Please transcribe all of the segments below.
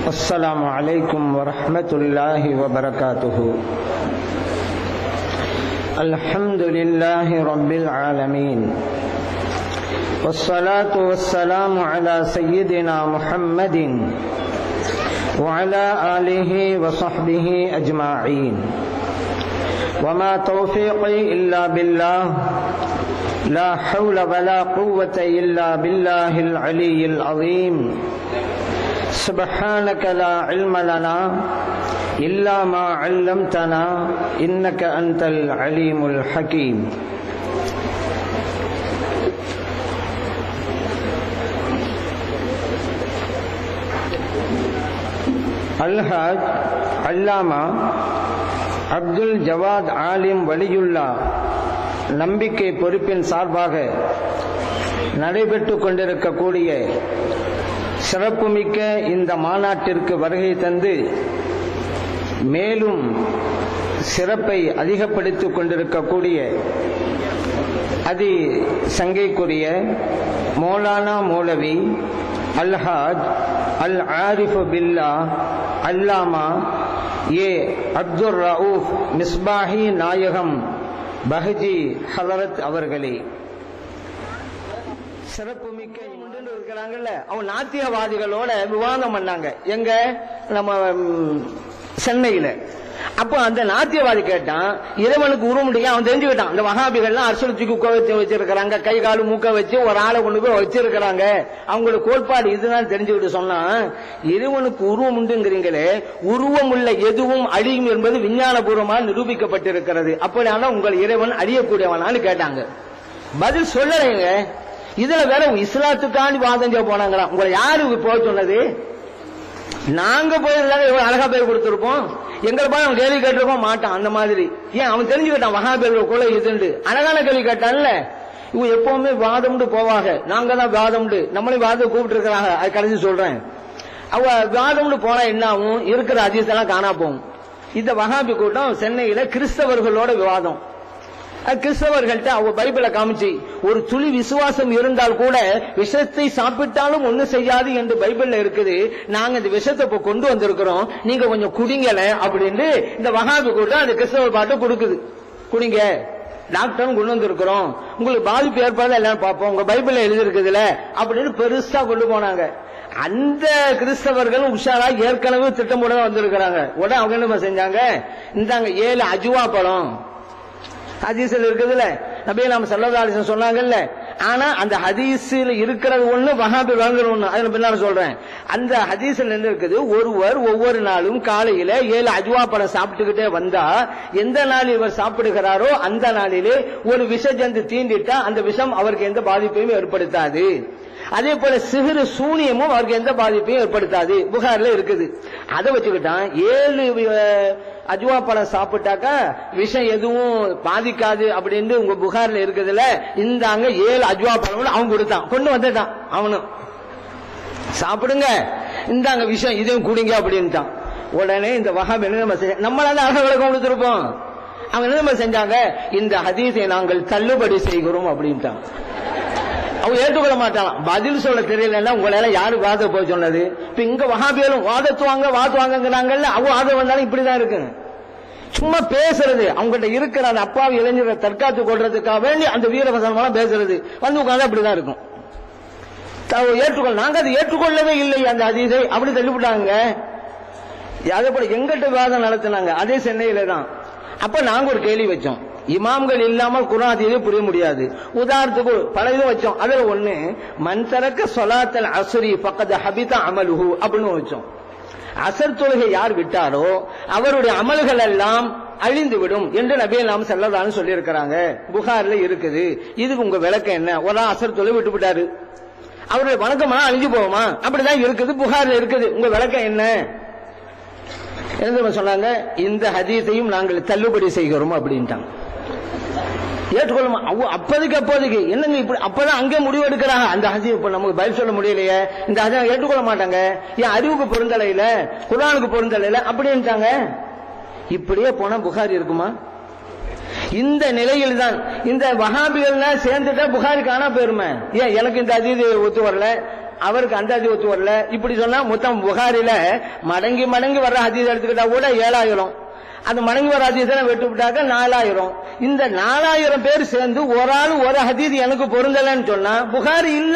السلام عليكم ورحمة الله وبركاته الحمد لله رب العالمين والصلاة والسلام على سيدنا محمد وعلى آله وصحبه أجمعين وما توفيقي إلا بالله لا حول ولا قوة إلا بالله العلي العظيم سبحانك لا علم لنا إلا ما علمتنا إنك أنت العليم الحكيم அல்ஹாஜ் அல்லாமா அப்துல் ஜவாத் ஆலிம் வலியுல்லா நம்பிக்கை பொறுப்பின் சார்பாக நடைபெற்று கொண்டிருக்கக்கூடிய சிறப்புமிக்க இந்த மாநாட்டிற்கு வருகை தந்து மேலும் சிறப்பை அதிகப்படுத்திக் கொண்டிருக்கக்கூடிய அதி சங்கைக்குரிய மௌலானா மௌலவி அல்ஹாஜ் அல் ஆரிஃபு பில்லா அல்லாமா ஏ அப்துல் ரவுஃப் மிஸ்பாஹி நாயகம் பஹஜி ஹலரத் அவர்களே சிறப்புமிக்க உண்டுன்னு இருக்கிறாங்கல்ல அவங்க நாத்தியவாதிகளோட விவாதம் பண்ணாங்க எங்க நம்ம ம், சென்னையில அப்போ அந்த நாத்தியவாதி கேட்டான் இறைவனுக்கு உருவ முடியும் அவன் தெரிஞ்சுக்கிட்டான் அந்த வகாபிகள்லாம் அரசு தூக்கி உட்கார வச்சு வச்சிருக்கிறாங்க கை காலு மூக்க வச்சு ஒரு ஆளை கொண்டு போய் வச்சிருக்கிறாங்க அவங்களோட கோட்பாடு இதுதான் தெரிஞ்சுக்கிட்டு சொன்னா இறைவனுக்கு உருவம் உண்டுங்கிறீங்களே உருவம் உள்ள எதுவும் அழியும் என்பது விஞ்ஞானபூர்வமாக நிரூபிக்கப்பட்டிருக்கிறது அப்படியானா உங்கள் இறைவன் அழியக்கூடியவனான்னு கேட்டாங்க பதில் சொல்லலைங்க இதுல வேற இஸ்லாத்துக்காண்டி வாதம் செய்ய போனாங்களாம் உங்களை யாரு போக சொன்னது நாங்க போயிருந்தாங்க எவ்வளவு அழகா பேர் கொடுத்திருப்போம் எங்களை போய் அவன் கேள்வி கேட்டிருக்கோம் மாட்டான் அந்த மாதிரி ஏன் அவன் தெரிஞ்சுக்கிட்டான் மகாபேரோட கொலை இதுண்டு அழகான கேள்வி கேட்டான்ல இவங்க எப்பவுமே வாதம்னு போவாங்க நாங்க தான் வாதம்னு நம்மளையும் வாதம் கூப்பிட்டு இருக்கிறாங்க அது கடைசி சொல்றேன் அவ வாதம்னு போனா என்ன ஆகும் இருக்கிற அதிசயெல்லாம் காணா போகும் இந்த வகாபி கூட்டம் சென்னையில கிறிஸ்தவர்களோட விவாதம் அது கிறிஸ்தவர்கள்ட்ட அவங்க பைபிளை காமிச்சு ஒரு துளி விசுவாசம் இருந்தால் கூட விஷத்தை சாப்பிட்டாலும் ஒண்ணு செய்யாது என்று பைபிள்ல இருக்குது நாங்க இந்த விஷத்தை இப்ப கொண்டு வந்திருக்கிறோம் நீங்க கொஞ்சம் குடிங்கல அப்படின்னு இந்த வகாபி கூட்டம் அந்த கிறிஸ்தவ பாட்டை கொடுக்குது குடிங்க டாக்டரும் கொண்டு வந்திருக்கிறோம் உங்களுக்கு பாதிப்பு ஏற்பாடு எல்லாம் பார்ப்போம் உங்க பைபிள்ல எழுதி இருக்குதுல அப்படின்னு பெருசா கொண்டு போனாங்க அந்த கிறிஸ்தவர்கள் உஷாரா ஏற்கனவே திட்டமுட வந்திருக்கிறாங்க உடனே அவங்க என்ன செஞ்சாங்க இந்தாங்க ஏழு அஜுவா பழம் ஹதீஸ்ல இருக்குதுல்ல நபியை நாம சல்லதாலிசன் சொன்னாங்கல்ல ஆனா அந்த ஹதீஸ்ல இருக்கிறது ஒண்ணு வகாபி வாங்குற ஒண்ணு அதை நான் பின்னால சொல்றேன் அந்த ஹதீஸ்ல என்ன இருக்குது ஒருவர் ஒவ்வொரு நாளும் காலையில ஏழு அஜ்வா பழம் சாப்பிட்டுக்கிட்டே வந்தா எந்த நாள் இவர் சாப்பிடுகிறாரோ அந்த நாளிலே ஒரு விஷ ஜந்து தீண்டிட்டா அந்த விஷம் அவருக்கு எந்த பாதிப்பையும் ஏற்படுத்தாது அதே போல சிறு சூனியமும் அவருக்கு எந்த பாதிப்பையும் ஏற்படுத்தாது புகார்ல இருக்குது அதை வச்சுக்கிட்டான் ஏழு அஹ், அஜ்வா பழம் சாப்பிட்டாக்கா விஷம் எதுவும் பாதிக்காது அப்படின்னு உங்க புகார்ல இருக்குதுல இந்தாங்க ஏழு அஜ்வா பழம் அவன் கொடுத்தான் கொண்டு வந்துட்டான் அவனும் சாப்பிடுங்க இந்தாங்க விஷம் இதையும் குடிங்க அப்படின்ட்டான் உடனே இந்த வகாப் என்ன நம்ம செஞ்ச- நம்மளால அழக விளக்கம் கொடுத்துருப்போம் அவங்க என்ன நம்ம செஞ்சாங்க இந்த ஹதீஸை நாங்கள் தள்ளுபடி செய்கிறோம் அப்படின்ட்டான் அவங்க ஏற்றுக்கொள்ள மாட்டான் பதில் சொல்ல தெரியலன்னா உங்களால யாரு வாத போய் சொன்னது இப்ப இங்க வகாபியலும் வாதத்துவாங்க வாத்துவாங்கங்கிறாங்கல்ல அவங்க வாதம் வந்தாலும் இப்படிதான் இருக்குங்க சும்மா பேசுறது அவங்ககிட்ட இருக்கிற அந்த அப்பாவி இளைஞரை தற்காத்து கொள்றதுக்காக வேண்டி அந்த வீரவசனமெல்லாம் பேசுறது வந்து உட்காந்து அப்படிதான் இருக்கும் த- ஏற்றுக்கொள்ள நாங்க அதை ஏற்றுக்கொள்ளவே இல்லை அந்த அதீதை அப்படி தள்ளிவிட்டாங்க அதே போல எங்கிட்ட விவாதம் நடத்தினாங்க அதே சென்னையில தான் அப்ப நாங்க ஒரு கேள்வி வச்சோம் இமாம்கள் இல்லாமல் குரான் அதீதை புரிய முடியாது உதாரணத்துக்கு பல இது வச்சோம் அதுல ஒண்ணு மன் தரக்க சொலாத்தல் அசுரி பக்கத்து ஹபிதா அமலுஹு அப்படின்னு வச்சோம் அசர் தொழுகை யார் விட்டாரோ அவருடைய அமல்கள் எல்லாம் அழிந்து விடும் என்று நபியை நாம் செல்லதான்னு சொல்லி இருக்கிறாங்க புகார்ல இருக்குது இதுக்கு உங்க விளக்கம் என்ன ஒரு ஆள் அசர் தொழுகை விட்டு விட்டாரு அவருடைய வணக்கமா அழிஞ்சு போகுமா அப்படிதான் இருக்குது புகார்ல இருக்குது உங்க விளக்கம் என்ன என்ன தெரியுமா சொன்னாங்க இந்த ஹதீஸையும் நாங்கள் தள்ளுபடி செய்கிறோம் அப்படின்ட்டாங்க ஏற்றுக்கொள்ளுமா அவ அப்போதைக்கு அப்போதைக்கு என்னங்க இப்படி அப்பதான் அங்கே முடிவு எடுக்கிறாங்க அந்த ஹதீஸ் இப்ப நமக்கு பதில் சொல்ல முடியலையே இந்த ஹதீஸ் ஏற்றுக்கொள்ள மாட்டாங்க ஏன் அறிவுக்கு பொருந்தலையில குரானுக்கு பொருந்தலையில அப்படின்ட்டாங்க இப்படியே போனா புகாரி இருக்குமா இந்த நிலையில் தான் இந்த வஹாபிகள்னா சேர்ந்துட்டா புகாரி காணா போயிருமே ஏன் எனக்கு இந்த அதீது ஒத்து வரல அவருக்கு அந்த ஹதீஸ் ஒத்து வரல இப்படி சொன்னா மொத்தம் புகாரில மடங்கி மடங்கி வர்ற ஹதீஸ் எடுத்துக்கிட்டா கூட ஏழாயிரம் அந்த மடங்கி வர ஹதீஸை வெட்டு விட்டாக்க நாலாயிரம் இந்த நாலாயிரம் பேர் சேர்ந்து ஒரு ஆள் ஒரு ஹதீஸ் எனக்கு பொருந்தலன்னு சொன்னா புகாரி இல்ல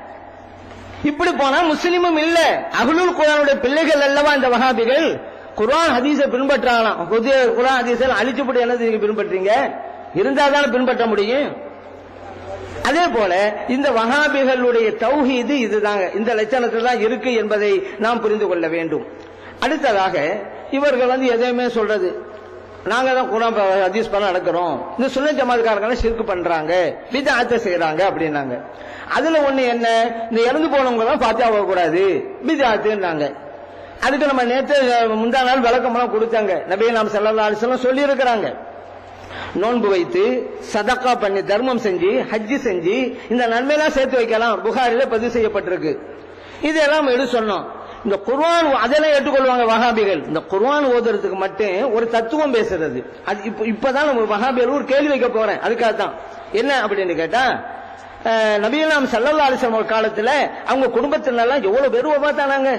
இப்படி போனா முஸ்லிமும் இல்ல அகலுல் குரானுடைய பிள்ளைகள் அல்லவா இந்த வஹாபிகள் குர்ஆன் ஹதீஸை பின்பற்றாங்களாம் புதிய குர்ஆன் ஹதீஸை அழிச்சு போட்டு என்னது நீங்க பின்பற்றீங்க இருந்தா தானே பின்பற்ற முடியும் அதே போல இந்த வஹாபிகளுடைய தௌஹீது இதுதாங்க இந்த லட்சணத்தில் தான் இருக்கு என்பதை நாம் புரிந்து கொள்ள வேண்டும் அடுத்ததாக இவர்கள் வந்து எதையுமே சொல்றது நாங்க தான் குரான் ப- ஹதீஸ் பண்ண நடக்கிறோம் இந்த சுன்ன ஜமாத்காரங்க சிறுக்கு பண்றாங்க பிதாத்தை செய்யறாங்க அப்படின்னாங்க அதுல ஒண்ணு என்ன இந்த இறந்து போனவங்க தான் பாத்தியா கூடாது பிதாத்துன்னாங்க அதுக்கு நம்ம நேற்று முந்தா நாள் விளக்கமெல்லாம் கொடுத்தாங்க நபி நாம் செல்லல்லா அலிசல்லாம் சொல்லி இருக்கிறாங்க நோன்பு வைத்து சதக்கா பண்ணி தர்மம் செஞ்சு ஹஜ்ஜி செஞ்சு இந்த நன்மையெல்லாம் சேர்த்து வைக்கலாம் புகாரில பதிவு செய்யப்பட்டிருக்கு இதெல்லாம் எடு சொன்னோம் இந்த குர்ஆன் அதெல்லாம் ஏற்றுக்கொள்வாங்க வஹாபிகள் இந்த குர்ஆன் ஓதுறதுக்கு மட்டும் ஒரு தத்துவம் பேசுறது அது இப்ப இப்பதான் நம்ம வஹாபிகள் ஒரு கேள்வி வைக்க போறேன் அதுக்காக தான் என்ன அப்படின்னு கேட்டா அஹ், நபியலாம் சல்லல்லா அலிஸ்லாம் ஒரு காலத்துல அவங்க குடும்பத்தினெல்லாம் எவ்வளவு பேர் பார்த்தானாங்க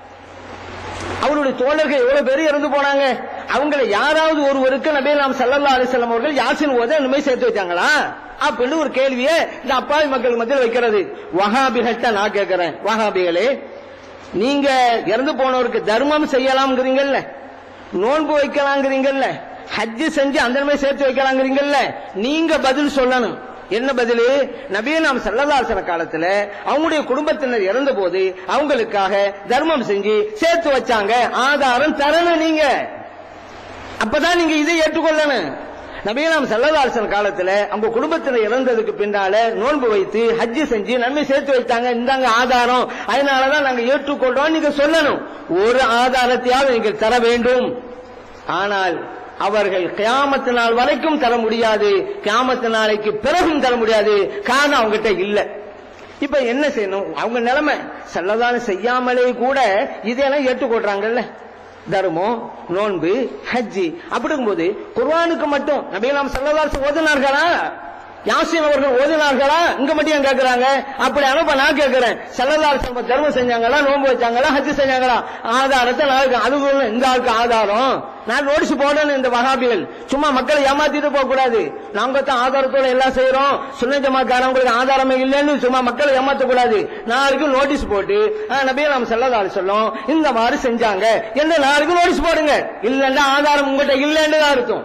அவருடைய தோழர்கள் எவ்வளவு பேர் இறந்து போனாங்க அவங்கள யாராவது ஒருவருக்கு நபி நாம் சல்லல்லா அலிசல்லாம் அவர்கள் யாசின் ஓத இனிமே சேர்த்து வச்சாங்களா அப்படின்னு ஒரு கேள்வியை இந்த அப்பாவி மக்கள் மத்தியில் வைக்கிறது வஹாபிகள்கிட்ட நான் கேட்கிறேன் வஹாபிகளே நீங்க இறந்து போனவருக்கு தர்மம் செய்யலாம்ங்கிறீங்கல்ல நோன்பு வைக்கலாங்கிறீங்கல்ல ஹஜ்ஜு செஞ்சு அந்த மாதிரி சேர்த்து வைக்கலாங்கிறீங்கல்ல நீங்க பதில் சொல்லணும் என்ன பதில் நபிய நாம் சல்லல்லாசன காலத்துல அவங்களுடைய குடும்பத்தினர் இறந்த போது அவங்களுக்காக தர்மம் செஞ்சு சேர்த்து வச்சாங்க ஆதாரம் தரணும் நீங்க அப்பதான் நீங்க இதை ஏற்றுக்கொள்ளணும் நபியலாம் சல்லதாசன் காலத்துல அவங்க குடும்பத்தினர் இறந்ததுக்கு பின்னால நோன்பு வைத்து ஹஜ்ஜி செஞ்சு நன்மை சேர்த்து வைத்தாங்க இந்தாங்க ஆதாரம் அதனாலதான் நாங்க ஏற்றுக்கொள்றோம் நீங்க சொல்லணும் ஒரு ஆதாரத்தையாவது நீங்கள் தர வேண்டும் ஆனால் அவர்கள் கியாமத்து நாள் வரைக்கும் தர முடியாது கியாமத்து நாளைக்கு பிறகும் தர முடியாது காரணம் அவங்ககிட்ட இல்ல இப்ப என்ன செய்யணும் அவங்க நிலைமை சல்லதான செய்யாமலே கூட இதெல்லாம் ஏற்றுக்கொள்றாங்கல்ல தர்மம் நோன்பு ஹஜ்ஜி அப்படிங்கும்போது குர்ஆனுக்கு மட்டும் நபிகலாம் சல்லதாஸ் ஓதினார்களா யாசின் அவர்கள் ஓதினார்களா இங்க மட்டும் ஏன் கேக்குறாங்க அப்படி அனுப்ப நான் கேக்குறேன் சல்லதாஸ் தர்மம் செஞ்சாங்களா நோன்பு வச்சாங்களா ஹஜ்ஜி செஞ்சாங்களா ஆதாரத்தை நான் அது சொல்லணும். இந்த ஆளுக்கு ஆதாரம் நான் நோட்டீஸ் போடணும் இந்த வகாபிகள் சும்மா மக்களை ஏமாத்திட்டு போக கூடாது நாங்க தான் ஆதாரத்தோட எல்லாம் செய்யறோம் சுன்ன ஜமாக்காரங்களுக்கு ஆதாரமே இல்லைன்னு சும்மா மக்களை ஏமாத்த கூடாது நாளைக்கு நோட்டீஸ் போட்டு நபிய நாம் செல்லதாரு சொல்லும் இந்த மாதிரி செஞ்சாங்க என்ன நாளைக்கு நோட்டீஸ் போடுங்க இல்லன்னா ஆதாரம் உங்ககிட்ட இல்லைன்னு தான் அர்த்தம்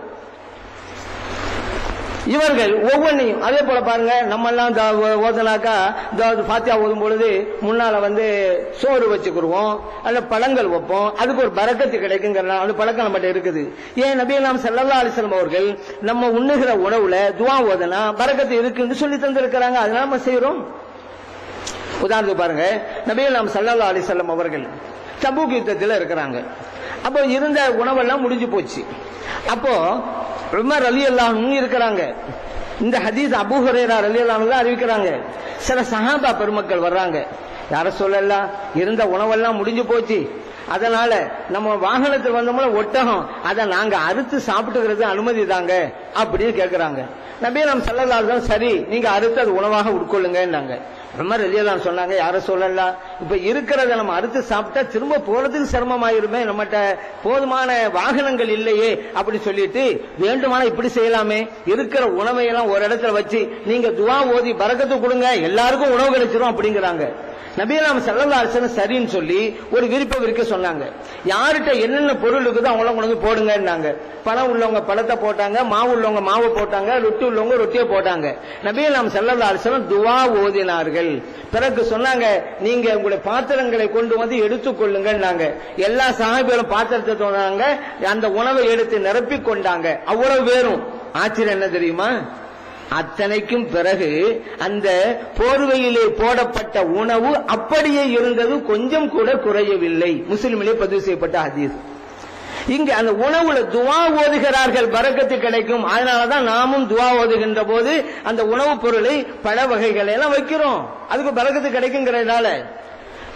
இவர்கள் ஒவ்வொன்றையும் அதே போல பாருங்க நம்ம எல்லாம் தா- ஓ- ஓதுனாக்கா அதாவது ஃபாத்தியா ஓதும் பொழுது முன்னால வந்து சோறு வச்சுக்கிருவோம் அல்ல பழங்கள் வைப்போம் அதுக்கு ஒரு பறக்கத்து கிடைக்குங்கிறனால அந்த பழக்கம் நம்மகிட்ட இருக்குது ஏன் நபி நாம் சல்லல்லா அலிஸ்லாம் அவர்கள் நம்ம உண்ணுகிற உணவுல துவா ஓதுனா பறக்கத்து இருக்குன்னு சொல்லி தந்திருக்கிறாங்க அதனால நம்ம செய்யறோம் உதாரணத்துக்கு பாருங்க நபிகள் நாம் சல்லல்லா அலிசல்லம் அவர்கள் தபூக் யுத்தத்தில் இருக்கிறாங்க அப்போ இருந்த உணவெல்லாம் முடிஞ்சு போச்சு அப்போ உமர் அலி அல்லாஹும் இருக்கிறாங்க இந்த ஹதீஸ் அபூ ஹுரைரா அலி அல்லாஹு தான் அறிவிக்கிறாங்க சில சஹாபா பெருமக்கள் வர்றாங்க யார சொல்லலாம் இருந்த உணவெல்லாம் முடிஞ்சு போச்சு அதனால நம்ம வாகனத்தில் வந்தோம்னா ஒட்டகம் அதை நாங்க அறுத்து சாப்பிட்டுக்கிறது அனுமதி தாங்க அப்படின்னு கேக்குறாங்க நபியே நம்ம செல்லலாம் சரி நீங்க அறுத்து அது உணவாக உட்கொள்ளுங்கன்னாங்க உமர் வெளியெல்லாம் சொன்னாங்க யார சொல்லலாம் இப்ப இருக்கிறத நம்ம அறுத்து சாப்பிட்டா திரும்ப போறதுக்கு சிரமமாயிருமே நம்மகிட்ட போதுமான வாகனங்கள் இல்லையே அப்படி சொல்லிட்டு வேண்டுமானா இப்படி செய்யலாமே இருக்கிற உணவை எல்லாம் ஒரு இடத்துல வச்சு நீங்க துவா ஓதி பறக்கத்து கொடுங்க எல்லாருக்கும் உணவு கிடைச்சிரும் அப்படிங்கிறாங்க நபியலாம் சல்லல்லா அலிசன் சரின்னு சொல்லி ஒரு விருப்ப விற்க சொன்னாங்க யார்கிட்ட என்னென்ன பொருள் இருக்குதோ அவங்களாம் கொண்டு வந்து போடுங்கன்னாங்க பணம் உள்ளவங்க பழத்தை போட்டாங்க மாவு உள்ளவங்க மாவு போட்டாங்க ரொட்டி உள்ளவங்க ரொட்டியை போட்டாங்க நபியலாம் சல்லல்லா அலிசன் துவா ஓதினார்கள் பிறகு சொன்னாங்க நீங்க உங்களுடைய பாத்திரங்களை கொண்டு வந்து எடுத்துக்கொள்ளுங்கன்னாங்க எல்லா சகாபிகளும் பாத்திரத்தை சொன்னாங்க அந்த உணவை எடுத்து நிரப்பிக் கொண்டாங்க அவ்வளவு பேரும் ஆச்சரியம் என்ன தெரியுமா அத்தனைக்கும் பிறகு அந்த போர்வையிலே போடப்பட்ட உணவு அப்படியே இருந்தது கொஞ்சம் கூட குறையவில்லை முஸ்லிமிலே பதிவு செய்யப்பட்ட ஹதீஸ் இங்க அந்த உணவுல துவா ஓதுகிறார்கள் பறக்கத்து கிடைக்கும் அதனாலதான் நாமும் துவா ஓதுகின்ற போது அந்த உணவுப் பொருளை பழ வகைகளை எல்லாம் வைக்கிறோம் அதுக்கு பறக்கத்து கிடைக்குங்கிறதால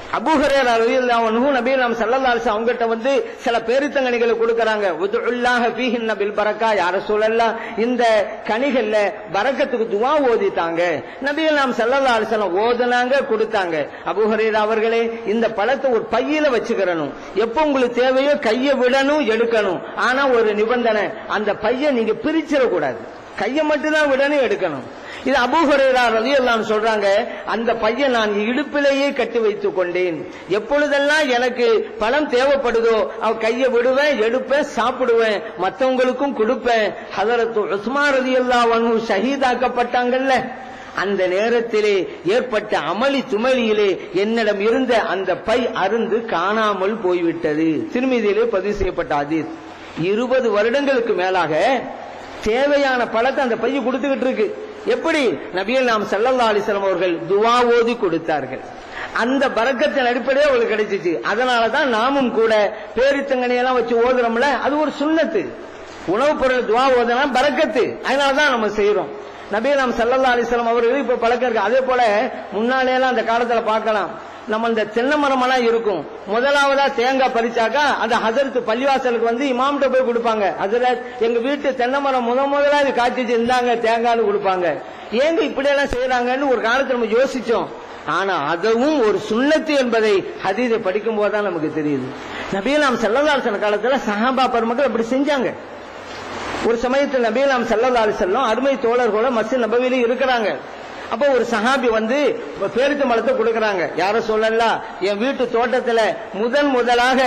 அபூஹரேரா ரலியல்லாஹு அன்ஹு நபி நாம் ஸல்லல்லாஹு அலைஹி அவங்ககிட்ட வந்து சில பேரித்தங்கனிகளை கொடுக்கறாங்க உதுல்லாஹ ஃபீஹின்ன பில் பரக்கா யா ரசூலல்லாஹ் இந்த கனிகள்ல பரக்கத்துக்கு துஆ ஓதிட்டாங்க நபி நாம் ஸல்லல்லாஹு அலைஹி வஸல்லம் ஓதுனாங்க கொடுத்தாங்க அபூஹரேரா அவர்களே இந்த பழத்தை ஒரு பையில வச்சுக்கிறணும் எப்போ உங்களுக்கு தேவையோ கையை விடணும் எடுக்கணும் ஆனா ஒரு நிபந்தனை அந்த பையை நீங்க பிரிச்சிடக் கூடாது கையை மட்டும் தான் விடணும் எடுக்கணும் இது அபூஹரேரா ரலியல்லாஹு சொல்றாங்க அந்த பையன் நான் இடுப்பிலேயே கட்டி வைத்துக் கொண்டேன் எப்பொழுதெல்லாம் எனக்கு பழம் தேவைப்படுதோ அவ கையை விடுவேன் எடுப்பேன் சாப்பிடுவேன் மத்தவங்களுக்கும் கொடுப்பேன் ஹதரத்து உஸ்மான் ரலியல்லாஹு அன்ஹு ஷஹீதாக்கப்பட்டாங்கல்ல அந்த நேரத்திலே ஏற்பட்ட அமளி துமளியிலே என்னிடம் இருந்த அந்த பை அருந்து காணாமல் போய்விட்டது திருமதியிலே பதிவு செய்யப்பட்ட அதீத் இருபது வருடங்களுக்கு மேலாக தேவையான பழத்தை அந்த பைய கொடுத்துக்கிட்டு இருக்கு எப்படி நபியல் நாம் சல்லல்லா அலிஸ்லாம் அவர்கள் துவா ஓதி கொடுத்தார்கள் அந்த பறக்கத்தின் அடிப்படையே அவங்களுக்கு கிடைச்சிச்சு அதனால தான் நாமும் கூட பேரித்தங்கனி எல்லாம் வச்சு ஓதுறோம்ல அது ஒரு சுண்ணத்து உணவுப் பொருள் துவா ஓதுனா பறக்கத்து அதனால தான் நம்ம செய்யறோம் நபி நாம் சல்லல்லா அலிஸ்லாம் அவர்கள் இப்ப பழக்கம் இருக்கு அதே போல முன்னாலே எல்லாம் அந்த காலத்துல பார்க்கலாம் நம்ம இந்த தென்னை மரம் எல்லாம் இருக்கும் முதலாவதா தேங்காய் பறிச்சாக்கா அந்த ஹசரத்து பள்ளிவாசலுக்கு வந்து இமாம்கிட்ட போய் கொடுப்பாங்க ஹசரத் எங்க வீட்டு தென்னை மரம் முத முதலா இது காய்ச்சி இருந்தாங்க தேங்காய்னு கொடுப்பாங்க ஏங்க இப்படி எல்லாம் செய்யறாங்கன்னு ஒரு காலத்துல நம்ம யோசிச்சோம் ஆனா அதுவும் ஒரு சுண்ணத்து என்பதை ஹதீதை படிக்கும் போதுதான் நமக்கு தெரியுது நபீலாம் செல்லதாசன காலத்துல சஹாபா பெருமக்கள் அப்படி செஞ்சாங்க ஒரு சமயத்தில் நபீலாம் செல்லல்லா செல்லம் அருமை தோழர்களோட மஸ்ஜித் நபவியில இருக்கிறாங்க அப்போ ஒரு சஹாபி வந்து பேரித்த மரத்தை கொடுக்கறாங்க யாரும் சொல்லலாம் என் வீட்டு தோட்டத்துல முதன் முதலாக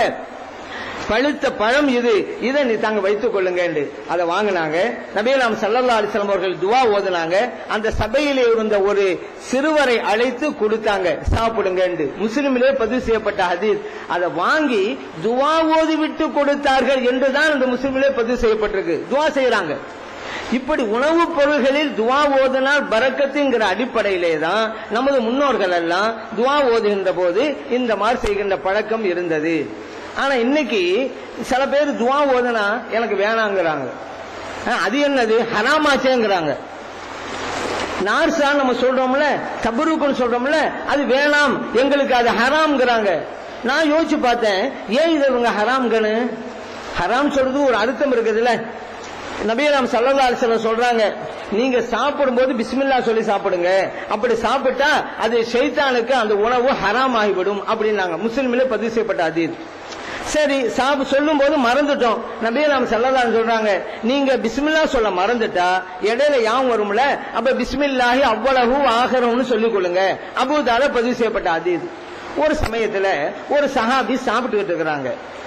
பழுத்த பழம் இது இதை நீ தாங்க வைத்துக் கொள்ளுங்க அதை வாங்கினாங்க நபியலாம் சல்லல்லா அலிஸ்லாம் அவர்கள் துவா ஓதுனாங்க அந்த சபையிலே இருந்த ஒரு சிறுவரை அழைத்து கொடுத்தாங்க சாப்பிடுங்க முஸ்லிமிலே பதிவு செய்யப்பட்ட ஹதீஸ் அதை வாங்கி துவா ஓதி விட்டு கொடுத்தார்கள் என்றுதான் அந்த முஸ்லிமிலே பதிவு செய்யப்பட்டிருக்கு துவா செய்யறாங்க இப்படி உணவுப் பொருள்களில் துவா ஓதினால் பறக்கத்துங்கிற அடிப்படையிலே தான் நமது முன்னோர்கள் எல்லாம் துவா ஓதுகின்ற போது இந்த மாதிரி செய்கின்ற பழக்கம் இருந்தது ஆனா இன்னைக்கு சில பேர் துவா ஓதுனா எனக்கு வேணாங்கிறாங்க ஆ, அது என்னது ஹராமாச்சேங்கிறாங்க நார்சா நம்ம சொல்றோம்ல தபருக்குன்னு சொல்றோம்ல அது வேணாம் எங்களுக்கு அது ஹராம்ங்கிறாங்க நான் யோசிச்சு பார்த்தேன் ஏன் இது இவங்க ஹராம்கன்னு ஹராம் சொல்றது ஒரு அர்த்தம் இருக்குதுல்ல நபியராம் சல்லல்லா அலிஸ்லாம் சொல்றாங்க நீங்க சாப்பிடும்போது பிஸ்மில்லா சொல்லி சாப்பிடுங்க அப்படி சாப்பிட்டா அது ஷைத்தானுக்கு அந்த உணவு ஹராம் ஆகிவிடும் அப்படின்னாங்க முஸ்லிமிலே பதிவு செய்யப்பட்ட அதீத் சரி சாப்பு சொல்லும் போது மறந்துட்டோம் நபியே நாம சொல்லலாம் சொல்றாங்க நீங்க பிஸ்மில்லா சொல்ல மறந்துட்டா இடையில யாம் வரும்ல அப்ப பிஸ்மில்லாஹி அவ்வளவு ஆகரம்னு சொல்லிக் கொள்ளுங்க அபூதால பதிவு செய்யப்பட்ட அதீத் ஒரு சமயத்துல ஒரு சஹாபி சாப்பிட்டுக்கிட்டு இருக்கிறாங்க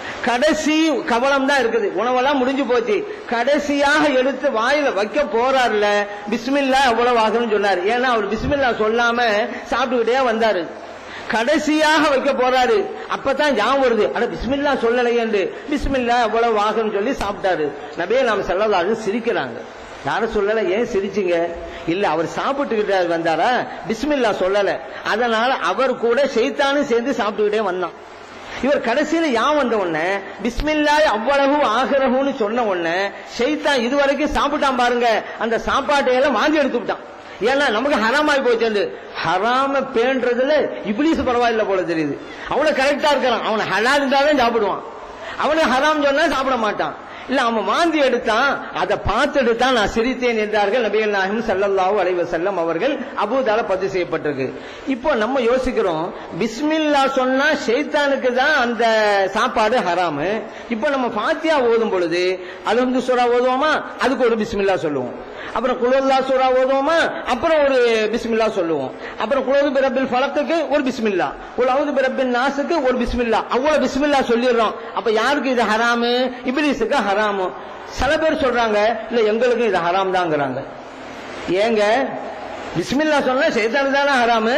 கடைசி கவலம் தான் இருக்குது உணவெல்லாம் முடிஞ்சு போச்சு கடைசியாக எடுத்து வாயில வைக்க போறாருல பிஸ்மில்லா அவ்வளவு ஆகணும்னு சொன்னாரு ஏன்னா அவர் பிஸ்மில்லா சொல்லாம சாப்பிட்டுக்கிட்டே வந்தாரு கடைசியாக வைக்க போறாரு அப்பதான் ஞாபகம் வருது அட பிஸ்மில்லா சொல்லலையேண்டு பிஸ்மில்லா எவ்வளவு ஆகும்னு சொல்லி சாப்பிட்டாரு நபியே நாம செல்லதாரு சிரிக்கிறாங்க யாரும் சொல்லல ஏன் சிரிச்சீங்க இல்ல அவர் சாப்பிட்டுக்கிட்டு வந்தாரா பிஸ்மில்லா சொல்லல அதனால அவர் கூட செய்தானும் சேர்ந்து சாப்பிட்டுக்கிட்டே வந்தான் இவர் கடைசியில யான் வந்த உடனே பிஸ்மில்லா அவ்வளவு ஆகிறகுன்னு சொன்ன உடனே ஷைத்தான் இதுவரைக்கும் சாப்பிட்டான் பாருங்க அந்த சாப்பாட்டை எல்லாம் வாங்கி எடுத்து விட்டான் ஏன்னா நமக்கு ஹராமாய் போச்சு ஹராம பேன்றதுல இப்ளீஸ் பரவாயில்ல போல தெரியுது அவனை கரெக்டா இருக்கிறான் அவனை ஹலால் இருந்தாலும் சாப்பிடுவான் அவனுக்கு ஹராம் சொன்னா சாப்பிட மாட்டான் இல்ல அவன் வாந்தி எடுத்தான் அதை பார்த்துட்டு தான் நான் சிரித்தேன் என்றார்கள் நபிகள் நாயகம் ஸல்லல்லாஹு அலைஹி வஸல்லம் அவர்கள் அபூதால பதிவு செய்யப்பட்டிருக்கு இப்போ நம்ம யோசிக்கிறோம் பிஸ்மில்லா சொன்னா ஷைத்தானுக்கு தான் அந்த சாப்பாடு ஹராமு இப்போ நம்ம ஃபாத்தியா ஓதும் பொழுது அல்ஹம்து சூரா ஓதுவோமா அதுக்கு ஒரு பிஸ்மில்லா சொல்லுவோம் அப்புறம் குலோல்லா சூரா ஓதுவோமா அப்புறம் ஒரு பிஸ்மில்லா சொல்லுவோம் அப்புறம் குலோது பிரபில் ஃபலத்துக்கு ஒரு பிஸ்மில்லா குலவுது பிரபின் நாசுக்கு ஒரு பிஸ்மில்லா அவ்வளவு பிஸ்மில்லா சொல்லிடுறோம் அப்ப யாருக்கு இது ஹராமு இப்லீஸுக்கு ஹராமு சில பேர் சொல்றாங்க இல்ல எங்களுக்கு இது ஹராம் தாங்கிறாங்க ஏங்க பிஸ்மில்லா சொன்னா சைத்தானு தானே ஹராமு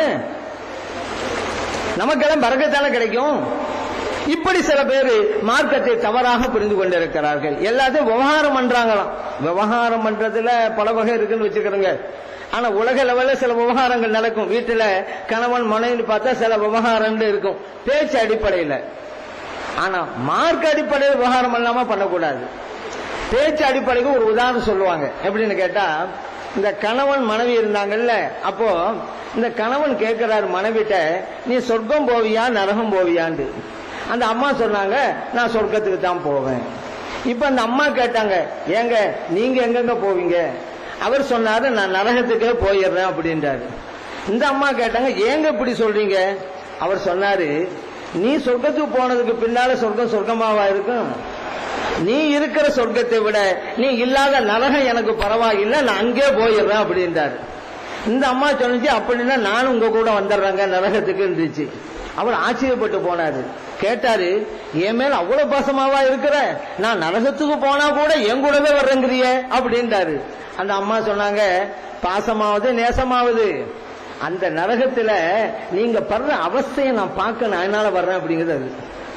நமக்கெல்லாம் பறக்கத்தானே கிடைக்கும் இப்படி சில பேர் மார்க்கத்தை தவறாக புரிந்து கொண்டிருக்கிறார்கள் எல்லாத்தையும் விவகாரம் பண்றாங்களாம் விவகாரம் பண்றதுல பல வகை இருக்குன்னு வச்சுக்கிறோங்க ஆனா உலக லெவல்ல சில விவகாரங்கள் நடக்கும் வீட்டுல கணவன் மனைவி பார்த்தா சில விவகாரம் இருக்கும் பேச்சு அடிப்படையில ஆனா மார்க் அடிப்படையில் விவகாரம் இல்லாம பண்ணக்கூடாது பேச்சு அடிப்படைக்கு ஒரு உதாரணம் சொல்லுவாங்க எப்படின்னு கேட்டா இந்த கணவன் மனைவி இருந்தாங்கல்ல அப்போ இந்த கணவன் கேட்கிறாரு மனைவிட்ட நீ சொர்க்கம் போவியா நரகம் போவியான்னு அந்த அம்மா சொன்னாங்க நான் சொர்க்கத்துக்கு தான் போவேன் இப்ப அந்த அம்மா கேட்டாங்க ஏங்க நீங்க எங்கெங்க போவீங்க அவர் சொன்னாரு நான் நரகத்துக்கே போயிடுறேன் அப்படின்றாரு இந்த அம்மா கேட்டாங்க ஏங்க இப்படி சொல்றீங்க அவர் சொன்னாரு நீ சொர்க்கத்துக்கு போனதுக்கு பின்னால சொர்க்கம் சொர்க்கமாவா இருக்கும் நீ இருக்கிற சொர்க்கத்தை விட நீ இல்லாத நரகம் எனக்கு பரவாயில்லை நான் அங்கே போயிடுறேன் அப்படின்றாரு இந்த அம்மா சொன்னிச்சு அப்படின்னா நானும் உங்க கூட வந்துடுறேங்க நரகத்துக்கு இருந்துச்சு அவர் ஆச்சரியப்பட்டு போனாரு கேட்டாரு என் மேல அவ்வளவு பாசமாவா இருக்கிற நான் நரகத்துக்கு போனா கூட என் கூடவே வர்றேங்கிறிய அப்படின்றாரு அந்த அம்மா சொன்னாங்க பாசமாவது நேசமாவது அந்த நரகத்துல நீங்க படுற அவஸ்தையை நான் பார்க்கணும் அதனால வர்றேன் அப்படிங்கிறது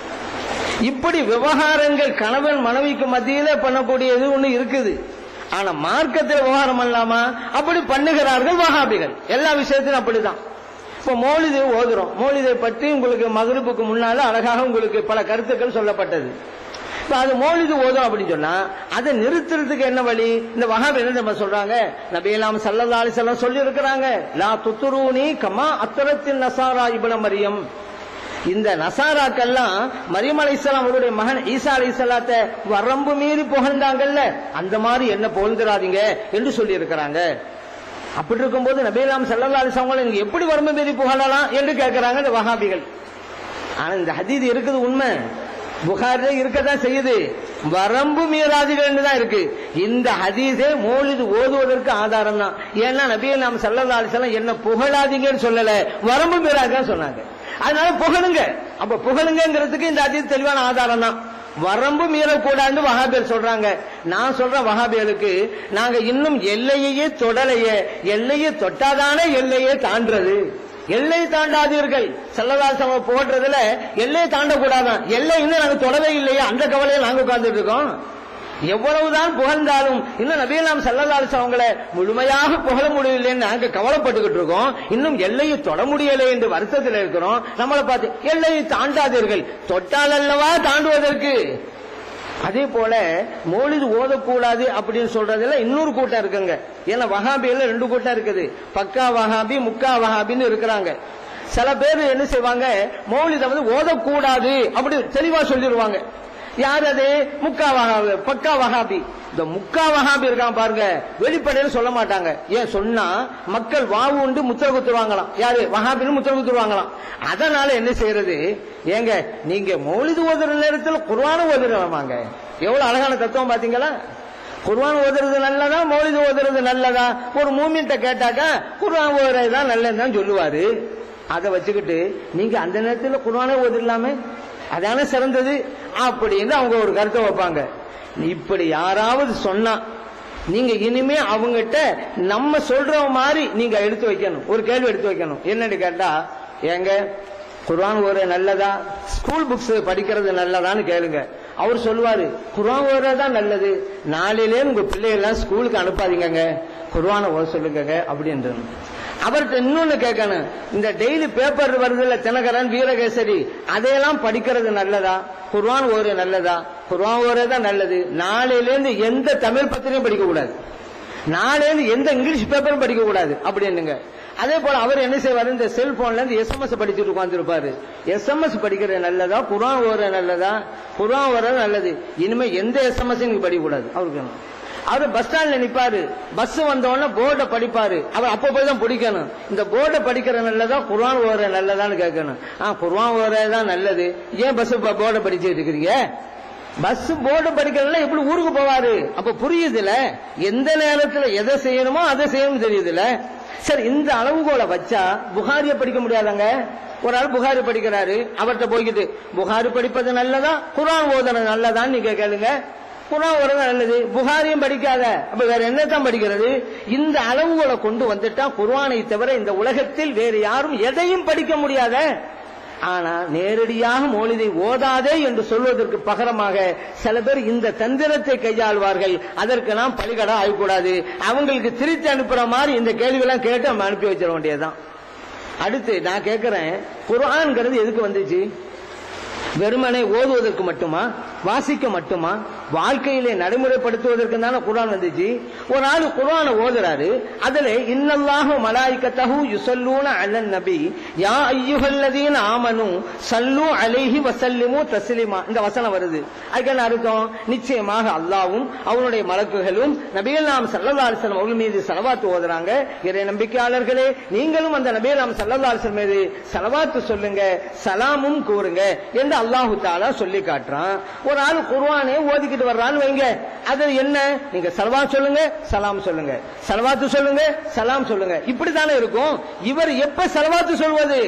இப்படி விவகாரங்கள் கணவன் மனைவிக்கு மத்தியில பண்ணக்கூடியது ஒண்ணு இருக்குது ஆனா மார்க்கத்தில் விவகாரம் பண்ணலாமா அப்படி பண்ணுகிறார்கள் வகாபிகள் எல்லா விஷயத்திலும் அப்படிதான் இப்ப மௌலிதை ஓதுறோம் மௌலிதை பற்றி உங்களுக்கு மகரிப்புக்கு முன்னால அழகாக உங்களுக்கு பல கருத்துக்கள் சொல்லப்பட்டது இப்ப அது மௌலிது ஓதும் அப்படின்னு சொன்னா அதை நிறுத்துறதுக்கு என்ன வழி இந்த வகாப் என்ன நம்ம சொல்றாங்க நபியலாம் சல்லல்லா அலிசல்லாம் சொல்லி இருக்கிறாங்க லா துத்துரூனி கமா அத்தரத்தின் நசாரா இபன மரியம் இந்த நசாராக்கெல்லாம் மரியம் அலைசலாம் அவருடைய மகன் ஈசா அலைசலாத்த வரம்பு மீறி புகழ்ந்தாங்கல்ல அந்த மாதிரி என்ன புகழ்ந்துராதீங்க என்று சொல்லி இருக்கிறாங்க அப்படி இருக்கும்போது நபீலாம் சல்லல்லா அலிசவங்களை நீங்க எப்படி வரம்பு மீறி புகழலாம் என்று கேட்கிறாங்க இந்த வகாபிகள் ஆனா இந்த ஹதீது இருக்குது உண்மை புகாரிலே இருக்கதான் செய்யுது வரம்பு மீறாதீர்கள் தான் இருக்கு இந்த ஹதீஸே மௌலிது ஓதுவதற்கு ஆதாரம் தான் ஏன்னா நபிகள் நாம் சல்லல்லா அலிசல்லாம் என்ன புகழாதீங்கன்னு சொல்லல வரம்பு மீறாதான் சொன்னாங்க அதனால புகழுங்க அப்ப புகழுங்கிறதுக்கு இந்த அதிக தெளிவான ஆதாரம் தான் வரம்பு மீறக்கூடாதுன்னு வகாபியர் சொல்றாங்க நான் சொல்றேன் வகாபியருக்கு நாங்க இன்னும் எல்லையையே தொடலையே எல்லையை தொட்டாதானே எல்லையே தாண்டது எல்லை தாண்டாதீர்கள் செல்லதாசம் போடுறதுல எல்லையை தாண்டக்கூடாதான் எல்லை இன்னும் நாங்க தொடவே இல்லையே அந்த கவலையை நாங்க உட்கார்ந்துட்டு இருக்கோம் எவ்வளவுதான் புகழ்ந்தாலும் இன்னும் நபீலாம் சல்லல்லாஸ் அவங்கள முழுமையாக புகழ முடியலன்னு நாங்க கவலைப்பட்டுக்கிட்டு இருக்கோம் இன்னும் எல்லையை தொட முடியலை என்று வருத்தத்தில் இருக்கிறோம் நம்மளை பார்த்து எல்லையை தாண்டாதீர்கள் தொட்டால் அல்லவா தாண்டுவதற்கு அதே போல மௌலிது ஓதக்கூடாது அப்படின்னு சொல்றதுல இன்னொரு கூட்டம் இருக்குங்க ஏன்னா வகாபியில ரெண்டு கூட்டம் இருக்குது பக்கா வகாபி முக்கா வகாபின்னு இருக்கிறாங்க சில பேர் என்ன செய்வாங்க மௌலித வந்து ஓதக்கூடாது அப்படி தெளிவா சொல்லிடுவாங்க யார் அது முக்கா வகாபி பக்கா வகாபி இந்த முக்கா வகாபி இருக்கான் பாருங்க வெளிப்படையில சொல்ல மாட்டாங்க ஏன் சொன்னா மக்கள் வாவு உண்டு முத்திர குத்துருவாங்களாம் யாரு வகாபின்னு முத்திர குத்துருவாங்களாம் அதனால என்ன செய்யறது ஏங்க நீங்க மௌலிது ஓதுற நேரத்தில் குர்வான ஓதுறவாங்க எவ்வளவு அழகான தத்துவம் பாத்தீங்களா குர்வான் ஓதுறது நல்லதா மௌலிது ஓதுறது நல்லதா ஒரு மூமின்ட்ட கேட்டாக்கா குர்வான் ஓதுறது தான் நல்லதுதான் சொல்லுவாரு அதை வச்சுக்கிட்டு நீங்க அந்த நேரத்தில் குர்வானே ஓதிடலாமே அதான சிறந்தது அப்படின்னு அவங்க ஒரு கருத்தை வைப்பாங்க இப்படி யாராவது சொன்னா நீங்க இனிமே அவங்ககிட்ட நம்ம சொல்ற மாதிரி நீங்க எடுத்து வைக்கணும் ஒரு கேள்வி எடுத்து வைக்கணும் என்னன்னு கேட்டா ஏங்க குர்ஆன் ஓர நல்லதா ஸ்கூல் புக்ஸ் படிக்கிறது நல்லதான்னு கேளுங்க அவர் சொல்லுவாரு குர்ஆன் ஓரதான் நல்லது நாளையிலே உங்க பிள்ளைகள்லாம் ஸ்கூலுக்கு அனுப்பாதீங்கங்க குர்ஆனை ஓத சொல்லுங்க அப்படின்றது அவர்கிட்ட இன்னொன்னு கேட்கணும் இந்த டெய்லி பேப்பர் வருதுல்ல தினகரன் வீரகேசரி அதையெல்லாம் படிக்கிறது நல்லதா குர்ஆன் ஓரே நல்லதா குர்ஆன் ஓரே தான் நல்லது நாளையிலேருந்து எந்த தமிழ் பத்திரிகையும் படிக்க கூடாது நாளையிலேருந்து எந்த இங்கிலீஷ் பேப்பரும் படிக்க கூடாது அப்படின்னுங்க அதே போல அவர் என்ன செய்வாரு இந்த செல்போன்ல இருந்து எஸ்எம்எஸ் படிச்சுட்டு உட்கார்ந்துருப்பாரு எஸ்எம்எஸ் படிக்கிறது நல்லதா குர்ஆன் ஓர நல்லதா குர்ஆன் ஓர நல்லது இனிமே எந்த எஸ்எம்எஸ் நீங்க படிக்க கூடாது அவருக்கு அவர் பஸ் ஸ்டாண்ட்ல நிப்பாரு பஸ் வந்த உடனே போர்டை படிப்பாரு அவர் அப்ப போய் தான் பிடிக்கணும் இந்த போர்டை படிக்கிற நல்லதா குர்ஆன் ஓர நல்லதான்னு கேட்கணும் ஆ குர்ஆன் ஓர தான் நல்லது ஏன் பஸ் போர்டை படிச்சுட்டு இருக்கிறீங்க பஸ் போர்டு படிக்கிறதுல எப்படி ஊருக்கு போவாரு அப்ப புரியுதுல எந்த நேரத்துல எதை செய்யணுமோ அதை செய்யணும் தெரியுதுல சரி இந்த அளவுகோலை வச்சா புகாரிய படிக்க முடியாதாங்க ஒரு ஆள் புகாரி படிக்கிறாரு அவர்கிட்ட போய்கிட்டு புகாரி படிப்பது நல்லதா குரான் ஓதுறது நல்லதான்னு நீங்க கேளுங்க குரான் ஓதுறது நல்லது புகாரியும் படிக்காத அப்ப வேற என்னத்தான் படிக்கிறது இந்த அளவுகளை கொண்டு வந்துட்டா குர்ஆனை தவிர இந்த உலகத்தில் வேறு யாரும் எதையும் படிக்க முடியாத ஆனா நேரடியாக மௌலிதை ஓதாதே என்று சொல்வதற்கு பகரமாக சில பேர் இந்த தந்திரத்தை கையாளுவார்கள் அதற்கு நாம் பலிகடா ஆகக்கூடாது அவங்களுக்கு திருத்தி அனுப்புற மாதிரி இந்த கேள்வியெல்லாம் கேட்டு நம்ம அனுப்பி வச்சிட வேண்டியதுதான் அடுத்து நான் கேட்கிறேன் குர்ஆன்ங்கிறது எதுக்கு வந்துச்சு வெறுமனை ஓதுவதற்கு மட்டுமா வாசிக்க மட்டுமா வாழ்க்கையிலே நடைமுறைப்படுத்துவதற்கு தானே குர்ஆன் வந்துச்சு ஒரு ஆள் குர்ஆனை ஓதுறாரு அதுல இன்னல்லாஹு மலாயிக்கத்தஹு யுஸல்லூன அலன் நபி யா அய்யுஹல்லதீன ஆமனு சல்லு அலைஹி வசல்லிமு தஸ்லிமா இந்த வசனம் வருது அதுக்கு என்ன அர்த்தம் நிச்சயமாக அல்லாஹ்வும் அவனுடைய மலக்குகளும் நபிகள் நாம் ஸல்லல்லாஹு அலைஹி வஸல்லம் அவர்கள் மீது ஸலவாத் ஓதுறாங்க இறை நம்பிக்கையாளர்களே நீங்களும் அந்த நபிகள் நாம் ஸல்லல்லாஹு அலைஹி வஸல்லம் மீது ஸலவாத் சொல்லுங்க சலாமும் கூறுங்க என்று அல்லாஹு தாலா சொல்லி காட்டுறான் ஒரு ஆள் குர்ஆனே ஓதிக்கிட்டு வர்றான்னு வைங்க அது என்ன நீங்க சலவாத் சொல்லுங்க சலாம் சொல்லுங்க சலவாத்து சொல்லுங்க சலாம் சொல்லுங்க இப்படி தானே இருக்கும் இவர் எப்ப சலவாத்து சொல்வது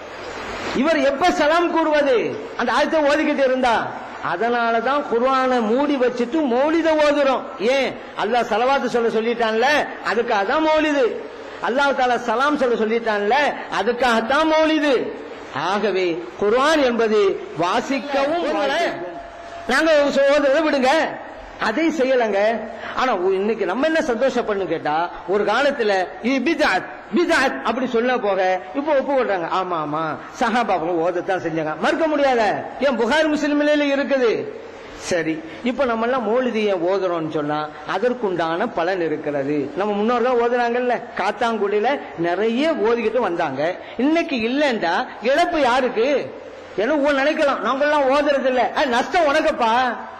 இவர் எப்ப சலாம் கூறுவது அந்த ஆயத்தை ஓதிக்கிட்டு இருந்தா அதனாலதான் குர்ஆனை மூடி வச்சுட்டு மௌலித ஓதுறோம் ஏன் அல்லாஹ் சலவாத்து சொல்ல சொல்லிட்டான்ல அதுக்காக தான் மௌலிது அல்லாஹ் தாலா சலாம் சொல்ல சொல்லிட்டான்ல அதுக்காகத்தான் மௌலிது ஆகவே குர்ஆன் என்பது வாசிக்கவும் வாசிக்கவும். நாங்க ஓதுறதை விடுங்க அதை செய்யலங்க ஆனா உ- இன்னைக்கு நம்ம என்ன சந்தோஷப்படணும் கேட்டா ஒரு காலத்துல இது பிதாத் பிதாத் அப்படி சொல்ல போக இப்போ ஒப்புக்கொள்றாங்க ஆமா ஆமா சஹாபாவும் ஓதத்தான் செஞ்சாங்க மறுக்க முடியாத ஏன் புகார் முஸ்லிமில இருக்குது சரி இப்ப நம்ம எல்லாம் மௌலிதிய ஓதுறோம்னு சொன்னா அதற்குண்டான பலன் இருக்கிறது நம்ம முன்னோர்கள் ஓதுனாங்கல்ல காத்தாங்குடியில நிறைய ஓதிக்கிட்டு வந்தாங்க இன்னைக்கு இல்லைண்டா இழப்பு யாருக்கு ஏன்னா உன் நினைக்கலாம் நாங்கெல்லாம் ஓதுறது இல்ல அஹ், நஷ்டம் உனக்குப்பா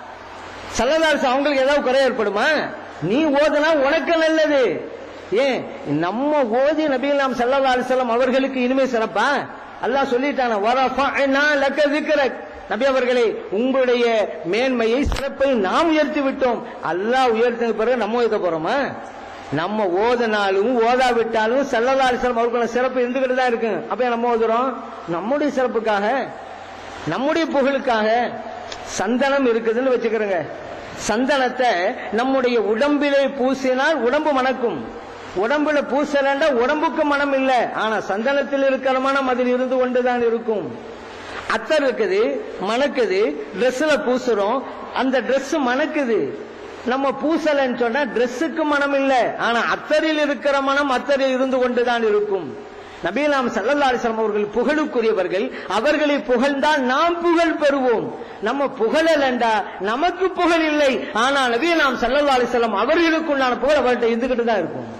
சல்லதாசு அவங்களுக்கு ஏதாவது குறை ஏற்படுமா நீ ஓதுனா உனக்கு நல்லது ஏன் நம்ம ஓதி நபிகலாம் சல்லல்லா அலிசல்லாம் அவர்களுக்கு இனிமே சிறப்பா அல்லாஹ் சொல்லிட்டான வரஃபஅனா லக்க திக்ரக் நபி அவர்களே உங்களுடைய மேன்மையை சிறப்பை நாம் உயர்த்தி விட்டோம் அல்லாஹ் உயர்த்தின பிறகு நம்ம உயர்த்த போறோமா நம்ம ஓதனாலும் ஓதாவிட்டாலும் சல்லல்லா அலிசல்லாம் அவர்களுக்கு சிறப்பு இருந்துகிட்டு தான் இருக்கு அப்ப நம்ம ஓதுறோம் நம்முடைய சிறப்புக்காக நம்முடைய புகழுக்காக சந்தனம் இருக்குதுன்னு வச்சுக்கிறோங்க சந்தனத்தை நம்முடைய உடம்பிலே பூசினால் உடம்பு மணக்கும் உடம்புல பூசலண்டா உடம்புக்கு மனம் இல்ல ஆனா சந்தனத்தில் இருக்கிற மனம் அதில் இருந்து கொண்டுதான் இருக்கும் அத்தர் இருக்குது மணக்குது ட்ரெஸ்ல பூசுறோம் அந்த Dress மணக்குது நம்ம பூசலன்னு சொன்னா Dressக்கு மனம் இல்ல ஆனா அத்தரில் இருக்கிற மனம் அத்தரில் இருந்து கொண்டுதான் இருக்கும் நபீலாம் சல்லல்லா அலிஸ்லாம் அவர்கள் புகழுக்குரியவர்கள் அவர்களை புகழ்ந்தால் நாம் புகழ் பெறுவோம் நம்ம புகழலண்டா நமக்கு புகழ் இல்லை ஆனால் நபீலாம் சல்லல்லா அலிஸ்லாம் அவர்களுக்குண்டான புகழ் அவர்கிட்ட இருந்துகிட்டு தான் இருக்கும்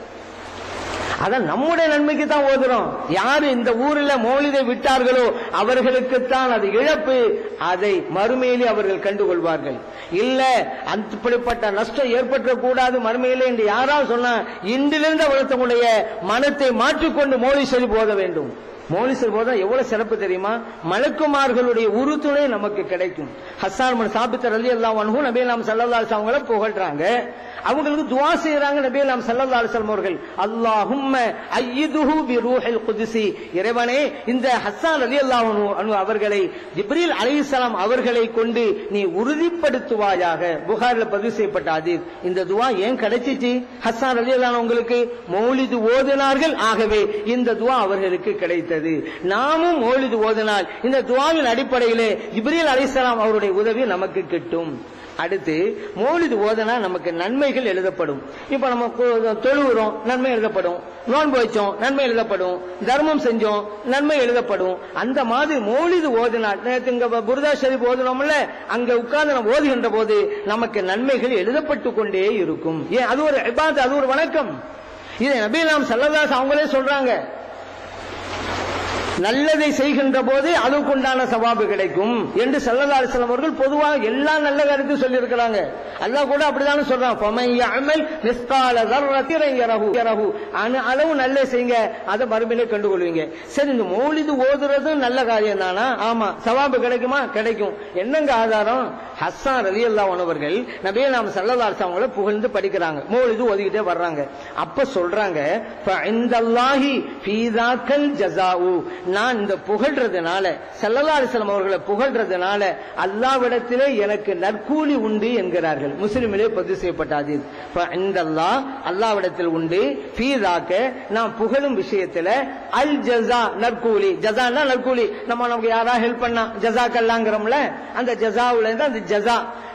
அதான் நம்முடைய நன்மைக்கு தான் ஓதுறோம் யாரு இந்த ஊரில் மௌலிதை விட்டார்களோ அவர்களுக்குத்தான் அது இழப்பு அதை மறுமையிலே அவர்கள் கண்டுகொள்வார்கள் இல்ல அப்படிப்பட்ட நஷ்டம் ஏற்பட்ட கூடாது மறுமையிலே என்று யாராவது சொன்னா இன்றிலிருந்து அவர்கள் தங்களுடைய மனத்தை மாற்றிக்கொண்டு மௌலி சொல்லி போத வேண்டும் மௌலி சொல்லி போதா எவ்வளவு சிறப்பு தெரியுமா மலக்குமார்களுடைய உறுதுணை நமக்கு கிடைக்கும் ஹஸ்ஸான் மன் சாபித்தர் அலி அல்லா வன்ஹு நபி நாம் சல்லல்லா அலிஸ்லாம் அவங்கள புகழ்றாங்க அவங்களுக்கு துவா செய்யறாங்க நபி நாம் சல்லல்லா அலிஸ்லாம் அவர்கள் அல்லாஹும்ம ஐயிதுஹு பி ரூஹில் குதுசி இறைவனே இந்த ஹஸ்ஸான் அலி அல்லாஹ் அனு அவர்களை ஜிப்ரீல் அலைஹிஸ்ஸலாம் அவர்களை கொண்டு நீ உறுதிப்படுத்துவாயாக புகாரில் பதிவு செய்யப்பட்ட அதீத் இந்த துவா ஏன் கிடைச்சிச்சு ஹஸ்ஸான் அலி அல்லாஹ் உங்களுக்கு மௌலிது ஓதினார்கள் ஆகவே இந்த துவா அவர்களுக்கு கிடைத்தது நாமும் மௌலிது ஓதினால் இந்த துவாவின் அடிப்படையிலே ஜிப்ரீல் அலைஹிஸ்ஸலாம் அவருடைய உதவி நமக்கு கிட்டும் அடுத்து மௌலிது ஓதனா நமக்கு நன்மைகள் எழுதப்படும் இப்ப நம்ம கு- தொழுகிறோம் நன்மை எழுதப்படும் நோன்பு வச்சோம் நன்மை எழுதப்படும் தர்மம் செஞ்சோம் நன்மை எழுதப்படும் அந்த மாதிரி மௌலிது ஓதினால் நேத்து இங்க புரதா ஷரீப் ஓதுனோம்ல அங்க உட்கார்ந்து நம்ம ஓதுகின்ற போது நமக்கு நன்மைகள் எழுதப்பட்டு கொண்டே இருக்கும் ஏன் அது ஒரு இபாத் அது ஒரு வணக்கம் இதை நபீலாம் சல்லதாஸ் அவங்களே சொல்றாங்க நல்லதை செய்கின்ற போது அதுக்குண்டான சவாபு கிடைக்கும் என்று சல்லல்லா அலிஸ்லாம் அவர்கள் பொதுவாக எல்லா நல்ல கருத்து சொல்லி இருக்கிறாங்க அல்லாஹ் கூட அப்படிதானே சொல்றான் "ஃபமன் யஅமல் மிஸ்கால தர்ரத்தின் யரஹு யரஹு." அணு அளவு நல்ல செய்யுங்க அதை மறுமையிலே கண்டுகொள்வீங்க சரி இந்த மௌலிது ஓதுறதும் நல்ல காரியம் தானா ஆமா சவாபு கிடைக்குமா கிடைக்கும் என்னங்க ஆதாரம் ஹஸ்ஸான் ரலி அவர்கள் நபியே நாம் சல்லல்லா அலிஸ்லாம் அவங்களை புகழ்ந்து படிக்கிறாங்க மௌலிது ஓதிக்கிட்டே வர்றாங்க அப்ப சொல்றாங்க "ஃபஇந்தல்லாஹி ஃபீதாக்கல் ஜஸாஉ." நான் இந்த புகழ்றதுனால சல்லல்லா அலிஸ்லாம் அவர்களை புகழ்றதுனால அல்லாவிடத்திலே எனக்கு நற்கூலி உண்டு என்கிறார்கள் முஸ்லிமிலே பதிவு செய்யப்பட்ட அதீத் ஃபஇந்தல்லாஹ் அல்லாவிடத்தில் உண்டு ஃபீதாக்க நான் புகழும் விஷயத்துல அல் ஜஸா நற்கூலி ஜஸான்னா நற்கூலி நம்ம நமக்கு யாரா ஹெல்ப் பண்ணா ஜஸாக்கல்லாங்கிறோம்ல அந்த ஜஸாவுல இருந்து அந்த ஜஸா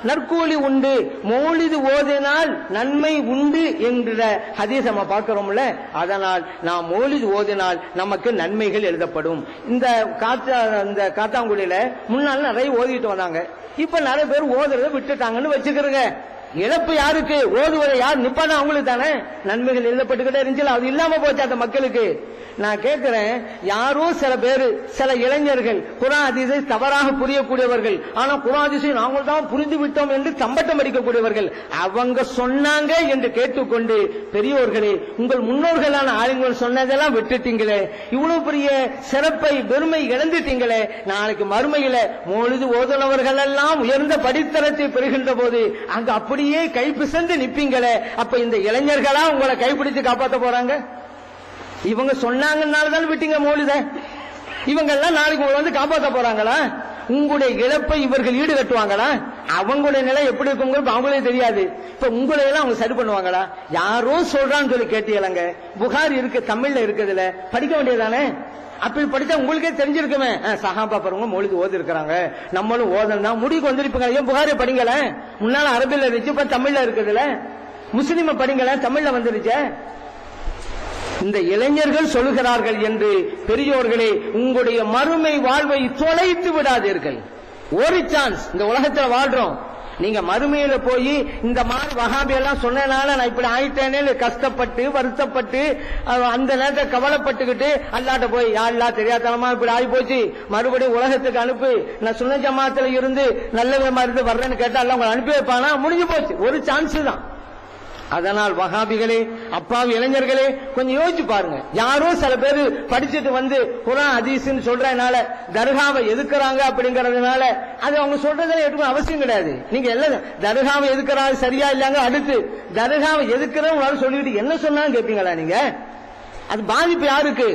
நற்கூலி உண்டு மௌலிது ஓதினால் நன்மை உண்டு என்கிற ஹதீஸ் நம்ம பார்க்கிறோம்ல அதனால் நாம் மௌலிது ஓதினால் நமக்கு நன்மைகள் எழுதப்படும் இந்த காத்தா இந்த காத்தாங்குடியில முன்னால நிறைய ஓதிட்டு வந்தாங்க இப்ப நிறைய பேர் ஓதுறதை விட்டுட்டாங்கன்னு வச்சுக்கிறேங்க இழப்பு யாருக்கு ஓதுவதை யார் நிப்பானா அவங்களுக்கு தானே நன்மைகள் எழுதப்பட்டுக்கிட்டே இருந்துச்சு அது இல்லாம போச்சு அந்த மக்களுக்கு நான் கேட்கிறேன் யாரோ சில பேர் சில இளைஞர்கள் குரான் அதிசை தவறாக புரியக்கூடியவர்கள் ஆனா குரான் அதிசை நாங்கள் தான் புரிந்து விட்டோம் என்று தம்பட்டம் அடிக்கக்கூடியவர்கள் அவங்க சொன்னாங்க என்று கேட்டுக்கொண்டு பெரியோர்களே உங்கள் முன்னோர்களான ஆளுங்கள் சொன்னதெல்லாம் விட்டுட்டீங்களே இவ்வளவு பெரிய சிறப்பை பெருமை இழந்துட்டீங்களே நாளைக்கு மறுமையில மொழுது ஓதுனவர்கள் எல்லாம் உயர்ந்த படித்தரத்தை பெறுகின்ற போது அங்க அப்படியே கை பிசந்து நிப்பீங்களே அப்ப இந்த இளைஞர்களா உங்களை கைப்பிடிச்சு காப்பாத்த போறாங்க இவங்க சொன்னாங்கன்னால தான் விட்டீங்க மௌலித இவங்க எல்லாம் நாளைக்கு உங்களை வந்து காப்பாத்த போறாங்களா உங்களுடைய இழப்பை இவர்கள் ஈடு கட்டுவாங்களா அவங்களுடைய நிலை எப்படி இருக்குங்கிறது அவங்களே தெரியாது இப்ப உங்களை எல்லாம் அவங்க சரி பண்ணுவாங்களா யாரோ சொல்றான்னு சொல்லி கேட்டீங்களங்க புகார் இருக்கு தமிழ்ல இருக்குதுல படிக்க வேண்டியதானே அப்படி படிச்சா உங்களுக்கே தெரிஞ்சிருக்குமே அஹ், சஹாபா பாருங்க மொழிது ஓதி இருக்கிறாங்க நம்மளும் ஓதனா முடிவுக்கு வந்திருப்பாங்க ஏன் புகாரை படிங்கள முன்னால அரபில இருந்துச்சு இப்ப தமிழ்ல இருக்குதுல முஸ்லிம படிங்கள தமிழ்ல வந்துருச்சே இந்த இளைஞர்கள் சொல்கிறார்கள் என்று பெரியோர்களே உங்களுடைய மறுமை வாழ்வை தொலைத்து விடாதீர்கள் ஒரு சான்ஸ் இந்த உலகத்துல வாழ்றோம் நீங்க மறுமையில போய் இந்த மாதிரி வகாபி எல்லாம் சொன்னனால நான் இப்படி ஆயிட்டேனே கஷ்டப்பட்டு வருத்தப்பட்டு அஹ், அந்த நேரத்தை கவலைப்பட்டுக்கிட்டு அல்லாட்ட போய் யா அல்லா தெரியாதனமா இப்படி ஆகி போச்சு மறுபடியும் உலகத்துக்கு அனுப்பு நான் சுன்ன ஜமாத்துல இருந்து நல்ல விதமா இருந்து வர்றேன்னு கேட்டா எல்லாம் உங்களை அனுப்பி வைப்பானா முடிஞ்சு போச்சு ஒரு சான்ஸ் தான் அதனால் வகாபிகளே அப்பாவி இளைஞர்களே கொஞ்சம் யோசிச்சு பாருங்க யாரோ சில பேர் படிச்சுட்டு வந்து குரான் ஹதீஸ்னு சொல்றதுனால தர்காவை எதுக்குறாங்க அப்படிங்கறதுனால அது அவங்க சொல்றதுல எதுவும் அவசியம் கிடையாது நீங்க எல்லாம் தர்காவை எதுக்குறாங்க சரியா இல்லையாங்க அடுத்து தர்காவை எதுக்குறவங்களால சொல்லிட்டு என்ன சொன்னாலும் கேட்பீங்களா நீங்க அது பாதிப்பு யாருக்கு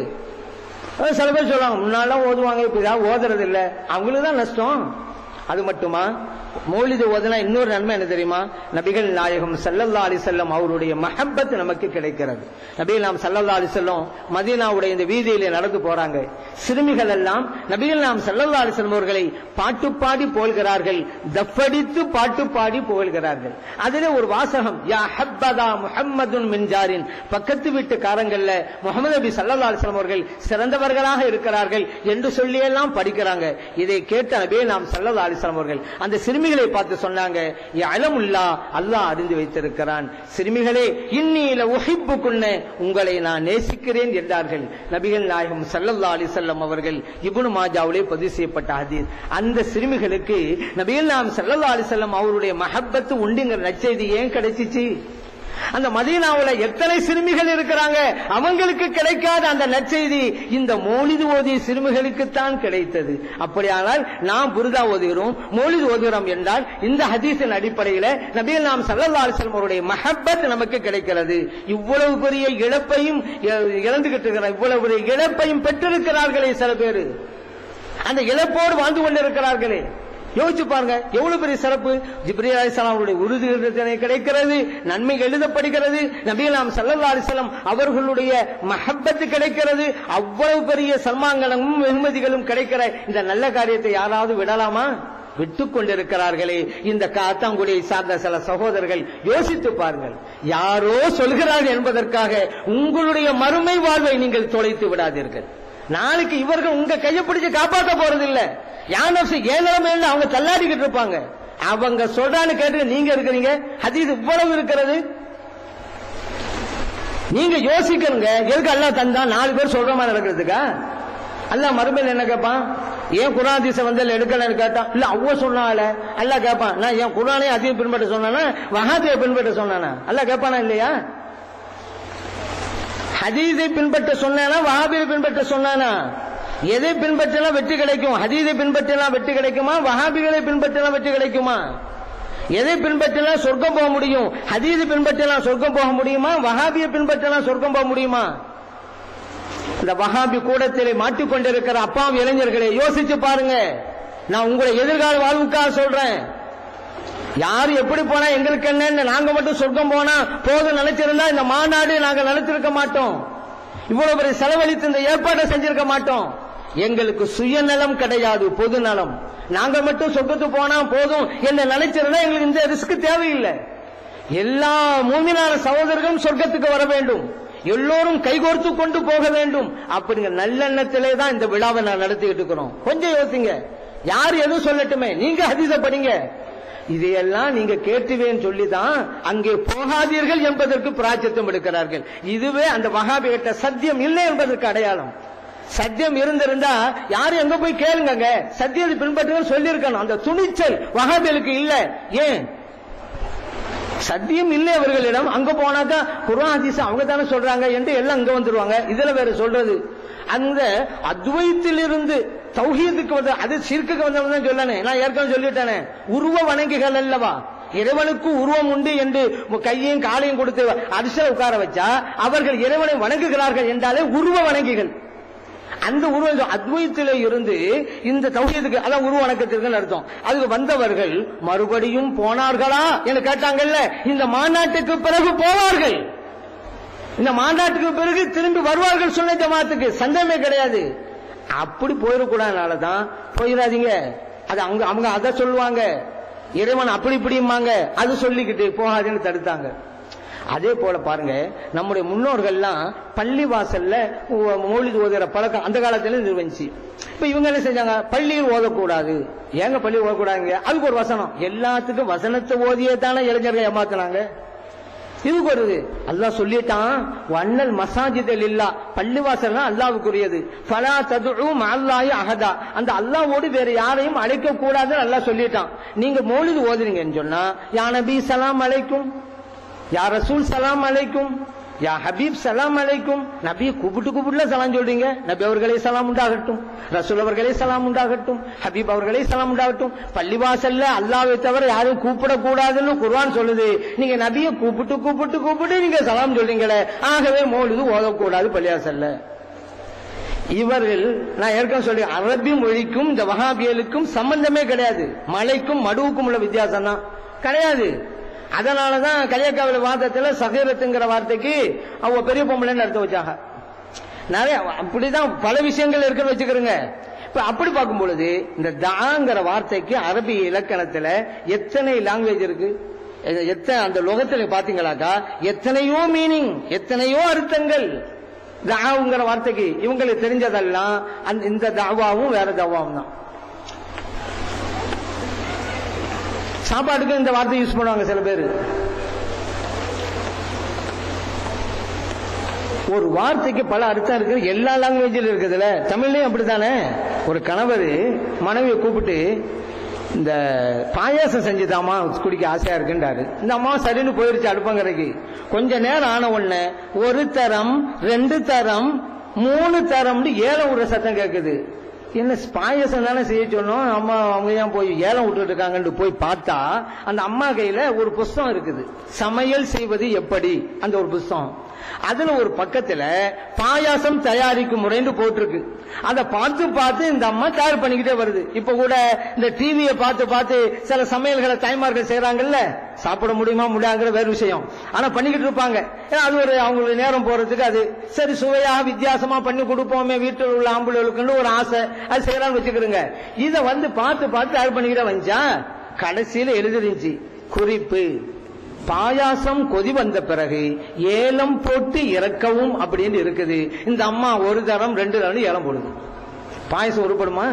அஹ் சில பேர் சொல்லுவாங்க முன்னாலாம் ஓதுவாங்க இப்ப ஏதாவது ஓதுறது இல்ல அவங்களுக்கு தான் நஷ்டம் அது மட்டுமா மௌலிது ஓதுனா இன்னொரு நன்மை என்ன தெரியுமா நபிகள் நாயகம் சல்லல்லா அலிசல்லம் அவருடைய மஹப்பத் நமக்கு கிடைக்கிறது நபிகள் நாம் சல்லல்லா அலிசல்லம் மதீனாவுடைய இந்த வீதியிலே நடந்து போறாங்க சிறுமிகள் எல்லாம் நபிகள் நாம் சல்லல்லா அலிசல்லம் அவர்களை பாட்டு பாடி போல்கிறார்கள் தஃபடித்து பாட்டு பாடி புகழ்கிறார்கள் அதிலே ஒரு வாசகம் யா ஹப்பதா முஹம்மதுன் மின்ஜாரின் பக்கத்து வீட்டுக்காரங்கள்ல முகமது நபி சல்லல்லா அலிஸ்லாம் அவர்கள் சிறந்தவர்களாக இருக்கிறார்கள் என்று சொல்லியெல்லாம் படிக்கிறாங்க இதை கேட்ட நபியே நாம் சல்லல்லா அலிஸ்லாம் அவர்கள் அந்த சிறுமிகளை பார்த்து சொன்னாங்க அலமுல்லா அல்லாஹ் அறிந்து வைத்திருக்கிறான் சிறுமிகளே இன்னில உஹிப்புக்குன்ன உங்களை நான் நேசிக்கிறேன் என்றார்கள் நபிகள் நாயகம் சல்லல்லா அலிசல்லம் அவர்கள் இப்னு மாஜாவிலே பதிவு செய்யப்பட்ட ஹதீஸ் அந்த சிறுமிகளுக்கு நபிகள் நாம் சல்லல்லா அலிசல்லம் அவருடைய மஹப்பத்து உண்டுங்கிற நற்செய்தி ஏன் கிடைச்சிச்சு அந்த மதீனாவுல எத்தனை சிறுமிகள் இருக்கிறாங்க அவங்களுக்கு கிடைக்காத அந்த நற்செய்தி இந்த மௌலிது ஓதிய சிறுமிகளுக்கு தான் கிடைத்தது அப்படியானால் நாம் புரிதா ஓதுகிறோம் மௌலிது ஓதுகிறோம் என்றால் இந்த ஹதீஸின் அடிப்படையில நபிகள் நாம் சல்லல்லா அலிஸ்லாம் அவருடைய மஹப்பத் நமக்கு கிடைக்கிறது இவ்வளவு பெரிய இழப்பையும் இ- இழந்துகிட்டு இருக்கிறார் இவ்வளவு பெரிய இழப்பையும் பெற்றிருக்கிறார்களே சில பேர் அந்த இழப்போடு வாழ்ந்து கொண்டிருக்கிறார்களே யோசிச்சு பாருங்க எவ்வளவு பெரிய சிறப்பு ஜிப்ரி அலிஸ்லாம் அவருடைய உறுதி கிடைக்கிறது நன்மை எழுதப்படுகிறது நபிகலாம் சல்லல்லா அலிஸ்லாம் அவர்களுடைய மஹப்பத்து கிடைக்கிறது அவ்வளவு பெரிய சன்மான்களும் வெகுமதிகளும் கிடைக்கிற இந்த நல்ல காரியத்தை யாராவது விடலாமா விட்டுக் கொண்டிருக்கிறார்களே இந்த காத்தாங்குடியை சார்ந்த சில சகோதரர்கள் யோசித்து பாருங்கள் யாரோ சொல்கிறார்கள் என்பதற்காக உங்களுடைய மறுமை வாழ்வை நீங்கள் தொலைத்து விடாதீர்கள் நாளைக்கு இவர்கள் உங்க கையை பிடிச்சு காப்பாற்ற போறது இல்ல யானசு ஏழமே அவங்க தள்ளாடிக்கிட்டு இருப்பாங்க அவங்க சொல்றான்னு கேட்டு நீங்க இருக்கிறீங்க ஹதீஸ் இவ்வளவு இருக்கிறது நீங்க யோசிக்கணுங்க எதுக்கு அல்லாஹ் தந்தா நாலு பேர் சொல்ற மாதிரி நடக்கிறதுக்கா அல்லாஹ் மறுமையில் என்ன கேட்பான் ஏன் குரான் ஹதீஸை வந்து இதுல எடுக்கலன்னு கேட்டான் இல்ல அவ்வளோ சொன்னால அல்லாஹ் கேட்பான் நான் என் குரானே அதிகம் பின்பற்ற சொன்னானா வஹாபியை பின்பற்ற சொன்னானா அல்லாஹ் கேட்பானா இல்லையா ஹதீஸை பின்பற்ற சொன்னானா வஹாபியை பின்பற்ற சொன்னானா எதை பின்பற்றலாம் வெற்றி கிடைக்கும் ஹதீஸை பின்பற்றலாம் வெற்றி கிடைக்குமா வஹாபிகளை பின்பற்றலாம் வெற்றி கிடைக்குமா எதை பின்பற்றலாம் சொர்க்கம் போக முடியும் ஹதீஸை பின்பற்றலாம் சொர்க்கம் போக முடியுமா வஹாபியை பின்பற்றலாம் சொர்க்கம் போக முடியுமா இந்த வஹாபி கூடத்திலே மாட்டிக்கொண்டிருக்கிற அப்பாவி இளைஞர்களை யோசிச்சு பாருங்க நான் உங்களை எதிர்கால வாழ்வுக்காக சொல்றேன் யாரு எப்படி போனா எங்களுக்கு என்ன நாங்க மட்டும் சொர்க்கம் போனா போதும் நினைச்சிருந்தா இந்த மாநாடு நாங்க நடத்திருக்க மாட்டோம் இவ்வளவு பெரிய செலவழித்து இந்த ஏற்பாட்டை செஞ்சிருக்க மாட்டோம் எங்களுக்கு சுயநலம் கிடையாது பொது நலம் நாங்க மட்டும் சொர்க்கத்துக்கு போனா போதும் என்று நினைச்சிருந்தா எங்களுக்கு இந்த ரிஸ்க் தேவையில்லை எல்லா மூமினான சகோதரர்களும் சொர்க்கத்துக்கு வர வேண்டும் எல்லோரும் கைகோர்த்து கொண்டு போக வேண்டும் அப்படிங்கிற நல்லெண்ணத்திலே தான் இந்த விழாவை நான் நடத்திக்கிட்டு இருக்கிறோம் கொஞ்சம் யோசிங்க யார் எதுவும் சொல்லட்டுமே நீங்க ஹதீஸ படிங்க இதையெல்லாம் நீங்க கேட்டுவேன்னு சொல்லி தான் அங்கே போகாதீர்கள் என்பதற்கு பிராச்சித்தம் எடுக்கிறார்கள் இதுவே அந்த வகாபிகிட்ட சத்தியம் இல்லை என்பதற்கு அடையாளம் சத்தியம் இருந்திருந்தா யாரும் எங்க போய் கேளுங்க சத்தியத்தை பின்பற்றுங்கள் சொல்லி இருக்கணும் அந்த துணிச்சல் வகாபிகளுக்கு இல்ல ஏன் சத்தியம் இல்லை அவர்களிடம் அங்க போனாக்கா குர்ஆன் ஹதீஸ் அவங்க தானே சொல்றாங்க என்று எல்லாம் அங்க வந்துருவாங்க இதுல வேற சொல்றது அந்த அத்வைத்திலிருந்து தௌஹீதுக்கு வந்து அது சிறுக்குக்கு வந்தவங்க தான் சொல்லனே நான் ஏற்கனவே சொல்லிட்டேனே உருவ வணங்குகள் அல்லவா இறைவனுக்கு உருவம் உண்டு என்று கையையும் காலையும் கொடுத்து அரிசில உட்கார வச்சா அவர்கள் இறைவனை வணங்குகிறார்கள் என்றாலே உருவ வணங்கிகள் அந்த உருவ அத்வைத்தில இருந்து இந்த தௌஹீதுக்கு அதான் உருவ வணக்கத்திற்கு அர்த்தம் அதுக்கு வந்தவர்கள் மறுபடியும் போனார்களா என்று கேட்டாங்கல்ல இந்த மாநாட்டுக்கு பிறகு போவார்கள் இந்த மாநாட்டுக்கு பிறகு திரும்பி வருவார்கள் சொன்ன ஜமாத்துக்கு சந்தேகமே கிடையாது அப்படி போயிடக்கூடாதுனால தான் போயிடாதீங்க அது அவங்க அவங்க அதை சொல்லுவாங்க இறைவன் அப்படி இப்படிம்பாங்க அது சொல்லிக்கிட்டு போகாதுன்னு தடுத்தாங்க அதே போல பாருங்க நம்முடைய முன்னோர்கள்லாம் பள்ளி வாசல்ல மௌலிது ஓதுற பழக்கம் அந்த காலத்துல நிர்வகிச்சு இப்ப இவங்க என்ன செஞ்சாங்க பள்ளியில் ஓதக்கூடாது ஏங்க பள்ளி ஓதக்கூடாதுங்க அதுக்கு ஒரு வசனம் எல்லாத்துக்கும் வசனத்தை ஓதியே தானே இளைஞர்கள் ஏமாத்துனாங்க இதுக்கு வருது அல்லாஹ் சொல்லிட்டான் வண்ணல் மசாஜிதல் இல்லா பள்ளிவாசல் அல்லாவுக்குரியது ஃபலா ததுஉ மஅல்லாஹி அஹதா அந்த அல்லாஹ்வோடு வேற யாரையும் அழைக்க கூடாதுன்னு அல்லாஹ் சொல்லிட்டான் நீங்க மௌலிது ஓதுறீங்கன்னு சொன்னா யா நபி சலாம் அலைக்கும் யா ரசூல் சலாம் அலைக்கும் யா ஹபீப் சலாம் அலைக்கும் நபியை கூப்பிட்டு கூப்பிட்டுல சலாம் சொல்றீங்க நபி அவர்களே சலாம் உண்டாகட்டும் ரசூல் அவர்களே சலாம் உண்டாகட்டும் ஹபீப் அவர்களே சலாம் உண்டாகட்டும் பள்ளிவாசல்ல அல்லாவை தவிர யாரும் கூப்பிடக்கூடாதுன்னு குர்ஆன் சொல்லுது நீங்க நபியை கூப்பிட்டு கூப்பிட்டு கூப்பிட்டு நீங்க சலாம் சொல்றீங்களே ஆகவே மௌலிது ஓதக்கூடாது பள்ளிவாசல்ல இவர்கள் நான் ஏற்கனவே சொல்லி அரபி மொழிக்கும் இந்த வகாபியலுக்கும் சம்பந்தமே கிடையாது மலைக்கும் மடுவுக்கும் உள்ள வித்தியாசம் தான் கிடையாது அதனாலதான் கலியக்காவில வாதத்துல சகீரத்துங்கிற வார்த்தைக்கு அவங்க பெரிய பொம்பளைன்னு அர்த்தம் வச்சாங்க நிறைய அப்படிதான் பல விஷயங்கள் இருக்குன்னு வச்சுக்கிறோங்க இப்ப அப்படி பார்க்கும் பொழுது இந்த தாங்கிற வார்த்தைக்கு அரபி இலக்கணத்துல எத்தனை லாங்குவேஜ் இருக்கு எத்தனை அந்த லோகத்துல பாத்தீங்களாக்கா எத்தனையோ மீனிங் எத்தனையோ அர்த்தங்கள் தாவுங்கிற வார்த்தைக்கு இவங்களுக்கு தெரிஞ்சதெல்லாம் அந்த இந்த தாவாவும் வேற தாவாவும் தான் சாப்பாட்டுக்கு இந்த வார்த்தை யூஸ் பண்ணுவாங்க சில பேர் ஒரு வார்த்தைக்கு பல அர்த்தம் இருக்கு எல்லா லாங்குவேஜிலும் இருக்குதுல்ல தமிழ்லயும் அப்படித்தானே ஒரு கணவர் மனைவியை கூப்பிட்டு இந்த பாயாசம் செஞ்சுதாமா குடிக்க ஆசையா இருக்குன்றாரு இந்த அம்மா சரின்னு போயிருச்சு அடுப்பங்கரைக்கு கொஞ்ச நேரம் ஆன உடனே ஒரு தரம் ரெண்டு தரம் மூணு தரம்னு ஏலம் விடுற சத்தம் கேட்குது என்ன பாயசம் தானே செய்ய சொன்னோம் அம்மா அவங்க ஏன் போய் ஏலம் விட்டுட்டு இருக்காங்கன்னு போய் பார்த்தா அந்த அம்மா கையில ஒரு புஸ்தகம் இருக்குது சமையல் செய்வது எப்படி அந்த ஒரு புஸ்தகம் அதுல ஒரு பக்கத்துல பாயாசம் தயாரிக்கும் முறைன்னு போட்டிருக்கு அதை பார்த்து பார்த்து இந்த அம்மா தயார் பண்ணிக்கிட்டே வருது இப்ப கூட இந்த டிவியை பார்த்து பார்த்து சில சமையல்களை தாய்மார்கள் செய்யறாங்கல்ல சாப்பிட முடியுமா முடியாங்கிற வேறு விஷயம் ஆனா பண்ணிக்கிட்டு இருப்பாங்க ஏன்னா அது ஒரு அவங்களுக்கு நேரம் போறதுக்கு அது சரி சுவையாக வித்தியாசமா பண்ணி கொடுப்போமே வீட்டில் உள்ள ஆம்பளைகளுக்குன்னு ஒரு ஆசை அது செய்யலாம்னு வச்சுக்கிறோங்க இதை வந்து பார்த்து பார்த்து தயார் பண்ணிக்கிட்டே வந்துச்சா கடைசியில எழுதிருந்துச்சு குறிப்பு பாயாசம் கொதி வந்த பிறகு ஏலம் போட்டு இறக்கவும் அப்படின்னு இருக்குது இந்த அம்மா ஒரு தரம் ரெண்டு தரம் ஏலம் போடுது பாயசம் உருப்படுமா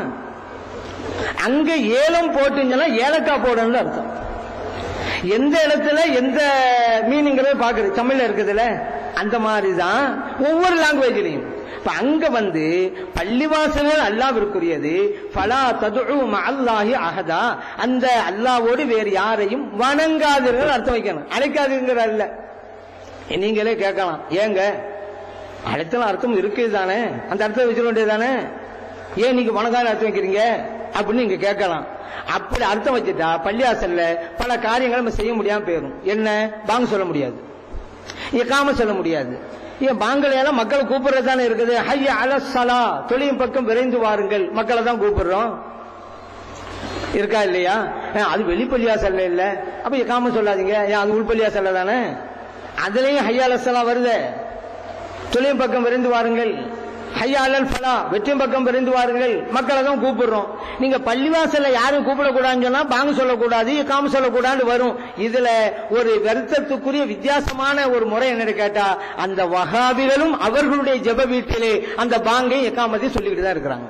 அங்க ஏலம் போட்டுங்கன்னா ஏலக்காய் போடணும்னு அர்த்தம் எந்த இடத்துல எந்த மீனிங்கிறத பாக்குறது தமிழ்ல இருக்குதுல்ல அந்த மாதிரி தான் ஒவ்வொரு லாங்குவேஜ்லையும் இப்ப அங்க வந்து பள்ளிவாசல்கள் அல்லாவிற்குரியது பலா ததுஉ அல்லாஹி அஹதா அந்த அல்லாவோடு வேறு யாரையும் வணங்காதீர்கள் அர்த்தம் வைக்கணும் அழைக்காதீங்கிற அல்ல நீங்களே கேட்கலாம் ஏங்க அழைத்தலாம் அர்த்தம் இருக்குது தானே அந்த அர்த்தம் வச்சிட வேண்டியதானே ஏன் நீங்க வணங்காத அர்த்தம் வைக்கிறீங்க அப்படின்னு நீங்க கேட்கலாம் அப்படி அர்த்தம் வச்சுட்டா பள்ளிவாசல்ல பல காரியங்களை நம்ம செய்ய முடியாம போயிடும் என்ன பாங்க சொல்ல முடியாது இக்காம சொல்ல முடியாது ஏன் பாங்கலையெல்லாம் மக்களை கூப்பிடுறது தானே இருக்குது ஹைய அலசலா தொழில் பக்கம் விரைந்து வாருங்கள் மக்களை தான் கூப்பிடுறோம் இருக்கா இல்லையா அது வெளிப்பள்ளியா செல்ல இல்ல அப்ப இக்காம சொல்லாதீங்க ஏன் அது உள்பள்ளியா செல்ல தானே அதுலயும் ஹையா அலசலா வருது தொழில் பக்கம் விரைந்து வாருங்கள் ஹையாலல் ஃபலா வெற்றி பக்கம் பிரிந்து வாருங்கள் மக்களை தான் கூப்பிடுறோம் நீங்க பள்ளிவாசல்ல யாரும் கூப்பிடக்கூடாதுன்னு சொன்னா பாங்க சொல்லக்கூடாது காம சொல்லக்கூடாதுன்னு வரும் இதுல ஒரு வருத்தத்துக்குரிய வித்தியாசமான ஒரு முறை என்னன்னு கேட்டா அந்த வகாபிகளும் அவர்களுடைய ஜெப வீட்டிலே அந்த பாங்கை எக்காமத்தை சொல்லிக்கிட்டு தான் இருக்கிறாங்க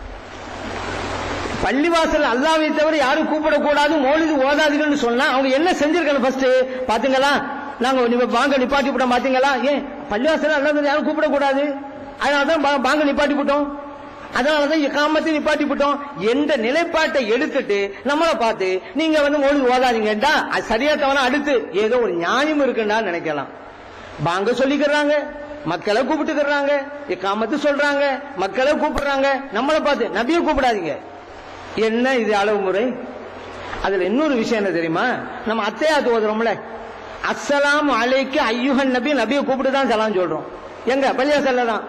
பள்ளிவாசல் அல்லாவை தவிர யாரும் கூப்பிடக்கூடாது மௌலிது ஓதாதீங்கன்னு சொன்னா அவங்க என்ன செஞ்சிருக்காங்க ஃபர்ஸ்ட் பாத்தீங்களா நாங்க நீங்க பாங்க நிப்பாட்டி விட்டோம் பாத்தீங்களா ஏன் பள்ளிவாசல் அல்லாத யாரும் கூப்பிடக்கூடாது அதனாலதான் பா- பாங்க நிப்பாட்டி விட்டோம் அதனாலதான் இக்காமத்தை நிப்பாட்டி விட்டோம் என்ற நிலைப்பாட்டை எடுத்துட்டு நம்மளை பார்த்து நீங்க வந்து மௌலிது ஓதாதீங்கடா அது சரியா தவணை அடுத்து ஏதோ ஒரு நியாயம் இருக்குன்னா நினைக்கலாம் பாங்க சொல்லிக்கிறாங்க மக்களை கூப்பிட்டுக்கிறாங்க இக்காமத்து சொல்றாங்க மக்களை கூப்பிடுறாங்க நம்மளை பார்த்து நபியை கூப்பிடாதீங்க என்ன இது அளவு முறை அதுல இன்னொரு விஷயம் என்ன தெரியுமா நம்ம அத்தையாத்து ஓதுறோம்ல அஸ்ஸலாம் அலைக்கு ஐயுகன் நபி நபியை கூப்பிட்டு தான் சலாம் சொல்றோம் எங்க பள்ளியாசல்ல தான்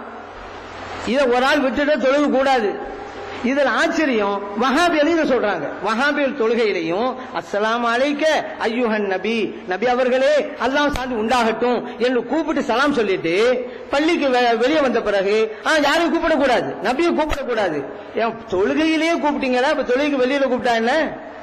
இதை ஒரு ஆள் விட்டுட்டு தொழுக கூடாது இதுல ஆச்சரியம் வஹாபியலையும் சொல்றாங்க வஹாபியல் தொழுகையிலையும் அஸ்ஸலாமு அலைக்க ஐயுஹன் நபி நபி அவர்களே அல்லாஹ் சாந்தி உண்டாகட்டும் என்று கூப்பிட்டு சலாம் சொல்லிட்டு பள்ளிக்கு வெ- வெளியே வந்த பிறகு ஆ யாரையும் கூப்பிடக்கூடாது நபியை கூப்பிடக்கூடாது ஏன் தொழுகையிலேயே கூப்பிட்டீங்களா இப்ப தொழுகைக்கு வெளியில கூப்பிட்டா என்ன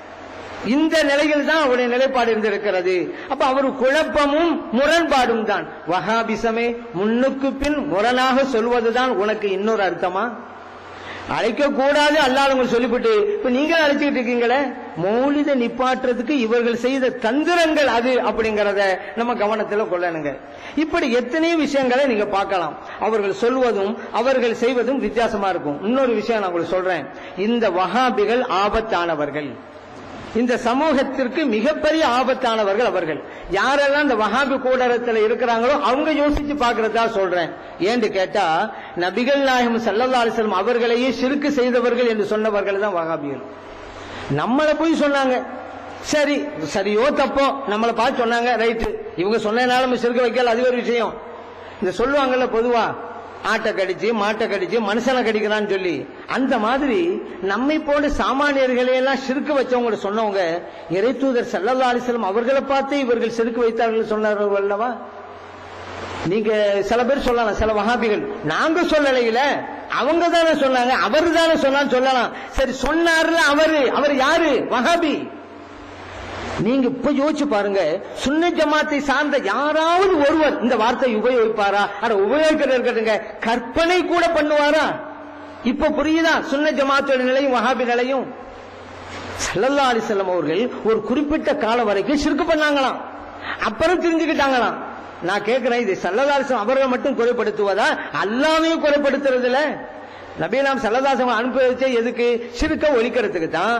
இந்த நிலையில் தான் அவருடைய நிலைப்பாடு இருந்திருக்கிறது அப்ப அவர் குழப்பமும் முரண்பாடும் தான் வஹாபிசமே முன்னுக்கு பின் முரணாக சொல்வதுதான் உனக்கு இன்னொரு அர்த்தமா அழைக்க கூடாது அல்லாதவங்க சொல்லிவிட்டு இப்ப நீங்க அழைச்சிட்டு இருக்கீங்களே மௌலித நிப்பாட்டுறதுக்கு இவர்கள் செய்த தந்திரங்கள் அது அப்படிங்கறத நம்ம கவனத்துல கொள்ளணுங்க இப்படி எத்தனை விஷயங்களை நீங்க பார்க்கலாம் அவர்கள் சொல்வதும் அவர்கள் செய்வதும் வித்தியாசமா இருக்கும் இன்னொரு விஷயம் நான் உங்களுக்கு சொல்றேன் இந்த வஹாபிகள் ஆபத்தானவர்கள் இந்த சமூகத்திற்கு மிகப்பெரிய ஆபத்தானவர்கள் அவர்கள் யாரெல்லாம் இந்த வஹாபி கூடரத்தில் இருக்கிறாங்களோ அவங்க யோசிச்சு பார்க்கறதா சொல்றேன் ஏன்னு கேட்டா நபிகள் நாயகம் சல்லல்லா அலிஸ்லம் அவர்களையே சிறுக்கு செய்தவர்கள் என்று சொன்னவர்கள் தான் வஹாபிகள் நம்மளை போய் சொன்னாங்க சரி சரியோ தப்போ நம்மளை பார்த்து சொன்னாங்க ரைட்டு இவங்க சொன்னதுனால நம்ம சிறுக்க வைக்கல அது ஒரு விஷயம் இந்த சொல்லுவாங்கல்ல பொதுவா ஆட்டை கடிச்சு மாட்டை கடிச்சு மனுஷனை கடிக்கிறான்னு சொல்லி அந்த மாதிரி நம்மை போன்ற சாமானியர்களை எல்லாம் சிறுக்கு வச்சவங்க சொன்னவங்க இறைத்தூதர் சல்லல்லா அலிஸ்லம் அவர்களை பார்த்து இவர்கள் சிறுக்கு வைத்தார்கள் சொன்னார்கள் அல்லவா நீங்க சில பேர் சொல்லலாம் சில வஹாபிகள் நாங்க சொல்லலையில அவங்க தானே சொன்னாங்க அவர் தானே சொன்னான்னு சொல்லலாம் சரி சொன்னார்ல அவரு அவர் யாரு வஹாபி நீங்க இப்ப யோசிச்சு பாருங்க சுன்ன ஜமாத்தை சார்ந்த யாராவது ஒருவர் இந்த வார்த்தையை உபயோகிப்பாரா அட உபயோகிக்கிறது இருக்கட்டுங்க கற்பனை கூட பண்ணுவாரா இப்ப புரியுதா சுன்ன ஜமாத்தோட நிலையும் வஹாபி நிலையும் சல்லல்லா அலிசல்லம் அவர்கள் ஒரு குறிப்பிட்ட காலம் வரைக்கும் சிறுக்கு பண்ணாங்களாம் அப்புறம் தெரிஞ்சுக்கிட்டாங்களாம் நான் கேட்கிறேன் இது சல்லல்லா அலிஸ்லாம் அவர்கள் மட்டும் குறைப்படுத்துவதா அல்லாமையும் குறைப்படுத்துறதுல நபீலாம் சல்லதாசம் அனுப்பி வச்ச எதுக்கு சிறுக்க ஒழிக்கிறதுக்கு தான்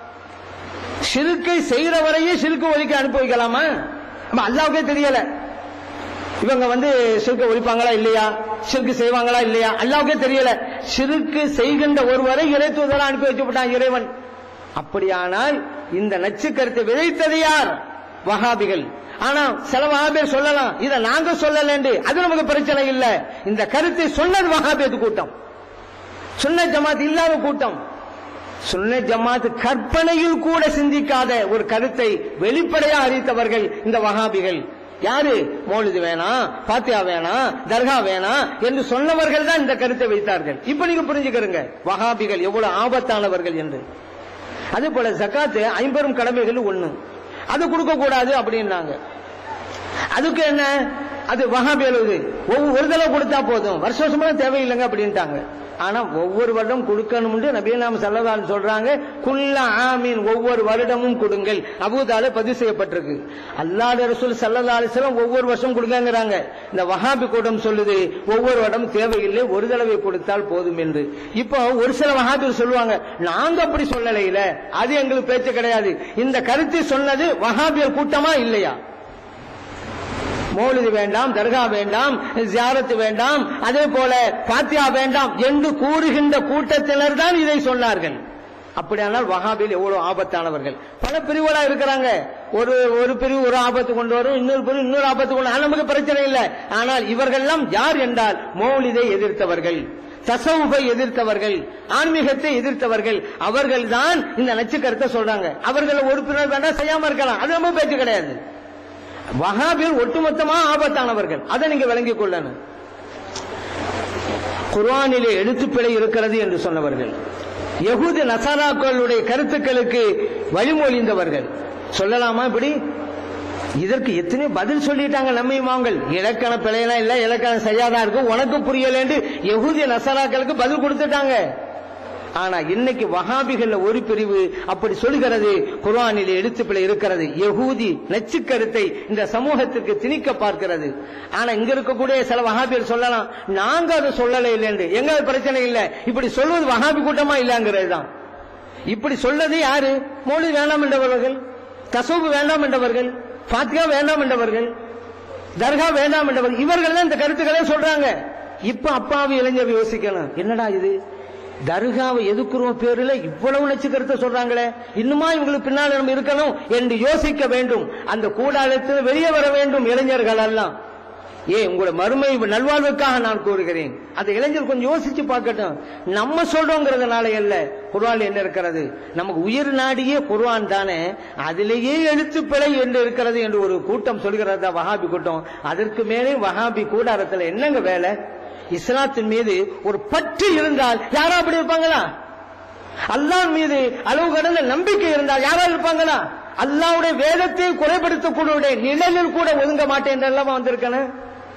சிறுக்கை செய்யற வரையே சிறுக்கு ஒழிக்க அனுப்பி வைக்கலாமா நம்ம அல்லாவுக்கே தெரியல இவங்க வந்து சிறுக்கு ஒழிப்பாங்களா இல்லையா சிறுக்கு செய்வாங்களா இல்லையா அல்லாவுக்கே தெரியல சிறுக்கு செய்கின்ற ஒருவரை இறை தூதரா அனுப்பி வச்சு விட்டான் இறைவன் அப்படியானால் இந்த நச்சு கருத்தை விதைத்தது யார் வஹாபிகள் ஆனா சில வஹாபியர் சொல்லலாம் இதை நாங்க சொல்லலண்டு அது நமக்கு பிரச்சனை இல்ல இந்த கருத்தை சொன்னது வஹாபியத்து கூட்டம் சுன்ன ஜமாத் இல்லாத கூட்டம் சுன்ன ஜமாத் கற்பனையில் கூட சிந்திக்காத ஒரு கருத்தை வெளிப்படையா அறிவித்தவர்கள் இந்த வஹாபிகள் யாரு மௌலிது வேணாம் பாத்தியா வேணாம் தர்கா வேணாம் என்று சொன்னவர்கள் தான் இந்த கருத்தை வைத்தார்கள் இப்ப நீங்க புரிஞ்சுக்கிறீங்க வஹாபிகள் எவ்வளவு ஆபத்தானவர்கள் என்று அதே போல ஜக்காத்து ஐம்பெரும் கடமைகள் ஒண்ணு அது கொடுக்க கூடாது அப்படின்னாங்க அதுக்கு என்ன அது வகாபி எழுது ஒரு தடவை கொடுத்தா போதும் வருஷ வருஷமா தேவையில்லைங்க அப்படின்ட்டாங்க ஆனா ஒவ்வொரு வருடம் கொடுக்கணும்னு நபீனாம் சல்லதான் சொல்றாங்க குல்ல ஆமீன் ஒவ்வொரு வருடமும் கொடுங்கள் அபூதால பதிவு செய்யப்பட்டிருக்கு அல்லாஹ் ரசூல் சல்லல்லா அலிஸ்லாம் ஒவ்வொரு வருஷம் கொடுங்கங்கிறாங்க இந்த வஹாபி கூட்டம் சொல்லுது ஒவ்வொரு வருடம் தேவையில்லை ஒரு தடவை கொடுத்தால் போதும் என்று இப்போ ஒரு சில வஹாபி சொல்லுவாங்க நாங்க அப்படி சொல்லலையில அது எங்களுக்கு பேச்சு கிடையாது இந்த கருத்தை சொன்னது வஹாபியர் கூட்டமா இல்லையா மௌலிது வேண்டாம் தர்கா வேண்டாம் ஜியாரத்து வேண்டாம் அதே போல பாத்தியா வேண்டாம் என்று கூறுகின்ற கூட்டத்தினர் தான் இதை சொன்னார்கள் அப்படியானால் வஹாபில் எவ்வளவு ஆபத்தானவர்கள் பல பிரிவுகளா இருக்கிறாங்க ஒரு ஒரு பிரிவு ஒரு ஆபத்து கொண்டு வரும் இன்னொரு பிரிவு இன்னொரு ஆபத்து கொண்டு வரும். நமக்கு பிரச்சனை இல்லை ஆனால் இவர்கள்லாம் யார் என்றால் மௌலிதை எதிர்த்தவர்கள் தசவுபை எதிர்த்தவர்கள் ஆன்மீகத்தை எதிர்த்தவர்கள் அவர்கள் தான் இந்த நச்சுக்கருத்தை சொல்றாங்க அவர்கள் உறுப்பினர் வேண்டாம் செய்யாம இருக்கலாம் அது நம்ம பேச்சு கிடையாது வஹாபில் ஒட்டுமொத்தமா ஆபத்தானவர்கள் அதை நீங்க விளங்கிக் கொள்ளணும் குர்ஆனிலே எழுத்துப்பிழை இருக்கிறது என்று சொன்னவர்கள் யகூது நசாராக்களுடைய கருத்துக்களுக்கு வழிமொழிந்தவர்கள் சொல்லலாமா இப்படி இதற்கு எத்தனை பதில் சொல்லிட்டாங்க நம்ம இமாம்கள் இலக்கண பிழையெல்லாம் இல்ல இலக்கணம் சரியாதான் இருக்கு உனக்கு புரியலன்னு யகூதிய நசராக்களுக்கு பதில் கொடுத்துட்டாங்க ஆனா இன்னைக்கு வஹாபிகள்ல ஒரு பிரிவு அப்படி சொல்கிறது குர்ஆனில் எழுத்துப்பிழை இருக்கிறது யகூதி நச்சு கருத்தை இந்த சமூகத்திற்கு திணிக்க பார்க்கிறது ஆனா இங்க இருக்கக்கூடிய சில வஹாபியர் சொல்லலாம் நாங்க அதை சொல்லல இல்லைன்னு எங்க அது பிரச்சனை இல்ல இப்படி சொல்வது வஹாபி கூட்டமா இல்லங்கிறது தான் இப்படி சொல்லது யாரு மௌலி வேண்டாம் என்றவர்கள் தசோபு வேண்டாம் என்றவர்கள் ஃபாத்தியா வேண்டாம் என்றவர்கள் தர்கா வேண்டாம் என்றவர்கள் இவர்கள் தான் இந்த கருத்துக்களே சொல்றாங்க இப்ப அப்பாவி இளைஞர் யோசிக்கணும் என்னடா இது தர்காவை எதுக்குறோம் பேருல இவ்வளவு நச்சு கருத்தை சொல்றாங்களே இன்னுமா இவங்களுக்கு பின்னால் நம்ம இருக்கணும் என்று யோசிக்க வேண்டும் அந்த கூடாரத்தில் வெளியே வர வேண்டும் இளைஞர்கள் எல்லாம் ஏ உங்களோட மறுமை நல்வாழ்வுக்காக நான் கூறுகிறேன் அந்த இளைஞர் கொஞ்சம் யோசிச்சு பார்க்கட்டும் நம்ம சொல்றோங்கிறதுனால அல்ல குர்ஆன் என்ன இருக்கிறது நமக்கு உயிர் நாடியே குர்ஆன் தானே அதிலேயே எழுத்து பிழை என்று இருக்கிறது என்று ஒரு கூட்டம் சொல்கிறதா வஹாபி கூட்டம் அதற்கு மேலே வஹாபி கூடாரத்துல என்னங்க வேலை இஸ்லாத்தின் மீது ஒரு பற்று இருந்தால் யாரா அப்படி இருப்பாங்களா அல்லாஹ் மீது அளவு கடந்த நம்பிக்கை இருந்தால் யாரா இருப்பாங்களா அல்லாவுடைய வேதத்தை குறைபடுத்தக்கூடிய நிழலில் கூட ஒதுங்க மாட்டேன் என்றெல்லாம் வந்திருக்கணும்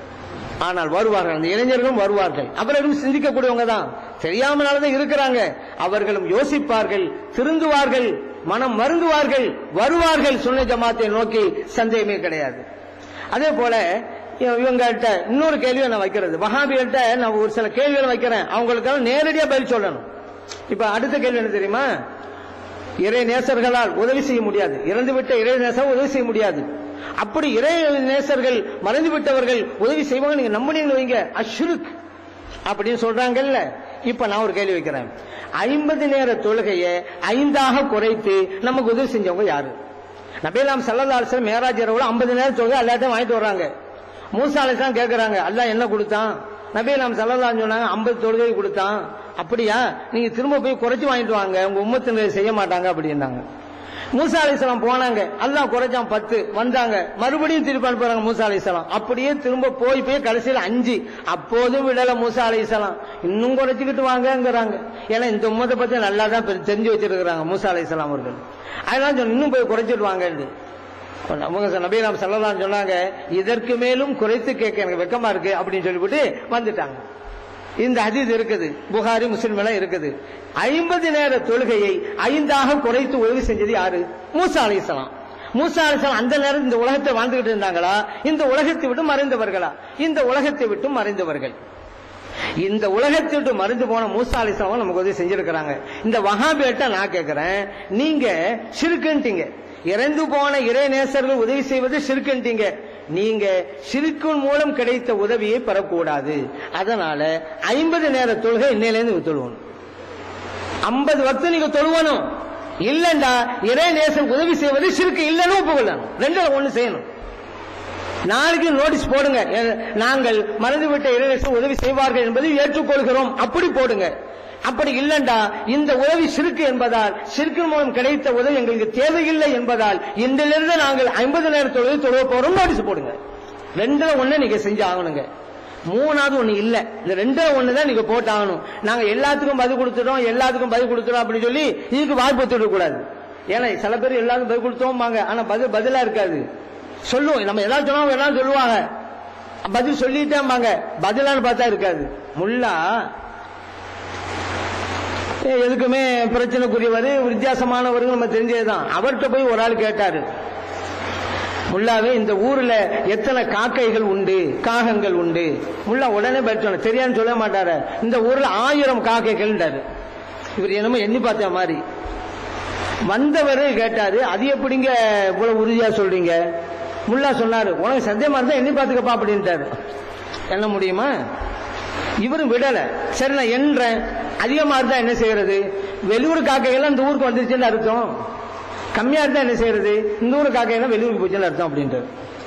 ஆனால் வருவார்கள் அந்த இளைஞர்களும் வருவார்கள் அவர்களும் சிந்திக்கக்கூடியவங்க தான் தெரியாமனாலதான் இருக்கிறாங்க அவர்களும் யோசிப்பார்கள் திருந்துவார்கள் மனம் மருந்துவார்கள் வருவார்கள் சுன்ன ஜமாத்தை நோக்கி சந்தேகமே கிடையாது அதே போல இவங்கள்ட்ட இன்னொரு கேள்வியை நான் வைக்கிறது வஹாபிகள்ட்ட நான் ஒரு சில கேள்விகளை வைக்கிறேன் அவங்களுக்காக நேரடியா பதில் சொல்லணும் இப்ப அடுத்த கேள்வி என்ன தெரியுமா இறை நேசர்களால் உதவி செய்ய முடியாது இறந்துவிட்ட இறை நேசர் உதவி செய்ய முடியாது அப்படி இறை நேசர்கள் மறைந்து விட்டவர்கள் உதவி செய்வாங்க நீங்க நம்பினீங்கன்னு வைங்க அஷ்ருக் அப்படின்னு சொல்றாங்கல்ல இப்ப நான் ஒரு கேள்வி வைக்கிறேன் ஐம்பது நேர தொழுகையை ஐந்தாக குறைத்து நமக்கு உதவி செஞ்சவங்க யாரு நபேலாம் சல்லல்லாசன் மேராஜ் இரவுல ஐம்பது நேரம் தொழுகை எல்லாத்தையும் வாங்கிட்டு வர்றாங்க மூசா அலிஸ்லாம் கேட்கறாங்க அல்லாஹ் என்ன கொடுத்தான் நபி நாம் சல்லல்லான்னு சொன்னாங்க ஐம்பது தொழுகை கொடுத்தான் அப்படியா நீங்க திரும்ப போய் குறைச்சு வாங்கிட்டு வாங்க உங்க உம்மத்தினர் செய்ய மாட்டாங்க அப்படின்னாங்க மூசா அலிஸ்லாம் போனாங்க அல்லாஹ் குறைச்சான் பத்து வந்தாங்க மறுபடியும் திருப்பி அனுப்புறாங்க மூசா அலிஸ்லாம் அப்படியே திரும்ப போய் போய் கடைசியில் அஞ்சு அப்போதும் விடல மூசா அலிஸ்லாம் இன்னும் குறைச்சிக்கிட்டு வாங்கங்கிறாங்க ஏன்னா இந்த உம்மத்தை பத்தி நல்லா தான் பெரு- தெரிஞ்சு வச்சிருக்கிறாங்க மூசா அலிஸ்லாம் அவர்கள் அதனால சொன்ன, இன்னும் போய் குறைச்சிட்டு வாங்கன்னு அவங்க நபீராம் சல்லலாம் சொன்னாங்க இதற்கு மேலும் குறைத்து கேட்க எனக்கு வெக்கமா இருக்கு அப்படின்னு சொல்லிவிட்டு வந்துட்டாங்க இந்த ஹதீஸ் இருக்குது புகாரி முஸ்லிம் எல்லாம் இருக்குது ஐம்பது நேர தொழுகையை ஐந்தாக குறைத்து உதவி செஞ்சது யாரு மூசா அலிஸ்லாம் மூசா அலிஸ்லாம் அந்த நேரம் இந்த உலகத்தை வாழ்ந்துகிட்டு இருந்தாங்களா இந்த உலகத்தை விட்டு மறைந்தவர்களா இந்த உலகத்தை விட்டு மறைந்தவர்கள் இந்த உலகத்தை விட்டு மறைந்து போன மூசா அலிஸ்லாம் நமக்கு உதவி செஞ்சிருக்கிறாங்க இந்த வஹாபியிட்ட நான் கேட்கிறேன் நீங்க சிறுக்குன்ட்டீங்க இறந்து போன இறை நேசர்கள் உதவி செய்வது சிறுக்குன்ட்டீங்க நீங்க சிறுக்கின் மூலம் கிடைத்த உதவியை பெறக்கூடாது அதனால ஐம்பது நேர தொழுகை இன்னையிலேருந்து தொழுவணும் ஐம்பது வக்து நீங்க தொழுவணும் இல்லண்டா இறை நேசம் உதவி செய்வது சிறுக்கு இல்லைன்னு ஒப்புக்கொள்ளணும் ரெண்டுல ஒண்ணு செய்யணும் நாளைக்கு நோட்டீஸ் போடுங்க எ- நாங்கள் மறந்துவிட்ட இறைநேசம் உதவி செய்வார்கள் என்பதை ஏற்றுக்கொள்கிறோம் அப்படி போடுங்க அப்படி இல்லண்டா இந்த உதவி சிறுக்கு என்பதால் சிறுக்கின் மூலம் கிடைத்த உதவி எங்களுக்கு தேவையில்லை என்பதால் இன்றிலிருந்து நாங்கள் ஐம்பது நேரம் தொழுது தொழுவ போறோம் நோட்டீஸ் போடுங்க ரெண்டுல ஒண்ணு நீங்க செஞ்சு ஆகணுங்க மூணாவது ஒண்ணு இல்ல இந்த ரெண்டுல ஒண்ணு தான் நீங்க போட்டு ஆகணும் நாங்க எல்லாத்துக்கும் பதில் கொடுத்துட்டோம் எல்லாத்துக்கும் பதில் கொடுத்துட்டோம் அப்படின்னு சொல்லி இதுக்கு வாய்ப்பு விட்டுடக் கூடாது ஏன்னா சில பேர் எல்லாருக்கும் பதில் கொடுத்தோம்பாங்க ஆனா பதில் பதிலா இருக்காது சொல்லுவோம் நம்ம எதாவது சொன்னா எல்லாம் சொல்லுவாங்க பதில் சொல்லிட்டேம்பாங்க பதிலான்னு பார்த்தா இருக்காது முல்லா ஏ, எதுக்குமே பிரச்சனைக்குரியவர் வித்தியாசமானவர்கள் நம்ம தெரிஞ்சதுதான் அவர்கிட்ட போய் ஒரு ஆள் கேட்டாரு முல்லாவே இந்த ஊர்ல எத்தனை காக்கைகள் உண்டு காகங்கள் உண்டு முல்லா உடனே பயிற்சி தெரியான்னு சொல்ல மாட்டாரு இந்த ஊர்ல ஆயிரம் காக்கைகள்ன்றாரு இவர் என்னமோ எண்ணி பார்த்த மாதிரி வந்தவர் கேட்டாரு அது எப்படிங்க இவ்வளவு உறுதியா சொல்றீங்க முல்லா சொன்னாரு உனக்கு சந்தேகமா இருந்தா எண்ணி பார்த்துக்கப்பா அப்படின்ட்டாரு என்ன முடியுமா இவரும் விடல சரி நான் எண்றேன் அதிகமா இருந்தா என்ன செய்யறது வெளியூர் காக்கைகள்லாம் இந்த ஊருக்கு வந்துருச்சுன்னு அர்த்தம் கம்மியா இருந்தா என்ன செய்யறது இந்த ஊர் காக்கைகள்லாம் வெளியூருக்கு போச்சுன்னு அர்த்தம் அப்படின்ட்டு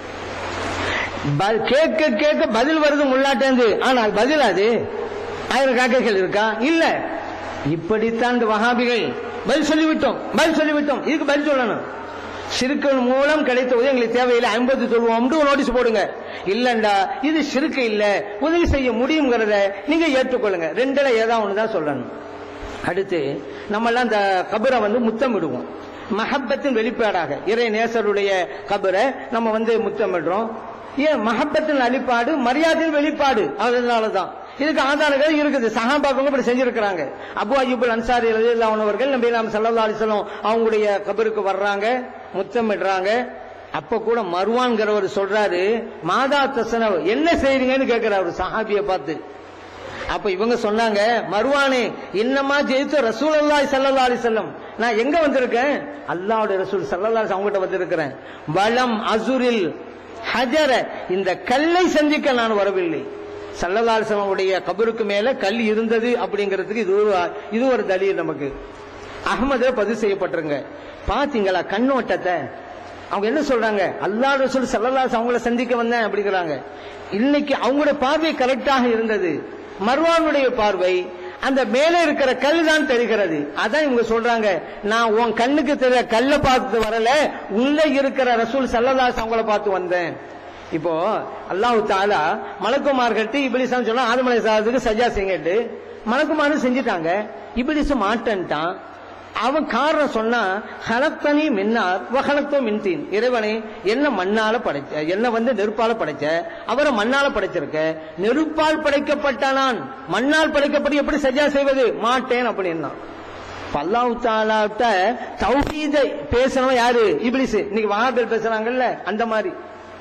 ப- கேட்க கேட்க பதில் வருது முள்ளாட்டேந்து ஆனால் பதில் அது ஆயிரம் காக்கைகள் இருக்கா இல்ல இப்படித்தான் இந்த வகாபிகள் பதில் சொல்லிவிட்டோம் பதில் சொல்லிவிட்டோம் இதுக்கு பதில் சொல்லணும் சிறுக்கள் மூலம் கிடைத்த உதவி எங்களுக்கு தேவையில்லை ஐம்பது சொல்லுவோம் நோட்டீஸ் போடுங்க இல்லண்டா இது சிறுக்கு இல்ல உதவி செய்ய முடியுங்கிறத நீங்க ஏற்றுக்கொள்ளுங்க ரெண்டுல ஏதாவது ஒண்ணுதான் சொல்லணும் அடுத்து நம்ம எல்லாம் இந்த கபரை வந்து முத்தமிடுவோம் மஹப்பத்தின் வெளிப்பாடாக இறை நேசருடைய கபரை நம்ம வந்து முத்தமிடுறோம் ஏன் மஹப்பத்தின் அளிப்பாடு மரியாதையின் வெளிப்பாடு அதனாலதான் இதுக்கு ஆதாரங்கள் இருக்குது சஹாபாக்கள் இப்படி செஞ்சிருக்கிறாங்க அபு அய்யூபுல் அன்சாரி அவர்கள் நபி நாம் சல்லா அலிஸ்லாம் அவங்களுடைய கபருக்கு வர்றாங்க முத்தமிடுறாங்க அப்ப கூட மருவான்கிறவர் சொல்றாரு மாதா தசனவ் என்ன செய்றீங்கன்னு கேட்கிறாரு சஹாபிய பார்த்து அப்ப இவங்க சொன்னாங்க மருவானே என்னமா ஜெயித்து ரசூல் அல்லாஹ் சல்லா அலிசல்லம் நான் எங்க வந்திருக்கேன் அல்லாவுடைய ரசூல் சல்லா அவங்ககிட்ட வந்திருக்கிறேன் வலம் அசுரில் ஹஜர இந்த கல்லை சந்திக்க நான் வரவில்லை சல்லல்லாசனுடைய கபருக்கு மேல கல் இருந்தது அப்படிங்கிறதுக்கு இது ஒரு இது ஒரு தலீல் நமக்கு அகமதுல பதிவு செய்யப்பட்டிருங்க பாத்தீங்களா கண்ணோட்டத்தை அவங்க என்ன சொல்றாங்க அல்லாஹ் ரசூல் சல்லல்லாஸ் அவங்கள சந்திக்க வந்தேன் அப்படிங்கிறாங்க இன்னைக்கு அவங்களுடைய பார்வை கரெக்டாக இருந்தது மர்வானுடைய பார்வை அந்த மேலே இருக்கிற கல் தான் தெரிகிறது அதான் இவங்க சொல்றாங்க நான் உன் கண்ணுக்கு தெரிய கல்ல பார்த்து வரல உள்ள இருக்கிற ரசூல் சல்லல்லாஸ் அவங்கள பார்த்து வந்தேன் இப்போ அல்லாஹு தாலா மலக்குமார்கிட்ட இபிலிசான்னு சொன்னா ஆதமலை சாதத்துக்கு சஜா செய்யட்டு மலக்குமாரும் செஞ்சுட்டாங்க இபிலிசு மாட்டன்ட்டான் அவன் காரணம் சொன்னா ஹலத்தனி மின்னார் வகலத்தோ மின்தீன் இறைவனை என்ன மண்ணால படைச்ச என்ன வந்து நெருப்பால படைச்ச அவரை மண்ணால படைச்சிருக்க நெருப்பால் படைக்கப்பட்ட நான் மண்ணால் படைக்கப்பட்டு எப்படி சஜா செய்வது மாட்டேன் அப்படின்னா பல்லாவு தாலாட்ட தௌஹீத பேசணும் யாரு இபிலிஸ் இன்னைக்கு வகாபேர் பேசுறாங்கல்ல அந்த மாதிரி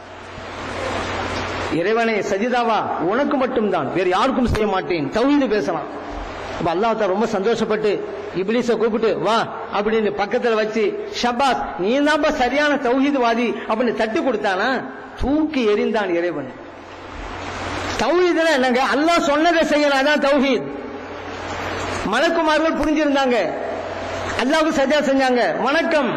இறைவனே சஜிதாவா உனக்கு மட்டும்தான் வேறு யாருக்கும் செய்ய மாட்டேன் தௌஹீது பேசலாம் அப்ப அல்லாஹ் ரொம்ப சந்தோஷப்பட்டு இபிலிஸ கூப்பிட்டு வா அப்படின்னு பக்கத்துல வச்சு ஷபாஸ் நீ தான்ப்பா சரியான தௌஹீத்வாதி அப்படின்னு தட்டி கொடுத்தானா தூக்கி எறிந்தான் இறைவன் தௌஹீதுல என்னங்க அல்லாஹ் சொன்னதை செய்யலாம் அதான் தௌஹீத் மலக்குமார்கள் புரிஞ்சிருந்தாங்க அல்லாவுக்கு சஜா செஞ்சாங்க வணக்கம்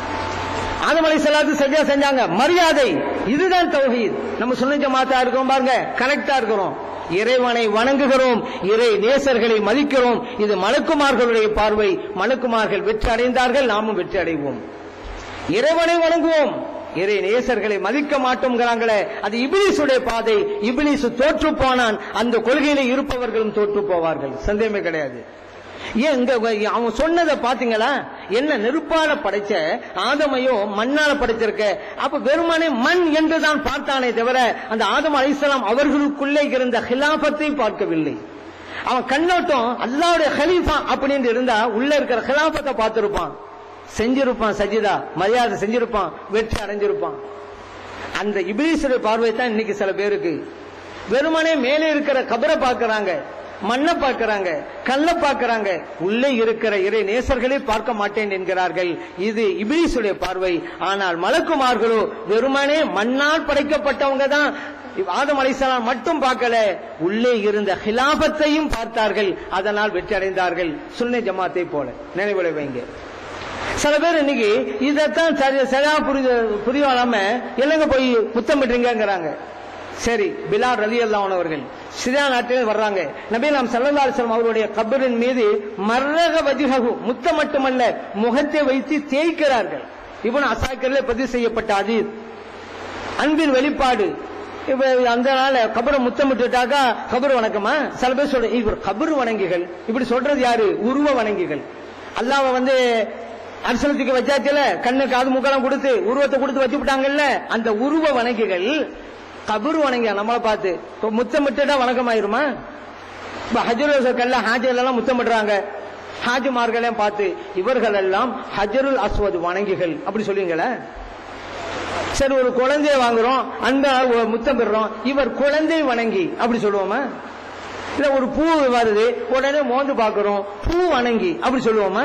ஆதம் அலை சலாத்து சஜா செஞ்சாங்க மரியாதை இதுதான் தௌஹீத் நம்ம சொன்ன ஜமாத்தா இருக்கோம் பாருங்க கரெக்டா இருக்கிறோம் இறைவனை வணங்குகிறோம் இறை நேசர்களை மதிக்கிறோம் இது மலக்குமார்களுடைய பார்வை மலக்குமார்கள் வெற்றி அடைந்தார்கள் நாமும் வெற்றி அடைவோம் இறைவனை வணங்குவோம் இறை நேசர்களை மதிக்க மாட்டோம்ங்கிறாங்களே அது இபிலிசுடைய பாதை இபிலிசு தோற்று போனான் அந்த கொள்கையில இருப்பவர்களும் தோற்று போவார்கள் சந்தேகமே கிடையாது ஏன் இங்க அவன் சொன்னதை பாத்தீங்களா என்ன நெருப்பால படைச்ச ஆதமையோ மண்ணால படைச்சிருக்க அப்ப வெறுமனே மண் என்றுதான் பார்த்தானே தவிர அந்த ஆதம் அலிசலாம் அவர்களுக்குள்ளே இருந்த ஹிலாபத்தை பார்க்கவில்லை அவன் கண்ணோட்டம் அல்லாவுடைய ஹலீஃபா அப்படின்னு இருந்தா உள்ள இருக்கிற ஹிலாபத்தை பார்த்திருப்பான் செஞ்சிருப்பான் சஜிதா மரியாதை செஞ்சிருப்பான் வெற்றி அடைஞ்சிருப்பான் அந்த இபிலீசுடைய பார்வை தான் இன்னைக்கு சில பேருக்கு வெறுமனே மேலே இருக்கிற கபரை பார்க்கறாங்க மண்ணை பார்க்கறாங்க கல்ல பார்க்கறாங்க உள்ளே இருக்கிற இறை நேசர்களே பார்க்க மாட்டேன் என்கிறார்கள் இது இபிலிசுடைய பார்வை ஆனால் மலக்குமார்களோ வெறுமனே மண்ணால் படைக்கப்பட்டவங்க தான் ஆதம் அலிசலாம் மட்டும் பார்க்கல உள்ளே இருந்த ஹிலாபத்தையும் பார்த்தார்கள் அதனால் வெற்றி அடைந்தார்கள் சுன்னை ஜமாத்தை போல நினைவுல வைங்க சில பேர் இன்னைக்கு இதைத்தான் சரி சரியா புரிய புரியாம இல்லைங்க போய் முத்தமிடுறீங்கிறாங்க சரி பிலால் ரலி அவர்கள் சிரியா நாட்டில் வர்றாங்க நபி நாம் சல்லா அலிஸ்லாம் அவருடைய கபரின் மீது மர்ரக வஜிஹு முத்த மட்டுமல்ல முகத்தை வைத்து தேய்க்கிறார்கள் இவன் அசாக்கர்ல பதிவு செய்யப்பட்ட அதீத் அன்பின் வெளிப்பாடு இப்ப அந்த நாள் கபரை முத்தமிட்டுட்டாக்கா கபர் வணக்கமா சில பேர் சொல்ற இவர் கபர் வணங்கிகள் இப்படி சொல்றது யாரு உருவ வணங்கிகள் அல்லாஹ் வந்து அரசனத்துக்கு வச்சாச்சுல கண்ணு காது மூக்கெல்லாம் கொடுத்து உருவத்தை கொடுத்து வச்சு விட்டாங்கல்ல அந்த உருவ வணங்கிகள் கபர் வணங்க நம்மளை பார்த்து இப்ப முத்தமிட்டுட்டா வணக்கமாயிருமா இப்ப ஹஜருல் கல்ல ஹாஜர் எல்லாம் முத்தமிடுறாங்க ஹாஜிமார்களையும் பார்த்து இவர்கள் எல்லாம் ஹஜருல் அஸ்வத் வணங்கிகள் அப்படி சொல்லுவீங்களே சரி ஒரு குழந்தைய வாங்குறோம் அந்த முத்தம் பெறுறோம் இவர் குழந்தை வணங்கி அப்படி சொல்லுவோமா இல்ல ஒரு பூ வருது உடனே மோந்து பாக்குறோம் பூ வணங்கி அப்படி சொல்லுவோமா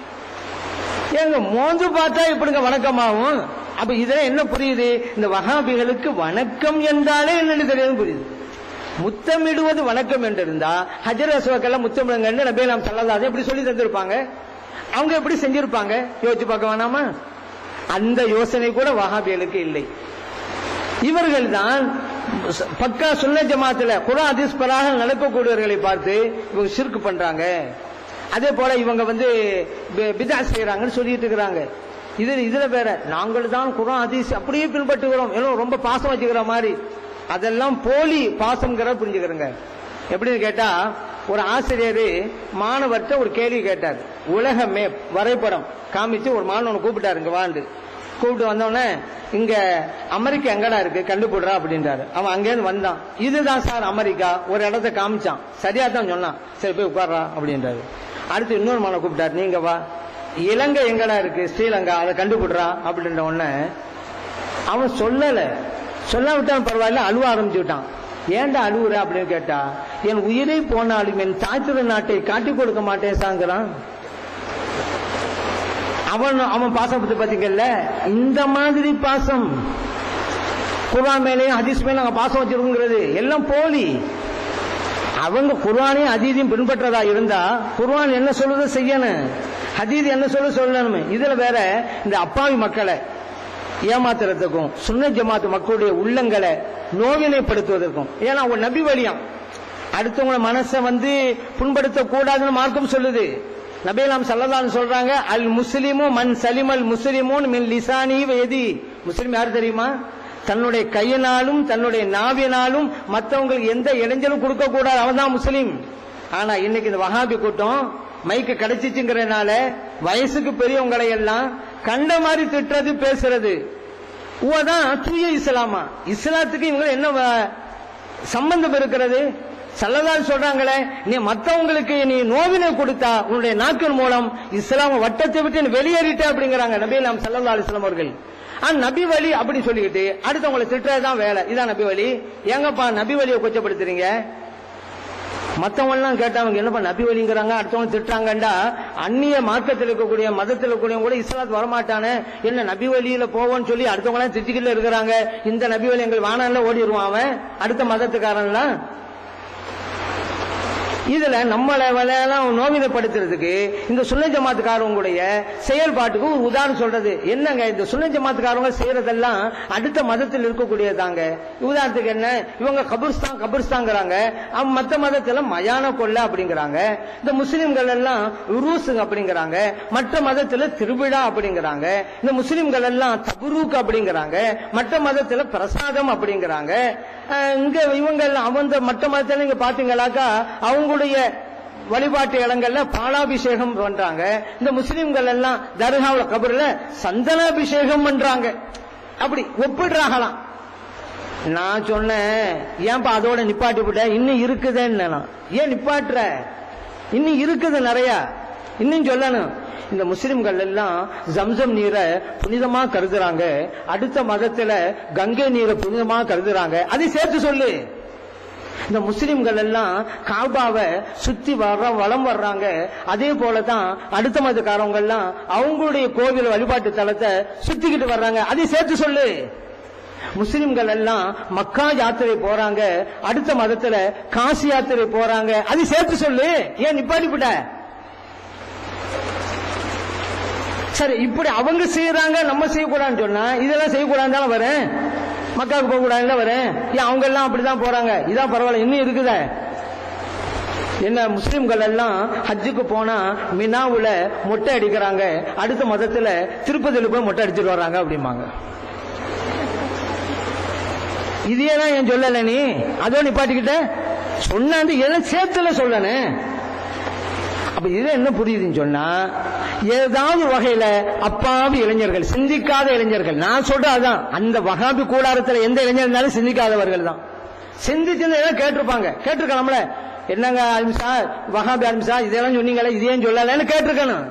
ஏங்க மோந்து பார்த்தா இப்படிங்க வணக்கமாகும் அப்ப இதுல என்ன புரியுது இந்த வகாபிகளுக்கு வணக்கம் என்றாலே என்னன்னு தெரியாது புரியுது முத்தமிடுவது வணக்கம் என்று இருந்தா ஹஜர் அசுவக்கெல்லாம் முத்தமிடுங்கன்னு நபே நாம் சொல்லலாத எப்படி சொல்லி தந்திருப்பாங்க அவங்க எப்படி செஞ்சிருப்பாங்க யோசிச்சு பார்க்க வேணாமா அந்த யோசனை கூட வகாபிகளுக்கு இல்லை இவர்கள் தான் பக்கா சுன்ன ஜமாத்துல குரா அதிஸ்பராக நடக்கக்கூடியவர்களை பார்த்து இவங்க சிறுக்கு பண்றாங்க அதே போல இவங்க வந்து பிதா செய்யறாங்கன்னு சொல்லிட்டு இருக்கிறாங்க இது இதுல வேற நாங்கள் தான் குரான் அதிஸ் அப்படியே பின்பற்றுகிறோம் எல்லாம் ரொம்ப பாசம் வச்சுக்கிற மாதிரி அதெல்லாம் போலி பாசம்ங்கிற புரிஞ்சுக்கிறேங்க எப்படின்னு கேட்டா ஒரு ஆசிரியர் மாணவர்கிட்ட ஒரு கேள்வி கேட்டார் உலக மேப் வரைபடம் காமிச்சு ஒரு மாணவனை கூப்பிட்டாரு இங்க வாண்டு கூப்பிட்டு வந்தோடனே இங்க அமெரிக்கா எங்கடா இருக்கு கண்டுபிடுறா அப்படின்றாரு அவன் அங்கேருந்து வந்தான் இதுதான் சார் அமெரிக்கா ஒரு இடத்த காமிச்சான் சரியா தான் சொன்னான் சரி போய் உட்கார்றா அப்படின்றாரு அடுத்து இன்னொரு மாணவன் கூப்பிட்டாரு நீங்க வா இலங்கை எங்கடா இருக்கு ஸ்ரீலங்கா அதை கண்டுபிடுறா அப்படின்ற உடனே அவன் சொல்லல சொல்லாவிட்டான் பரவாயில்ல அழுவ ஆரம்பிச்சு விட்டான் ஏன்டா அழுவுற அப்படின்னு கேட்டா என் உயிரை போனாலும் என் தாய்த்திரு நாட்டை காட்டிக் கொடுக்க மாட்டேன் சாங்கிறான் அவன் அவன் பாசம் பத்தி பாத்தீங்கல்ல இந்த மாதிரி பாசம் குர்ஆன் மேலேயும் ஹதீஸ் மேல நாங்க பாசம் வச்சிருக்கிறது எல்லாம் போலி அவங்க குர்ஆனையும் ஹதீதையும் பின்பற்றதா இருந்தா குர்ஆன் என்ன சொல்லுதோ செய்யணும் ஹதீஸ் என்ன சொல்ல சொல்லணும் இதுல வேற இந்த அப்பாவி மக்களை ஏமாத்துறதுக்கும் சுன்ன ஜமாத்து மக்களுடைய உள்ளங்களை நோவினைப்படுத்துவதற்கும் ஏன்னா அவங்க நபி வழியாம் அடுத்தவங்கள மனசை வந்து புண்படுத்த கூடாதுன்னு மார்க்கம் சொல்லுது நபிலாம் சல்லல்லாஹு சொல்றாங்க அல் முஸ்லிமு மன் சலிமல் முஸ்லிமூன் மின் லிசானி வேதி முஸ்லிம் யார் தெரியுமா தன்னுடைய கையினாலும் தன்னுடைய நாவினாலும் மற்றவங்களுக்கு எந்த இடைஞ்சலும் கொடுக்க கூடாது அவன் தான் முஸ்லீம் ஆனா இன்னைக்கு இந்த வஹாபி கூட்டம் மைக்கு கிடைச்சிச்சுங்கிறனால வயசுக்கு பெரியவங்களை எல்லாம் கண்ட மாதிரி திட்டுறது பேசுறது தான் தூய இஸ்லாமா இஸ்லாத்துக்கு இவங்க என்ன வ- சம்பந்தம் இருக்கிறது சல்லதால் சொல்றாங்களே நீ மத்தவங்களுக்கு நீ நோவினை கொடுத்தா உன்னுடைய நாக்கின் மூலம் இஸ்லாம வட்டத்தை விட்டு நீ வெளியேறிட்ட அப்படிங்கிறாங்க நபி நாம் சல்லல்லா அலிஸ்லாம் அவர்கள் ஆனா நபி வழி அப்படி சொல்லிக்கிட்டு அடுத்தவங்களை திட்டுறதுதான் வேலை இதான் நபி வழி ஏங்கப்பா நபி வழியை கொச்சப்படுத்துறீங்க மத்தவங்க எல்லாம் கேட்டவங்க என்னப்பா நபி வழிங்கிறாங்க அடுத்தவங்க திட்டுறாங்கண்டா அந்நிய மார்க்கத்தில் இருக்கக்கூடிய மதத்தில் இருக்கக்கூடிய கூட இஸ்லாத்து வரமாட்டானே என்ன நபி வழியில போவோம்னு சொல்லி அடுத்தவங்க எல்லாம் திட்டிக்கிட்டு இருக்கிறாங்க இந்த நபி வழி எங்கள் வானால ஓடிடுவான் அவன் அடுத்த மதத்துக்காரன்லாம் இதுல நம்மளை எல்லாம் நோவினைப்படுத்துறதுக்கு இந்த சுன்ன ஜமாத்துக்காரவங்களுடைய செயல்பாட்டுக்கு ஒரு உதாரணம் சொல்றது என்னங்க இந்த சுன்ன ஜமாத்துக்காரவங்க செய்யறதெல்லாம் அடுத்த மதத்தில் இருக்கக்கூடியதாங்க உதாரணத்துக்கு என்ன இவங்க கபுர்ஸ்தான் கபுர்ஸ்தாங்கிறாங்க அவங்க மத்த மதத்துல மயான கொள்ள அப்படிங்கிறாங்க இந்த முஸ்லிம்கள் எல்லாம் உருசுங்க அப்படிங்கிறாங்க மற்ற மதத்துல திருவிழா அப்படிங்கிறாங்க இந்த முஸ்லிம்கள் எல்லாம் தபுரூக் அப்படிங்கிறாங்க மற்ற மதத்துல பிரசாதம் அப்படிங்கிறாங்க அஹ் இங்க இவங்க எல்லாம் அவங்க மற்ற மதத்துல நீங்க பாத்தீங்களாக்கா அவங்களுடைய வழிபாட்டு இடங்கள்ல பாலாபிஷேகம் பண்றாங்க இந்த முஸ்லிம்கள் எல்லாம் தர்காவுல கபர்ல சந்தனாபிஷேகம் பண்றாங்க அப்படி ஒப்பிடுறாங்களாம் நான் சொன்னேன் ஏன்பா அதோட நிப்பாட்டி விட்ட இன்னும் இருக்குதுன்னு நான். ஏன் நிப்பாட்டுற இன்னும் இருக்குது நிறைய இன்னும் சொல்லணும் இந்த முஸ்லிம்கள் எல்லாம் ஜம்சம் நீரை புனிதமா கருதுறாங்க அடுத்த மதத்துல கங்கை நீரை புனிதமா கருதுறாங்க அதை சேர்த்து சொல்லு இந்த முஸ்லிம்கள் எல்லாம் காபாவை சுத்தி வர்ற வளம் வர்றாங்க அதே போலதான் அடுத்த மதக்காரவங்க எல்லாம் அவங்களுடைய கோவில் வழிபாட்டு தலத்தை சுத்திக்கிட்டு வர்றாங்க அதை சேர்த்து சொல்லு முஸ்லிம்கள் எல்லாம் மக்கா யாத்திரை போறாங்க அடுத்த மதத்துல காசி யாத்திரை போறாங்க அது சேர்த்து சொல்லு ஏன் நிப்பாட்டிவிட்ட சரி இப்படி அவங்க செய்யறாங்க நம்ம செய்யக்கூடாதுன்னு சொன்னா இதெல்லாம் செய்யக்கூடாதுன்னு தானே வரேன் மக்காவுக்கு போக கூடாதுல வரேன் ஏன் அவங்க எல்லாம் அப்படிதான் போறாங்க இதான் பரவாயில்ல இன்னும் இருக்குதே என்ன முஸ்லிம்கள் எல்லாம் ஹஜ்ஜுக்கு போனா மினாவுல மொட்டை அடிக்கிறாங்க அடுத்த மதத்துல திருப்பதியில போய் மொட்டை அடிச்சிட்டு வர்றாங்க அப்படிம்பாங்க இதையே தான் ஏன் சொல்லல நீ அதோ நிப்பாட்டிக்கிட்ட சொன்னாந்து எல்லாம் சேர்த்துல சொல்லனே அப்ப இது என்ன புரியுதுன்னு சொன்னா ஏதாவது ஒரு வகையில அப்பாவி இளைஞர்கள் சிந்திக்காத இளைஞர்கள் நான் சொல்றது அதான் அந்த வகாபி கூடாரத்துல எந்த இளைஞர் இருந்தாலும் சிந்திக்காதவர்கள் தான் சிந்திச்சு ஏதாவது கேட்டிருப்பாங்க கேட்டிருக்கலாம்ல என்னங்க அலிம்சா வகாபி அலிம்சா இதெல்லாம் சொன்னீங்களே இதேன்னு சொல்லலன்னு கேட்டிருக்கணும்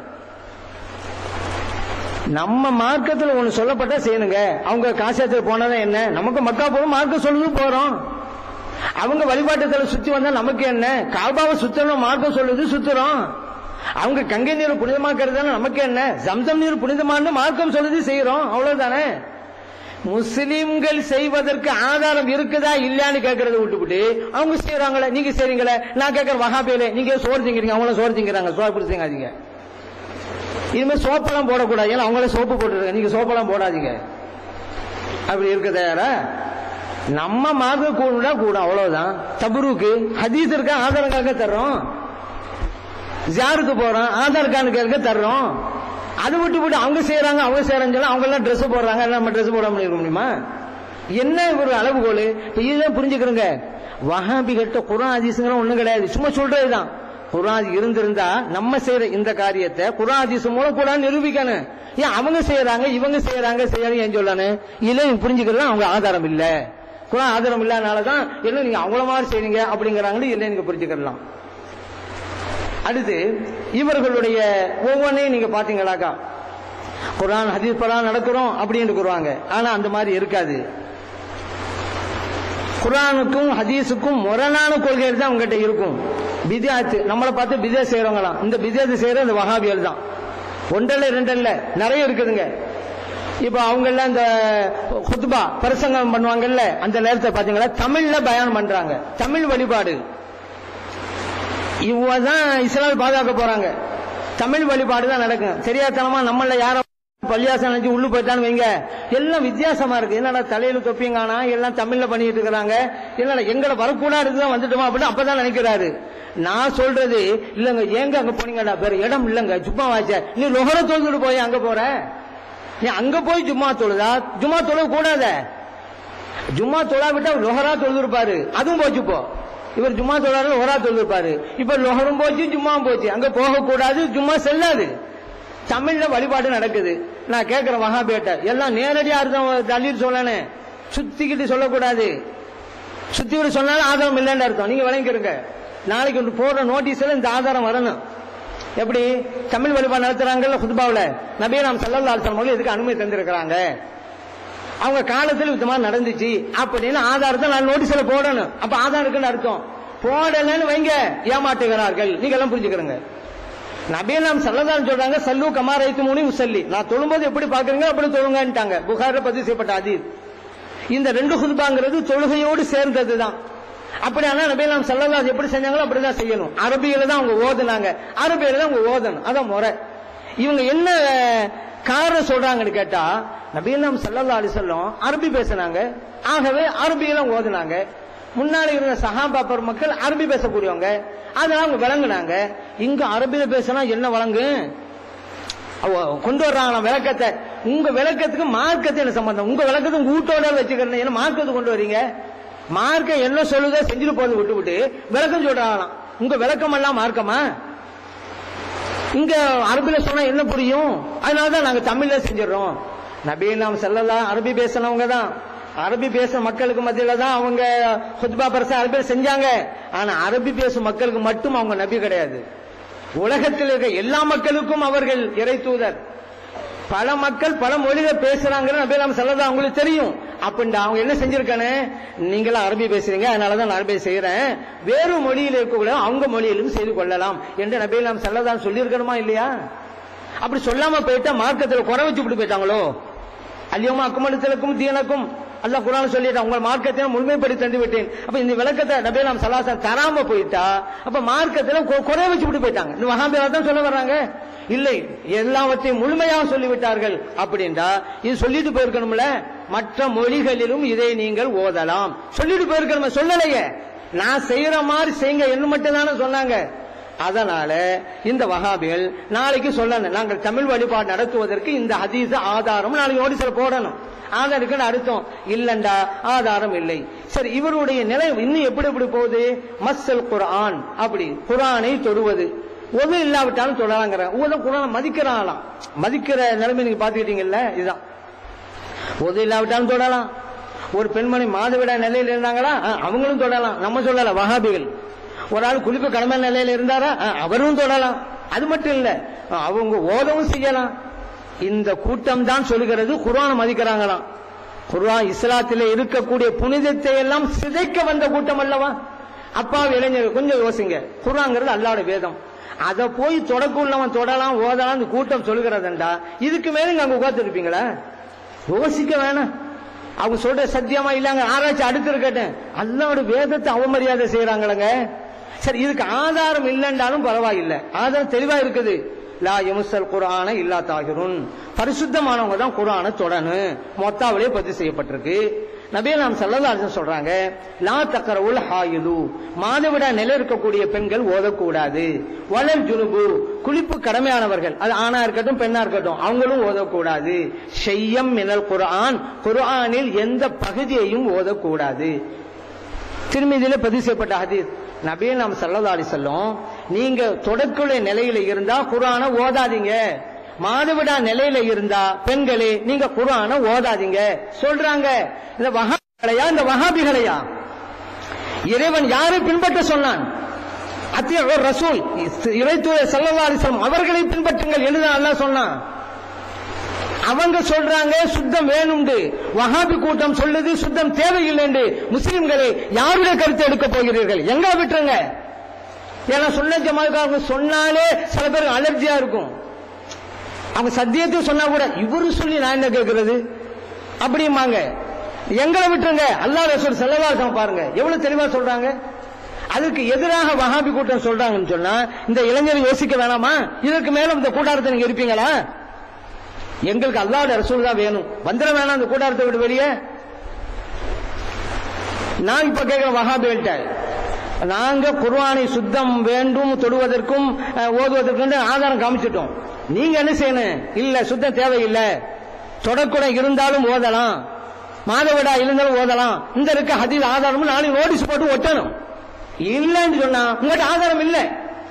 நம்ம மார்க்கத்துல ஒண்ணு சொல்லப்பட்டா செய்யணுங்க அவங்க காசியத்துல போனதான் என்ன நமக்கு மக்கா போறோம் மார்க்கம் சொல்லுது போறோம் அவங்க வழிபாட்டுத்தல சுத்தி வந்தா நமக்கு என்ன காபாவை சுத்தணும் மார்க்கம் சொல்லுது சுத்துறோம் அவங்க கங்கை நீர் புனிதமாக்குறதுனா நமக்கு என்ன ஜம்சம் நீர் புனிதமானு மார்க்கம் சொல்லுது செய்யறோம் அவ்வளவுதானே முஸ்லிம்கள் செய்வதற்கு ஆதாரம் இருக்குதா இல்லையான்னு கேட்கறத விட்டுவிட்டு அவங்க செய்யறாங்களே நீங்க செய்றீங்களே நான் கேட்கற வகாபேலே நீங்க சோறு திங்கிறீங்க அவங்களும் சோறு திங்கிறாங்க சோறு திங்காதீங்க இனிமே சோப்பெல்லாம் போடக்கூடாது ஏன்னா அவங்களே சோப்பு போட்டுருக்காங்க நீங்க சோப்பெல்லாம் போடாதீங்க அப்படி இருக்க தயாரா நம்ம மார்க்க கூடா கூட அவ்வளவுதான் தபுருக்கு ஹதீஸ் இருக்கா ஆதார் கார்டு தர்றோம் ஜாருக்கு போறோம் ஆதார் கார்டு கேட்க தர்றோம் அதை விட்டு விட்டு அவங்க செய்யறாங்க அவங்க செய்யறாங்க சொல்லி அவங்க எல்லாம் ட்ரெஸ் போடுறாங்க நம்ம ட்ரெஸ் போட முடியும் முடியுமா என்ன ஒரு அளவுகோல் இப்ப இதுதான் புரிஞ்சுக்கிறோங்க வஹாபிகிட்ட குரான் ஹதீஸுங்கிற ஒண்ணும் கிடையாது சும்மா சொல்றதுதான் குரான் இருந்திருந்தா நம்ம செய்யற இந்த காரியத்தை குரான் ஹதீஸ் மூலம் குரான் நிரூபிக்கணும் ஏன் அவங்க செய்யறாங்க இவங்க செய்யறாங்க செய்யறாங்க ஏன் சொல்லணும் இல்ல நீங்க புரிஞ்சுக்கிறது அவங்க ஆதாரம் இல்ல குரான் ஆதாரம் இல்லாதனாலதான் என்ன நீங்க அவங்கள மாதிரி செய்றீங்க அப்படிங்கிறாங்கன்னு இல்லை நீங்க புரிஞ்சுக்கலாம் அடுத்து இவர்களுடைய ஒவ்வொன்றையும் நீங்க பாத்தீங்களாக்கா குரான் ஹதீஸ் பரான் நடக்கிறோம் அப்படின்னு கூறுவாங்க ஆனா அந்த மாதிரி இருக்காது குரானுக்கும் ஹதீஸுக்கும் முரணான கொள்கைகள் தான் உங்ககிட்ட இருக்கும் பிதாத்து நம்மளை பார்த்து பிதா செய்யறவங்களாம் இந்த பிதாத்து செய்யற இந்த வஹாபியல் தான் ஒன்றல்ல ரெண்டல்ல நிறைய இருக்குதுங்க இப்ப அவங்க எல்லாம் இந்த குத்துபா பிரசங்கம் பண்ணுவாங்கல்ல அந்த நேரத்தை பாத்தீங்களா தமிழ்ல பயானம் பண்றாங்க தமிழ் வழிபாடு இவங்க தான் இஸ்லால் பாதுகாக்க போறாங்க தமிழ் வழிபாடு தான் நடக்கும் தெரியாதனமா நம்மள யாரும் பள்ளியாசம் நினைச்சு உள்ளு போயிட்டான்னு வைங்க எல்லாம் வித்தியாசமா இருக்கு என்னடா தலையில தொப்பியங்கானா எல்லாம் தமிழ்ல பண்ணிட்டு இருக்கிறாங்க என்னடா எங்களை வரக்கூடாது தான் வந்துட்டோமா அப்படின்னு அப்பதான் நினைக்கிறாரு நான் சொல்றது இல்லங்க ஏங்க அங்க போனீங்கடா வேற இடம் இல்லங்க சும்மா வாச்ச நீ லொஹர தொழுதுட்டு போய் அங்க போற நீ அங்க போய் ஜும்மா தொழுதா ஜும்மா தொழுக கூடாத ஜும்மா தொழா விட்டா லொஹரா தொழுதுருப்பாரு அதுவும் போச்சு இப்போ இவர் ஜும்மா தொழாரு லொஹரா தொழுதுருப்பாரு இப்ப லொஹரும் போச்சு ஜும்மாவும் போச்சு அங்க போக கூடாது ஜும்மா செல்லாது தமிழ்ல வழிபாடு நடக்குது நான் கேட்கிறேன் மகாபேட்ட எல்லாம் நேரடியா அர்த்தம் தள்ளீர் சொல்லணும் சுத்திக்கிட்டு சொல்லக்கூடாது சுத்திக்கிட்டு சொன்னாலும் ஆதாரம் இல்லைன்னு அர்த்தம் நீங்க விளங்கிக்கிறங்க நாளைக்கு ஒன்று போடுற நோட்டீஸ்ல இந்த ஆதாரம் வரணும் எப்படி தமிழ் வழிபாடு நடத்துறாங்கல்ல குதுபாவில் நபியே நாம் சல்லல்லா அலுவலம் இதுக்கு அனுமதி தந்திருக்கிறாங்க அவங்க காலத்தில் இந்த மாதிரி நடந்துச்சு அப்படின்னு ஆதாரத்தை நான் நோட்டீஸ்ல போடணும் அப்ப ஆதாரம் இருக்குன்னு அர்த்தம் போடலன்னு வைங்க ஏமாட்டுகிறார்கள் நீங்க எல்லாம் புரிஞ்சுக்கிறங்க நபியே நாம் சல்லதான் சொல்றாங்க சல்லு கமாரைத்து மூணி உசல்லி நான் தொழும்போது எப்படி பாக்குறீங்க அப்படி தொழுங்கன்ட்டாங்க புகாரில் பதிவு செய்யப்பட்ட அதீத் இந்த ரெண்டு குதுபாங்கிறது தொழுகையோடு சேர்ந்தது தான் அப்படி ஆனா நபி நாம் சல்லல்லா எப்படி செஞ்சாங்களோ அப்படிதான் செய்யணும் அரபியில தான் அவங்க ஓதுனாங்க அரபியில தான் அவங்க ஓதணும் அதான் முறை இவங்க என்ன காரணம் சொல்றாங்கன்னு கேட்டா நபீலாம் சல்லல்லா அலி சொல்லம் அரபி பேசினாங்க ஆகவே அரபியில ஓதுனாங்க முன்னாடி இருந்த சஹாபா மக்கள் அரபி பேசக்கூடியவங்க அதனால அவங்க விளங்குனாங்க இங்க அரபியில பேசினா என்ன வழங்கு கொண்டு வர்றாங்க விளக்கத்தை உங்க விளக்கத்துக்கு மார்க்கத்தை என்ன சம்பந்தம் உங்க விளக்கத்தை உங்க வீட்டோட வச்சுக்கிறேன் என்ன மார்க்கத்தை கொண்டு வரீங்க மார்க்கம் என்ன சொல்லுதோ செஞ்சுட்டு போறது விட்டு விட்டு விளக்கம் சொல்றாங்களாம் உங்க விளக்கம் எல்லாம் மார்க்கமா இங்க அரபில சொன்னா என்ன புரியும் அதனாலதான் நாங்க தமிழ்ல செஞ்சிடறோம் நபீ நாம் செல்லலாம் அரபி பேசினவங்க தான் அரபி பேசுற மக்களுக்கு மத்தியில தான் அவங்க ஹுத்பா பரச அரபியில் செஞ்சாங்க ஆனா அரபி பேசும் மக்களுக்கு மட்டும் அவங்க நபி கிடையாது உலகத்தில் இருக்க எல்லா மக்களுக்கும் அவர்கள் இறை தூதர் பல மக்கள் பல மொழியில பேசுறாங்க நபி நாம் செல்லதான் அவங்களுக்கு தெரியும் அப்படின்ட்டு அவங்க என்ன செஞ்சிருக்கானே நீங்களும் அரபி பேசுறீங்க அதனாலதான் நான் அரபி செய்யறேன் வேறு மொழியில் இருக்கக்கூட அவங்க மொழியிலும் செய்து கொள்ளலாம் என்று நபி நாம் செல்லதான் சொல்லியிருக்கணுமா இல்லையா அப்படி சொல்லாம போயிட்டா மார்க்கத்தில் குறை வச்சு விட்டு போயிட்டாங்களோ அல்லியமா அக்குமலத்திற்கும் தீனக்கும் அல்லாஹ் குரான் சொல்லிட்டான் உங்கள் மார்க்கத்தை முழுமைப்படி தந்து விட்டேன் அப்ப இந்த விளக்கத்தை நபி நாம் சலாசன் தராம போயிட்டா அப்ப மார்க்கத்துல குறை வச்சு விட்டு போயிட்டாங்க இந்த மகாபியா தான் சொல்ல வர்றாங்க இல்லை எல்லாவற்றையும் முழுமையாக சொல்லிவிட்டார்கள் அப்படின்றா இது சொல்லிட்டு போயிருக்கணும்ல மற்ற மொழிகளிலும் இதை நீங்கள் ஓதலாம் சொல்லிட்டு போயிருக்கணும் சொல்லலையே நான் செய்யற மாதிரி செய்யுங்க என்ன மட்டும் தானே சொன்னாங்க அதனால இந்த வகாபிகள் நாளைக்கு சொல்லணும் நாங்கள் தமிழ் வழிபாடு நடத்துவதற்கு இந்த ஹதீஸ் ஆதாரம் நாளைக்கு நோட்டீஸ்ல போடணும் ஆதாரம் அர்த்தம் இல்லண்டா ஆதாரம் இல்லை சரி இவருடைய நிலை இன்னும் எப்படி எப்படி போகுது மஸ்ஸல் குரான் அப்படி குரானை தொடுவது ஒது இல்லாவிட்டாலும் தொடலாங்கிற ஒவ்வொரு குரான் மதிக்கிறாங்களாம் மதிக்கிற நிலைமை நீங்க பாத்துக்கிட்டீங்கல்ல இதுதான் ஒது இல்லாவிட்டாலும் தொடலாம் ஒரு பெண்மணி மாதவிடா நிலையில் இருந்தாங்களா அவங்களும் தொடலாம் நம்ம சொல்லலாம் வகாபிகள் ஒரு ஆள் குளிப்பு கடமை நிலையில இருந்தாரா அவரும் தொடலாம் அது மட்டும் இல்ல அவங்க ஓதவும் செய்யலாம் இந்த கூட்டம் தான் சொல்லுகிறது குரான் மதிக்கிறாங்களாம் குர்ஆன் இஸ்லாத்திலே இருக்கக்கூடிய புனிதத்தை எல்லாம் சிதைக்க வந்த கூட்டம் அல்லவா அப்பா இளைஞர் கொஞ்சம் யோசிங்க குர்ஆன்ங்கிறது அல்லாட வேதம் அதை போய் தொடக்குள்ளவன் தொடலாம் ஓதலாம் இந்த கூட்டம் சொல்லுகிறதுண்டா இதுக்கு மேல நீங்க அங்க உட்கார்ந்து இருப்பீங்களா யோசிக்க வேணாம் அவங்க சொல்ற சத்தியமா இல்லங்க ஆராய்ச்சி அடுத்து இருக்கட்டும் அல்லாவோட வேதத்தை அவமரியாதை செய்யறாங்களங்க சரி இதுக்கு ஆதாரம் இல்லைன்றாலும் பரவாயில்லை ஆதாரம் தெளிவா இருக்குது லா எமுசல் குரான இல்லா தாகிருன் பரிசுத்தமானவங்க தான் குரானை தொடணும் மொத்தாவிலே பதிவு செய்யப்பட்டிருக்கு நபியே நாம் சல்லல்லாஹு சொல்றாங்க லா தக்கரவுல் ஹாயுது மாதவிடா நிலை இருக்கக்கூடிய பெண்கள் ஓதக்கூடாது வளர் ஜுனுபு குளிப்பு கடமையானவர்கள் அது ஆணா இருக்கட்டும் பெண்ணா இருக்கட்டும் அவங்களும் ஓதக்கூடாது ஷெய்யம் மினல் குர்ஆன் குர்ஆனில் எந்த பகுதியையும் ஓதக்கூடாது திருமதியில பதிவு செய்யப்பட்ட ஹதீஸ் நபியே நாம் சல்லல்லாஹு அலைஹி வஸல்லம் நீங்க தொடக்குள்ள நிலையில இருந்தா குர்ஆனை ஓதாதீங்க மாதவிடா நிலையில இருந்தா பெண்களே நீங்க குர்ஆனை ஓதாதீங்க சொல்றாங்க இந்த வஹாபிகளையா இந்த வஹாபிகளையா இறைவன் யாரை பின்பற்ற சொன்னான் அத்திய ஒரு ரசூல் இறைத்தூய சல்லல்லாஹு அலைஹி வஸல்லம் அவர்களை பின்பற்றுங்கள் என்று அல்லாஹ் சொன்னான் அவங்க சொல்றாங்க சுத்தம் வேணும்னு வஹாபி கூட்டம் சொல்லுது சுத்தம் தேவையில்லை முஸ்லிம்களே யாருடைய கருத்தை எடுக்க போகிறீர்கள் எங்க விட்டுருங்க ஏன்னா சொன்ன ஜமாக்காரங்க சொன்னாலே சில பேருக்கு அலர்ஜியா இருக்கும் அவங்க சத்தியத்தை சொன்னா கூட இவரு சொல்லி நான் என்ன கேட்கறது அப்படிம்பாங்க எங்களை விட்டுருங்க அல்லாஹ் ரசூல் செல்லவாசம் பாருங்க எவ்வளவு தெளிவா சொல்றாங்க அதுக்கு எதிராக வஹாபி கூட்டம் சொல்றாங்கன்னு சொன்னா இந்த இளைஞர் யோசிக்க வேணாமா இதற்கு மேல இந்த கூட்டாரத்தை நீங்க இருப்பீங்களா எங்களுக்கு அல்லாஹ்வுடைய ரசூல் தான் வேணும் வந்துட வேணாம் அந்த கூட்டாரத்தை விட்டு வெளியே நான் இப்ப கேட்கிற வஹாபிகள்கிட்ட நாங்க குர்ஆனை சுத்தம் வேண்டும் தொடுவதற்கும் அஹ், ஓதுவதற்கும் ஆதாரம் காமிச்சிட்டோம் நீங்க என்ன செய்யணும் இல்ல சுத்தம் தேவையில்லை தொடக்கூடம் இருந்தாலும் ஓதலாம் மாதவிடா இருந்தாலும் ஓதலாம் இந்த இருக்க ஹதீஸ் ஆதாரம் நாளைக்கு நோட்டீஸ் போட்டு ஒட்டணும் இல்லைன்னு சொன்னா உங்கள்கிட்ட ஆதாரம் இல்லை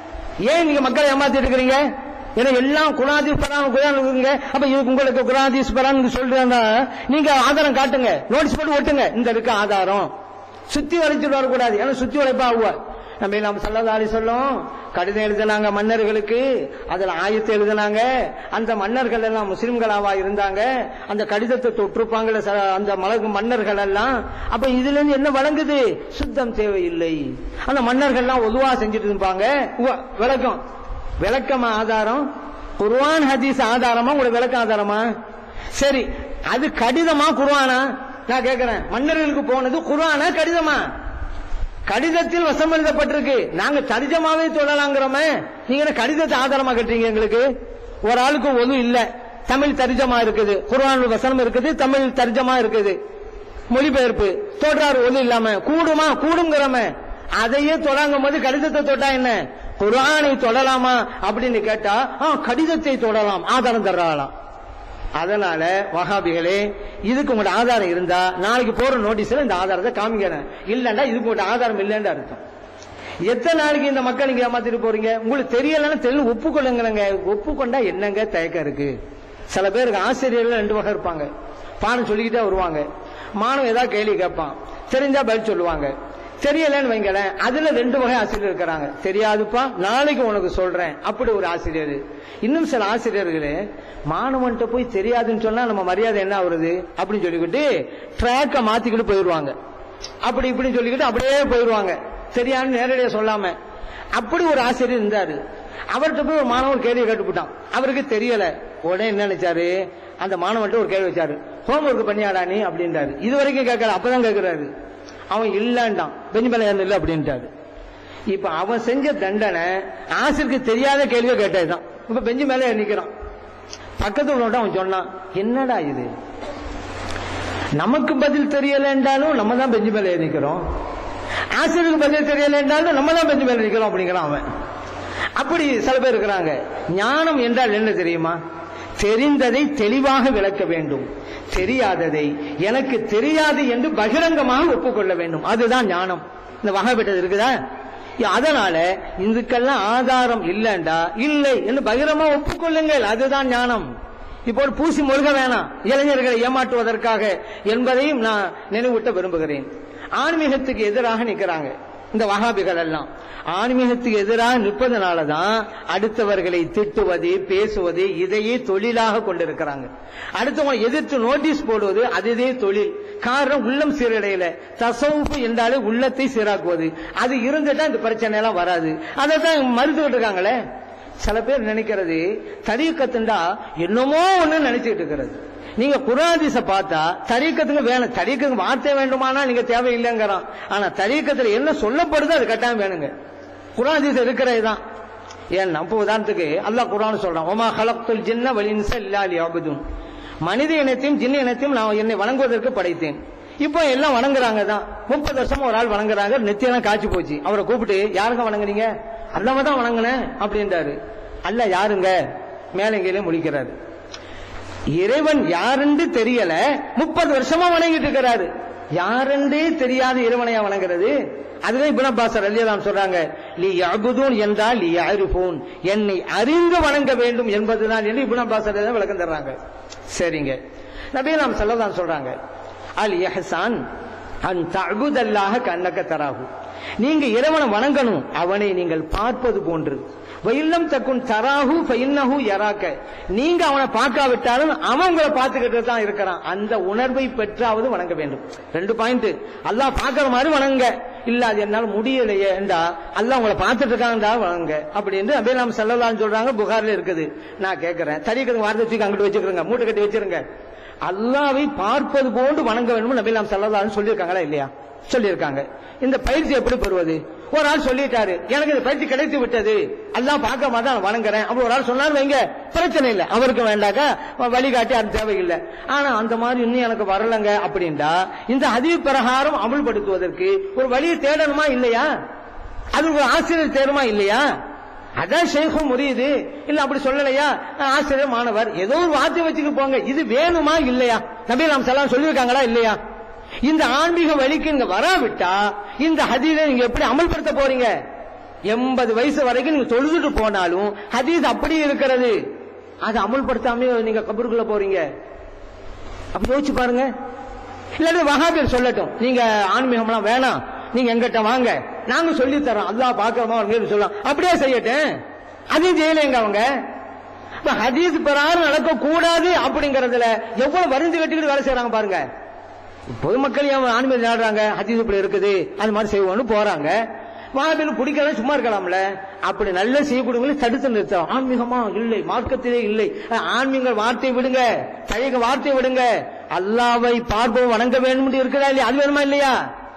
ஏன் நீங்க மக்களை ஏமாத்திட்டு இருக்கிறீங்க ஏன்னா எல்லாம் குணாதீஸ் பரான் குரான் இருக்குங்க அப்ப இதுக்கு உங்களுக்கு குணாதீஸ் பரான் சொல்றேன்னா நீங்க ஆதாரம் காட்டுங்க நோட்டீஸ் போட்டு ஒட்டுங்க இந்த இருக்க ஆதாரம் சுத்தி வளைச்சிட்டு வரக்கூடாது ஏன்னா சுத்தி வளைப்பா ஆகுவா நம்ம நம்ம சல்லதாரி சொல்லும் கடிதம் எழுதினாங்க மன்னர்களுக்கு அதுல ஆயத்தை எழுதினாங்க அந்த மன்னர்கள் எல்லாம் முஸ்லிம்களாவா இருந்தாங்க அந்த கடிதத்தை தொற்றுப்பாங்கள அந்த மலகு மன்னர்கள் எல்லாம் அப்ப இதுல இருந்து என்ன வழங்குது சுத்தம் தேவையில்லை அந்த மன்னர்கள் எல்லாம் ஒதுவா செஞ்சுட்டு இருப்பாங்க உவ- விளக்கம் விளக்கமா ஆதாரம் குர்ஆன் ஹதீஸ் ஆதாரமா உங்களோட விளக்க ஆதாரமா சரி அது கடிதமா குர்ஆனா நான் கேட்கிறேன் மன்னர்களுக்கு போனது குர்ஆனா கடிதமா கடிதத்தில் வசம் எழுதப்பட்டிருக்கு நாங்க தரிஜமாவே சொல்லலாங்கிறோமே நீங்க என்ன கடிதத்தை ஆதாரமா கட்டுறீங்க எங்களுக்கு ஒரு ஆளுக்கு ஒது இல்ல தமிழ் தரிஜமா இருக்குது குர்ஆன் வசனம் இருக்குது தமிழ் தரிஜமா இருக்குது மொழிபெயர்ப்பு தொடுறாரு ஒது இல்லாம கூடுமா கூடுங்கிறோமே அதையே தொடாங்கும் போது கடிதத்தை தொட்டா என்ன குர்ஆனை தொடலாமா அப்படின்னு கேட்டா ஆ, கடிதத்தை தொடலாம் ஆதாரம் தர்றாங்களாம் அதனால வஹாபிகளே இதுக்கு உங்களோட ஆதாரம் இருந்தா நாளைக்கு போற நோட்டீஸ்ல இந்த ஆதாரத்தை காமிக்கிறேன் இல்லன்னா இதுக்கு உங்களோட ஆதாரம் இல்லைன்னு அர்த்தம் எத்தனை நாளைக்கு இந்த மக்கள் நீங்க ஏமாத்திட்டு போறீங்க உங்களுக்கு தெரியலன்னா தெரியல ஒப்புக்கொள்ளுங்களேங்க ஒப்புக்கொண்டா என்னங்க தயக்கம் இருக்கு சில பேருக்கு ஆசிரியர்கள் ரெண்டு வகை இருப்பாங்க பாடம் சொல்லிக்கிட்டே வருவாங்க மாணவன் ஏதாவது கேள்வி கேட்பான் தெரிஞ்சா பதில் சொல்லுவாங்க தெரியலன்னு வைங்களேன் அதுல ரெண்டு வகை ஆசிரியர் இருக்கிறாங்க தெரியாதுப்பா நாளைக்கு உனக்கு சொல்றேன் அப்படி ஒரு ஆசிரியர் இன்னும் சில ஆசிரியர்களே மாணவன்கிட்ட போய் தெரியாதுன்னு சொன்னா நம்ம மரியாதை என்ன ஆகுறது அப்படின்னு சொல்லிக்கிட்டு ட்ராக்கை மாத்திக்கிட்டு போயிடுவாங்க அப்படி இப்படின்னு சொல்லிக்கிட்டு அப்படியே போயிடுவாங்க சரியான்னு நேரடியா சொல்லாம அப்படி ஒரு ஆசிரியர் இருந்தாரு அவர்கிட்ட போய் ஒரு மாணவன் கேள்வி கேட்டுவிட்டான் அவருக்கு தெரியல உடனே என்ன நினைச்சாரு அந்த மாணவன்கிட்ட ஒரு கேள்வி வச்சாரு ஹோம்ஒர்க் பண்ணியாடா நீ அப்படின்றாரு இது வரைக்கும் கேட்கல அப்பதான் கேட்கிறாரு அவன் இல்லன்றான் பெஞ்சு மேல ஏன் இல்லை அப்படின்ட்டாரு இப்ப அவன் செஞ்ச தண்டனை ஆசிரியருக்கு தெரியாத கேள்வியை கேட்டதுதான் இப்ப பெஞ்சு மேல ஏறி நிக்கிறான் பக்கத்துல உள்ளவன்ட்ட அவன் சொன்னான் என்னடா இது நமக்கு பதில் தெரியல என்றாலும் நம்ம தான் பெஞ்சு மேல ஏறி நிக்கிறோம் ஆசிரியருக்கு பதில் தெரியல என்றாலும் நம்ம தான் பெஞ்சு மேல நிக்கிறோம் அப்படிங்கிறான் அவன் அப்படி சில பேர் இருக்கிறாங்க ஞானம் என்றால் என்ன தெரியுமா தெரிந்ததை தெளிவாக விளக்க வேண்டும் தெரியாததை எனக்கு தெரியாது என்று பகிரங்கமாக ஒப்புக்கொள்ள வேண்டும் அதுதான் ஞானம் இந்த வகைப்பட்டது இருக்குதா அதனால இதுக்கெல்லாம் ஆதாரம் இல்லைண்டா இல்லை என்று பகிரமா ஒப்புக்கொள்ளுங்கள் அதுதான் ஞானம் இப்போ ஒரு பூசி முழுக வேணாம் இளைஞர்களை ஏமாற்றுவதற்காக என்பதையும் நான் நினைவூட்ட விரும்புகிறேன் ஆன்மீகத்துக்கு எதிராக நிற்கிறாங்க இந்த வகாபிகள் எல்லாம் ஆன்மீகத்துக்கு எதிராக நிற்பதனால தான் அடுத்தவர்களை திட்டுவது பேசுவது இதையே தொழிலாக கொண்டிருக்கிறாங்க அடுத்தவங்க எதிர்த்து நோட்டீஸ் போடுவது அதுவே தொழில் காரணம் உள்ளம் சீரடையல தசவுப்பு என்றாலே உள்ளத்தை சீராக்குவது அது இருந்துட்டா இந்த பிரச்சனை எல்லாம் வராது அதை தான் மறுத்துக்கிட்டு இருக்காங்களே சில பேர் நினைக்கிறது தரீக்கத்துண்டா என்னமோ ஒண்ணு நினைச்சிட்டு இருக்கிறது நீங்க குராதிச பார்த்தா தரீக்கத்துக்கு வேணும் தரீக்கத்துக்கு வார்த்தை வேண்டுமானா நீங்க தேவையில்லைங்கிறான் ஆனா தரீக்கத்துல என்ன சொல்லப்படுதோ அது கட்டாயம் வேணுங்க குராதிச இருக்கிறதுதான் ஏன் நம்ம உதாரணத்துக்கு அல்லாஹ் குரான் சொல்றான் ஒமா ஹலக்துல் ஜின்ன வலின்ச இல்லா லியாபுதுன் மனித இனத்தையும் ஜின்ன இனத்தையும் நான் என்னை வணங்குவதற்கு படைத்தேன் இப்போ எல்லாம் வணங்குறாங்க தான் முப்பது வருஷமா ஒரு ஆள் வணங்குறாங்க நெத்தியெல்லாம் காய்ச்சி போச்சு அவரை கூப்பிட்டு யாருங்க வணங்குறீங்க அல்லாம தான் வணங்கினேன் அப்படின்றாரு அல்ல யாருங்க மேலங்கையிலே முடிக்கிறாரு இறைவன் யாருன்னு தெரியல முப்பது வருஷமா வணங்கிட்டு இருக்கிறாரு யாருன்றே தெரியாத இறைவனையா வணங்குறது அதுவே இப்னு அப்பாஸ் ரலியல்லாஹு சொல்றாங்க லி யஅபுதூன் என்றால் லி யஅரிஃபூன் என்னை அறிந்து வணங்க வேண்டும் என்பதுதான் என்று இப்னு அப்பாஸ் ரலியல்லாஹு விளக்கம் தர்றாங்க சரிங்க நபி நாம் ஸல்லல்லாஹு சொல்றாங்க அல் இஹ்சான் அன் தஅபுதல்லாஹ கன்னக தராஹு நீங்க இறைவனை வணங்கணும் அவனை நீங்கள் பார்ப்பது போன்று வயில்லம் தக்குன் தராஹு ஃபைன்னஹு யராக்க நீங்க அவனை பார்க்காவிட்டாலும் அவன் உங்களை பார்த்துக்கிட்டு தான் இருக்கிறான் அந்த உணர்வை பெற்றாவது வணங்க வேண்டும் ரெண்டு பாயிண்ட் அல்லாஹ் பார்க்கற மாதிரி வணங்க இல்ல அது என்னால முடியலையே என்றா அல்லாஹ் உங்களை பார்த்துட்டு இருக்காங்கடா வணங்க அப்படின்னு அப்படியே நாம் செல்லலாம்னு சொல்றாங்க புகார்ல இருக்குது நான் கேட்கிறேன் தறிக்கிறது வார்த்தை தூக்கி அங்கிட்டு வச்சுக்கிறேங்க மூட்டை கட்டி வச்சிருங்க அல்லாவை பார்ப்பது போன்று வணங்க வேண்டும் நபி நாம் செல்லலாம்னு சொல்லியிருக்காங்களா இல்லையா சொல்லியிருக்காங்க இந்த பயிற்சி எப்படி பெறுவது ஒரு ஆள் சொல்லிட்டாரு எனக்கு இந்த பயிற்சி கிடைத்து விட்டது எல்லாம் பார்க்க மாட்டேன் வணங்குறேன் அப்படி ஒரு ஆள் சொன்னாரு வைங்க பிரச்சனை இல்லை அவருக்கு வேண்டாக்கா வழிகாட்டி அது தேவையில்லை ஆனா அந்த மாதிரி இன்னும் எனக்கு வரலங்க அப்படின்டா இந்த அதிவு பிரகாரம் அமல்படுத்துவதற்கு ஒரு வழியை தேடணுமா இல்லையா அது ஒரு ஆசிரியர் தேடுமா இல்லையா அதான் ஷேக்கும் முடியுது இல்ல அப்படி சொல்லலையா ஆசிரியர் மாணவர் ஏதோ ஒரு வார்த்தை வச்சுட்டு போங்க இது வேணுமா இல்லையா நபி நாம் செல்லாம் சொல்லியிருக்காங்களா இல்லையா இந்த ஆன்மீக வழிக்கு நீங்க வராவிட்டா இந்த ஹதீஸை நீங்க எப்படி அமல்படுத்த போறீங்க எண்பது வயசு வரைக்கும் நீங்க தொழுதுட்டு போனாலும் ஹதீஸ் அப்படியே இருக்கிறது அதை அமல்படுத்தாம நீங்க கபருக்குள்ள போறீங்க அப்ப யோசிச்சு பாருங்க இல்லாட்டி வகாபியர் சொல்லட்டும் நீங்க ஆன்மீகம்லாம் வேணாம் நீங்க எங்கிட்ட வாங்க நாங்க சொல்லி தரோம் அல்லாஹ் பாக்கிறோமா சொல்லலாம் அப்படியே செய்யட்டும் அதையும் செய்யலைங்க அவங்க இப்ப ஹதீஸ் பிரகாரம் நடக்க கூடாது அப்படிங்கறதுல எவ்வளவு வருந்து கட்டிக்கிட்டு வேலை செய்யறாங்க பாருங்க பொதுமக்கள் ஏன் ஆன்மீகம் நாடுறாங்க ஹதீஸ் இப்படி இருக்குது அது மாதிரி செய்வோம்னு போறாங்க வாபில் பிடிக்கலாம் சும்மா இருக்கலாம்ல அப்படி நல்ல செய்யக்கூடியவங்களை தடுத்து நிறுத்தலாம் ஆன்மீகமா இல்லை மார்க்கத்திலே இல்லை ஆன்மீக வார்த்தை விடுங்க தயக வார்த்தை விடுங்க அல்லாவை பார்ப்போம் வணங்க வேண்டும் என்று இருக்கிறா இல்லையா அது வேணுமா இல்லையா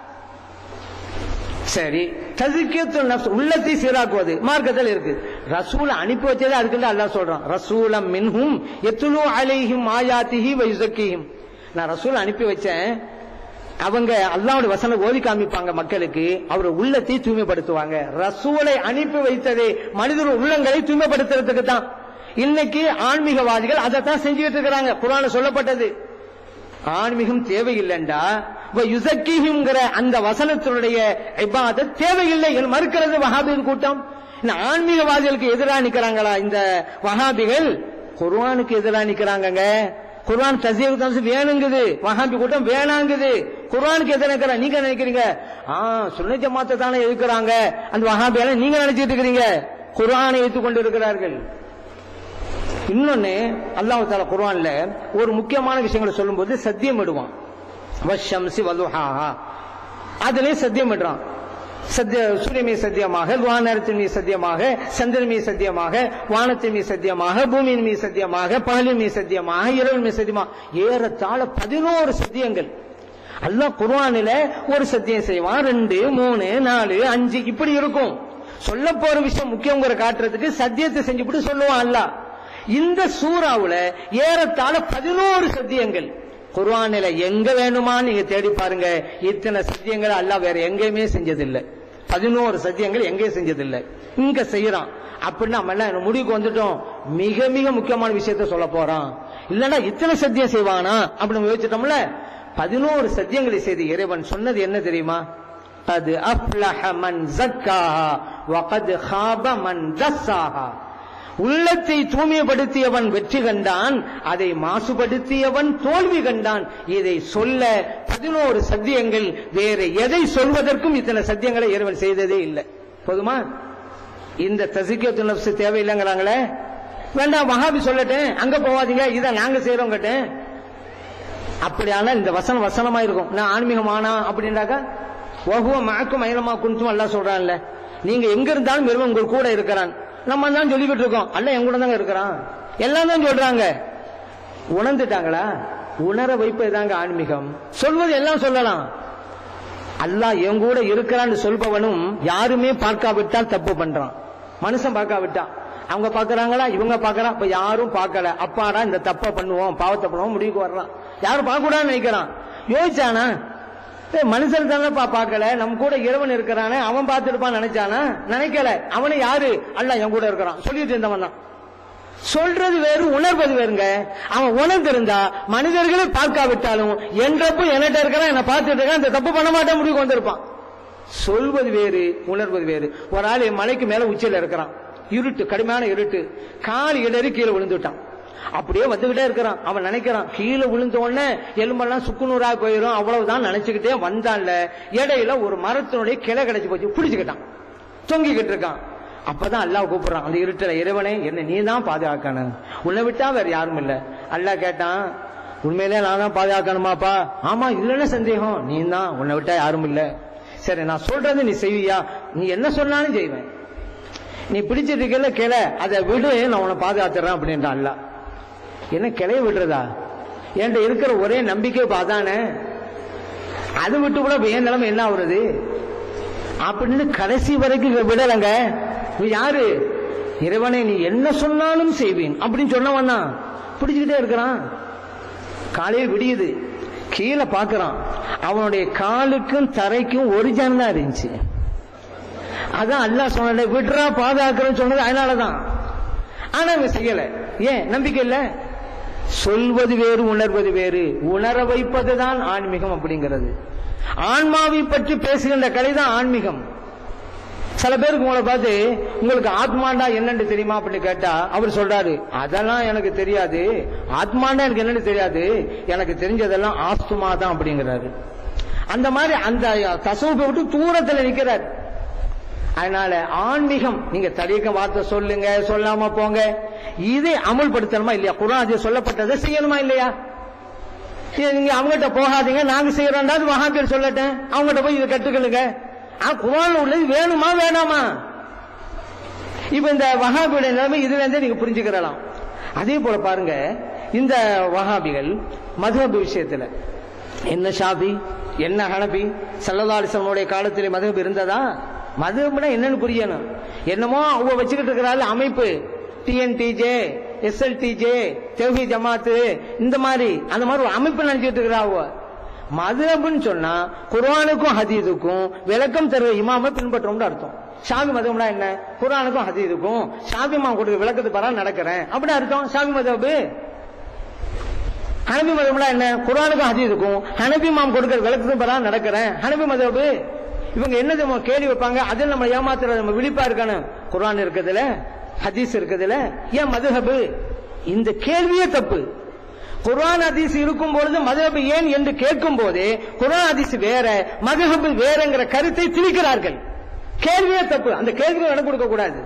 சரி தசிக்கியத்து நப்ஸ் உள்ளத்தை சீராக்குவது மார்க்கத்தில் இருக்கு ரசூல அனுப்பி வச்சதே அதுக்கு அல்லாஹ் சொல்றான் ரசூலம் மின்ஹும் எத்துலு அலைஹிம் ஆயாத்திஹி வைசக்கிஹிம் நான் ரசூல் அனுப்பி வச்சேன் அவங்க அல்லாவுடைய வசனம் ஓதி காமிப்பாங்க மக்களுக்கு அவர் உள்ளத்தை தூய்மைப்படுத்துவாங்க ரசூலை அனுப்பி வைத்ததே மனிதர் உள்ளங்களை தூய்மைப்படுத்துறதுக்கு தான் இன்னைக்கு ஆன்மீகவாதிகள் அதைத்தான் செஞ்சுட்டு இருக்கிறாங்க குரான சொல்லப்பட்டது ஆன்மீகம் தேவையில்லைண்டா யுசக்கிங்கிற அந்த வசனத்தினுடைய இபாதத் தேவையில்லை என்று மறுக்கிறது வஹாபியின் கூட்டம் இந்த ஆன்மீகவாதிகளுக்கு எதிராக நிக்கிறாங்களா இந்த வஹாபிகள் குர்ஆனுக்கு எதிராக நிக்கிறாங்கங்க குர்ஆன் தசீர் தம்சு வேணுங்குது வஹாபி கூட்டம் வேணாங்குது குர்ஆனுக்கு எதிராக நிக்கிறா நீங்க நினைக்கிறீங்க ஆ சுன்ன ஜமாத்தை தானே எதிர்க்கிறாங்க அந்த வஹாபியால நீங்க நினைச்சிட்டு இருக்கிறீங்க குர்ஆனை ஏற்றுக் கொண்டு இருக்கிறார்கள் இன்னொன்னு அல்லாஹ் தாலா குர்ஆன்ல ஒரு முக்கியமான விஷயங்களை சொல்லும்போது சத்தியம் விடுவான் வஷம்சி வலுஹாஹா அதிலே சத்தியம் விடுறான் சத்திய சூரியமீ சத்தியமாக வானத்தின் மீது சத்தியமாக சந்திரன் மீது சத்தியமாக வானத்தின் மீது சத்தியமாக பூமியின் மீது சத்தியமாக பகலின் மீது சத்தியமாக இரவின் மீது சத்தியமாக ஏறத்தாழ பதினோரு சத்தியங்கள் அல்லாஹ் குர்ஆனில ஒரு சத்தியம் செய்வான் ரெண்டு மூணு நாலு அஞ்சு இப்படி இருக்கும் சொல்ல போற விஷயம் முக்கியங்கிற காட்டுறதுக்கு சத்தியத்தை செஞ்சுவிட்டு சொல்லுவான் அல்லாஹ் இந்த சூறாவுல ஏறத்தாழ பதினோரு சத்தியங்கள் குர்ஆனில எங்க வேணுமா நீங்க தேடி பாருங்க இத்தனை சத்தியங்கள் அல்லாஹ் வேற எங்கேயுமே செஞ்சதில்லை பதினோரு சத்தியங்கள் எங்கேயும் செஞ்சதில்லை இங்க செய்யறான் அப்படின்னு நம்ம எல்லாம் முடிவுக்கு வந்துட்டோம் மிக மிக முக்கியமான விஷயத்த சொல்ல போறான் இல்லன்னா இத்தனை சத்தியம் செய்வானா அப்படின்னு யோசிச்சிட்டோம்ல பதினோரு சத்தியங்களை செய்து இறைவன் சொன்னது என்ன தெரியுமா அது அஃப்லஹ மன் ஜக்காஹா வகத் ஹாப மன் தஸ்ஸாஹா உள்ளத்தை தூய்மைப்படுத்தியவன் வெற்றி கண்டான் அதை மாசுபடுத்தியவன் தோல்வி கண்டான் இதை சொல்ல பதினோரு சத்தியங்கள் வேற எதை சொல்வதற்கும் இத்தனை சத்தியங்களை இறைவன் செய்ததே இல்லை போதுமா இந்த தசிக்கத்து நப்சு தேவையில்லைங்கிறாங்களே வேண்டாம் மகாபி சொல்லட்டேன் அங்க போவாதீங்க இதை நாங்க செய்யறோம் கேட்டேன் அப்படியானா இந்த வசனம் வசனமா இருக்கும் நான் ஆன்மீகமானா அப்படின்றாக்கா வகுவ மயக்கும் மயிலமா குன்றும் எல்லாம் சொல்றான்ல நீங்க எங்க இருந்தாலும் இறைவன் உங்கள் கூட இருக்கிறான் நம்ம தான் சொல்லிக்கிட்டு இருக்கோம் அல்ல என் கூட தாங்க இருக்கிறான் எல்லாம் தான் சொல்றாங்க உணர்ந்துட்டாங்களா உணர வைப்பதுதாங்க ஆன்மீகம் சொல்வது எல்லாம் சொல்லலாம் அல்லாஹ் என் கூட இருக்கிறான்னு சொல்பவனும் யாருமே பார்க்காவிட்டால் தப்பு பண்றான் மனுஷன் பார்க்காவிட்டா அவங்க பாக்குறாங்களா இவங்க பாக்குறா இப்ப யாரும் பார்க்கல அப்பாடா இந்த தப்ப பண்ணுவோம் பாவத்தை பண்ணுவோம் முடிவுக்கு வர்றான் யாரும் பார்க்க கூடாதுன்னு நினைக்கிறான் யோசிச்சானா ஏய், மனுஷன் தானேப்பா பார்க்கல நம்ம கூட இறைவன் இருக்கிறானே அவன் பார்த்துருப்பான் நினைச்சானா நினைக்கல அவனை யாரு அல்ல என் கூட இருக்கிறான் சொல்லிட்டு இருந்தவன் தான் சொல்றது வேறு உணர்வது வேறுங்க அவன் உணர்ந்திருந்தா மனிதர்களே பார்க்காவிட்டாலும் என் தப்பு என்கிட்ட இருக்கிறான் என்ன பார்த்துட்டு இருக்கான் இந்த தப்பு பண்ண மாட்டேன் முடிவுக்கு வந்திருப்பான் சொல்வது வேறு உணர்வது வேறு ஒரு ஆள் மலைக்கு மேல உச்சியில இருக்கிறான் இருட்டு கடுமையான இருட்டு கால் இடறி கீழே விழுந்துட்டான் அப்படியே வந்துகிட்டே இருக்கிறான் அவன் நினைக்கிறான் கீழே விழுந்த உடனே எலும்பெல்லாம் சுக்குநூறா போயிடும் அவ்வளவுதான் நினைச்சுக்கிட்டே வந்தான்ல இடையில ஒரு மரத்தினுடைய கிளை கிடைச்சு போச்சு பிடிச்சுக்கிட்டான் தொங்கிக்கிட்டு இருக்கான் அப்பதான் அல்லாஹ் கூப்பிடுறான் அந்த இருட்டுல இறைவனே என்ன நீ தான் பாதுகாக்கணும் உன்னை விட்டா வேற யாரும் இல்ல அல்லாஹ் கேட்டான் உண்மையிலே நான் தான் பாதுகாக்கணுமாப்பா ஆமா இல்லைன்னு சந்தேகம் நீ தான் உன்னை விட்டா யாரும் இல்ல சரி நான் சொல்றது நீ செய்வியா நீ என்ன சொன்னாலும் செய்வேன் நீ பிடிச்சிட்டு இருக்கல கிளை அதை விடு நான் உன்னை பாதுகாத்துறேன் அப்படின்றான் அல்லாஹ் என்ன கிளைய விடுறதா என்கிட்ட இருக்கிற ஒரே நம்பிக்கை இப்ப அதானே அது விட்டு கூட இப்ப என் நிலைமை என்ன ஆகுறது அப்படின்னு கடைசி வரைக்கும் விடலைங்க இவன் யாரு இறைவனை நீ என்ன சொன்னாலும் செய்வேன் அப்படின்னு சொன்னவன் தான் பிடிச்சுக்கிட்டே இருக்கிறான் காலையில் விடியுது கீழே பார்க்கறான் அவனுடைய காலுக்கும் தரைக்கும் ஒரு ஜனம் தான் இருந்துச்சு அதான் அல்லாஹ் சொன்ன விடுறா பாதுகாக்கிறேன்னு சொன்னது அதனாலதான் ஆனா இவன் செய்யல ஏன் நம்பிக்கை இல்ல சொல்வது வேறு உணர்வது வேறு உணர வைப்பதுதான் ஆன்மீகம் அப்படிங்கிறது ஆன்மாவை பற்றி பேசுகின்ற கலை தான் ஆன்மீகம் சில பேருக்கு உங்களை பார்த்து உங்களுக்கு ஆத்மாண்டா என்னன்னு தெரியுமா அப்படின்னு கேட்டா அவர் சொல்றாரு அதெல்லாம் எனக்கு தெரியாது ஆத்மாண்டா எனக்கு என்னன்னு தெரியாது எனக்கு தெரிஞ்சதெல்லாம் ஆஸ்துமா தான் அப்படிங்கிறாரு அந்த மாதிரி அந்த தசவுப்பை விட்டு தூரத்துல நிக்கிறார் அதனால ஆன்மீகம் நீங்க தடிக்க வார்த்தை சொல்லுங்க சொல்லாம போங்க இதை அமுல்படுத்தணுமா இல்லையா குரான் சொல்லப்பட்டதை செய்யணுமா இல்லையா இது நீங்க அவங்ககிட்ட போகாதீங்க நாங்க செய்யறோம்டா அது மகாபீர் சொல்லட்டேன் அவங்ககிட்ட போய் இதை கற்றுக்கலுங்க ஆ குரான் உள்ளது வேணுமா வேணாமா இப்ப இந்த வஹாபியுடைய நிலைமை இதுல இருந்தே நீங்க புரிஞ்சுக்கிறலாம் அதே போல பாருங்க இந்த வஹாபிகள் மதுஹப் விஷயத்துல என்ன ஷாபி என்ன ஹனபி சல்லதாலிசனுடைய காலத்திலே மதுஹப் இருந்ததா மதுஹப்னா என்னன்னு புரியணும் என்னமோ அவங்க வச்சுக்கிட்டு இருக்கிறாள் அமைப்பு டிஎன்டிஜே எஸ்எல்டிஜே தெவ்ஹி ஜமாத்து இந்த மாதிரி அந்த மாதிரி ஒரு அமைப்பு நினைச்சிட்டு இருக்கிறாங்க மதுஹப்னு சொன்னா குர்ஆனுக்கும் ஹதீதுக்கும் விளக்கம் தருவ இமாமை பின்பற்றோம்னு அர்த்தம் ஷாபி மதம்னா என்ன குர்ஆனுக்கும் ஹதீதுக்கும் ஷாபி இமாம் கொடுக்க விளக்கத்து பரா நடக்கிறேன் அப்படி அர்த்தம் ஷாபி மதபு ஹனபி மதம்னா என்ன குர்ஆனுக்கும் ஹதீதுக்கும் ஹனபி இமாம் கொடுக்கிற விளக்கத்து பரா நடக்கிறேன் ஹனபி மதபு இவங்க என்ன தெரியுமா கேள்வி வைப்பாங்க அதில் நம்ம ஏமாத்துறது நம்ம விழிப்பா இருக்கணும் குர்ஆன் இருக்குதுல ஹதீஸ் இருக்குதுல ஏன் மதுஹபு இந்த கேள்வியே தப்பு குர்ஆன் ஹதீஸ் இருக்கும் பொழுது மதுஹப் ஏன் என்று கேட்கும் போதே குர்ஆன் ஹதீஸ் வேற மதுஹப் வேறங்கிற கருத்தை திணிக்கிறார்கள் கேள்வியே தப்பு அந்த கேள்வியை இடம் கொடுக்க கூடாது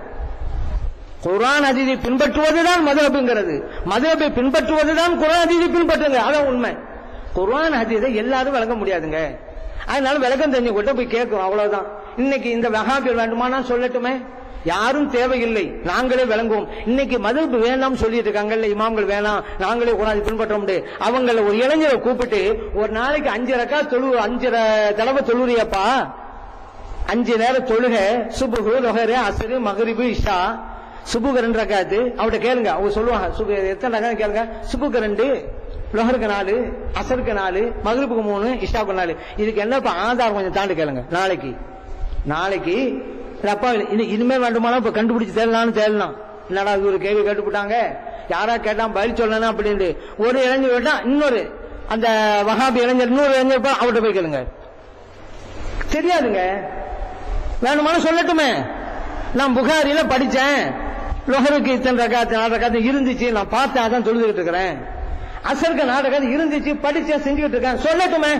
குர்ஆன் ஹதீஸை பின்பற்றுவதுதான் மதுஹப்ங்கிறது மதுஹப்பை பின்பற்றுவதுதான் குர்ஆன் ஹதீஸை பின்பற்றுங்க அதான் உண்மை குர்ஆன் ஹதீஸை எல்லாரும் விளங்க முடியாதுங்க அதனால விளக்கம் தெரிஞ்சு கொண்டு போய் கேட்கிறோம் அவ்வளவுதான் இன்னைக்கு இந்த வகாபியல் வேண்டுமானா சொல்லட்டுமே யாரும் தேவையில்லை நாங்களே விளங்குவோம் இன்னைக்கு மதுப்பு வேண்டாம் சொல்லிட்டு இருக்காங்கல்ல இமாம்கள் வேணாம் நாங்களே கூடாது பின்பற்ற முடியும் அவங்கள ஒரு இளைஞரை கூப்பிட்டு ஒரு நாளைக்கு அஞ்சு ரக்கா தொழு அஞ்சு ர- தடவை தொழுறியப்பா அஞ்சு நேரம் தொழுக சுபுகு லொஹரு அசரு மகரிபு இஷா சுபுக்கு ரெண்டு ரக்காத்து அவட்ட கேளுங்க அவங்க சொல்லுவாங்க சுபு எத்தனை ரக்கா கேளுங்க சுபுக்கு ரெண்டு லொஹருக்கு நாலு அசருக்கு நாலு மகரிபுக்கு மூணு இஷாவுக்கு நாலு இதுக்கு என்னப்பா ஆதாரம் கொஞ்சம் தாண்டி கேளுங்க நாளைக்கு நாளைக்கு இல்ல அப்பா இது இனிமே வேண்டுமானா இப்ப கண்டுபிடிச்சு தேடலாம்னு தேடலாம் என்னடா இது ஒரு கேள்வி கேட்டுவிட்டாங்க யாரா கேட்டா பதில் சொல்லணும் அப்படின்ட்டு ஒரு இளைஞர் கேட்டா இன்னொரு அந்த வகாபி இளைஞர் இன்னொரு இளைஞர் இருப்பா, அவர்ட்ட போய் கேளுங்க தெரியாதுங்க வேணுமான சொல்லட்டுமே நான் புகாரில படிச்சேன் லொஹருக்கு இத்தனை ரகாத்து நாலு ரகாத்து இருந்துச்சு நான் பார்த்தேன் அதான் தொழுதுகிட்டு இருக்கிறேன் அசருக்கு நாலு ரகாத்து இருந்துச்சு படிச்சேன் செஞ்சுக்கிட்டு இருக்கேன் சொல்லட்டுமே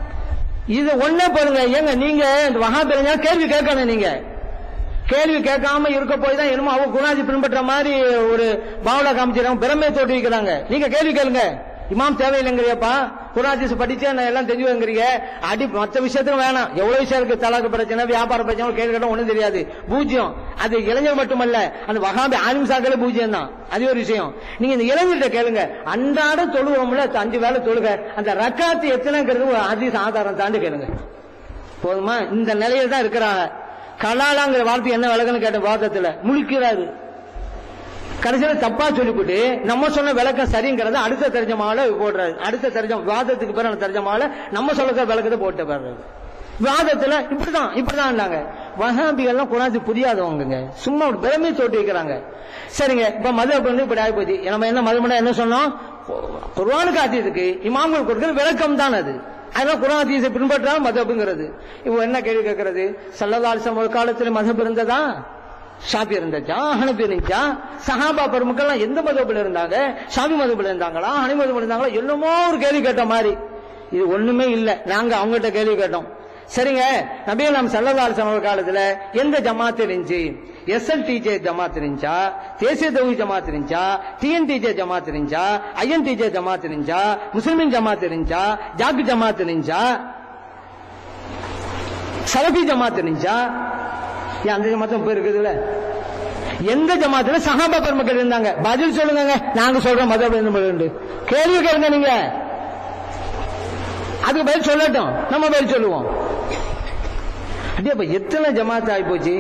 இது ஒண்ணே பாருங்க ஏங்க நீங்க இந்த வகாபிரஞ்சா கேள்வி கேட்கணும் நீங்க கேள்வி கேட்காம இருக்க போய் தான் என்னமோ அவங்க குணாதி பின்பற்ற மாதிரி ஒரு பாவலா காமிச்சிருக்காங்க பிரமையை தோட்டி வைக்கிறாங்க நீங்க கேள்வி கேளுங்க இமாம் தேவையில்லைங்கிறியப்பா குராஜிஸ் படிச்சேன் நான் எல்லாம் தெரிஞ்சுவேங்கிறீங்க அடி மற்ற விஷயத்துக்கும் வேணாம் எவ்வளவு விஷயம் இருக்கு தலாக்கு பிரச்சனை வியாபார பிரச்சனை கேள்வி கேட்டா ஒண்ணும் தெரியாது பூஜ்யம் அது இளைஞர் மட்டுமல்ல அந்த வகாபி ஆலிம் சாக்களே பூஜ்யம் தான் அது ஒரு விஷயம் நீங்க இந்த இளைஞர்கிட்ட கேளுங்க அன்றாட தொழுவோம்ல அஞ்சு வேளை தொழுக அந்த ரக்காத்து எத்தனைங்கிறது ஒரு அதிச ஆதாரம் தாண்டி கேளுங்க போதுமா இந்த நிலையில தான் இருக்கிறாங்க கலாலாங்கிற வார்த்தை என்ன விளக்குன்னு கேட்ட வாதத்துல முழிக்கிறாரு கடைசியில தப்பா சொல்லிவிட்டு நம்ம சொன்ன விளக்கம் சரிங்கிறத அடுத்த தர்ஜமாவில போடுறாரு அடுத்த தர்ஜம் வாதத்துக்கு பிறகு தர்ஜமாவில நம்ம சொல்ல விளக்கத்தை போட்டு பாடுறாரு வாதத்துல இப்படிதான் இப்படிதான் வகாபிகள்லாம் குராசி புரியாதவங்க சும்மா ஒரு பிரமே தோட்டி வைக்கிறாங்க சரிங்க இப்ப மது வந்து இப்படி ஆகி போச்சு நம்ம என்ன மதுமனா என்ன சொன்னோம் குர்ஆனுக்கு அதீதுக்கு இமாம்கள் கொடுக்கிற விளக்கம் தான் அது அதெல்லாம் குரான் அதீசை பின்பற்றால் மதபுங்கிறது இப்போ என்ன கேள்வி கேட்கறது சல்லதாலிசம் ஒரு காலத்துல மதப் இருந்ததா ஷாபி இருந்துச்சா ஹனபி இருந்துச்சா சஹாபா பெருமக்கள்லாம் எந்த மதபில் இருந்தாங்க ஷாபி மதபில் இருந்தாங்களா ஹனி மதபில் இருந்தாங்களா என்னமோ ஒரு கேள்வி கேட்ட மாதிரி இது ஒண்ணுமே இல்ல நாங்க அவங்ககிட்ட கேள்வி கேட்டோம் சரிங்க நபிகள் நாம் சல்லதாலிசம் ஒரு காலத்துல எந்த ஜமாத் இருந்துச்சு எஸ்எல்டிஜே ஜமாத் இருந்துச்சா தேசிய தொகுதி ஜமாத் இருந்துச்சா டிஎன்டிஜே ஜமாத் இருந்துச்சா ஐஎன்டிஜே ஜமாத் இருந்துச்சா முஸ்லிமின் ஜமாத் இருந்துச்சா ஜாக்கு ஜமாத் இருந்துச்சா சலபி ஜமாத் இருந்துச்சா ஏன் அந்த ஜமாத்தும் போய் இருக்குதுல்ல எந்த ஜமாத்துல சஹாபா பெருமக்கள் இருந்தாங்க பதில் சொல்லுங்க நாங்க சொல்றோம் மத உண்டு கேள்வி கேளுங்க நீங்க அதுக்கு பதில் சொல்லட்டும் நம்ம பதில் சொல்லுவோம் அப்படியே அப்ப எத்தனை ஜமாத் ஆகி போச்சு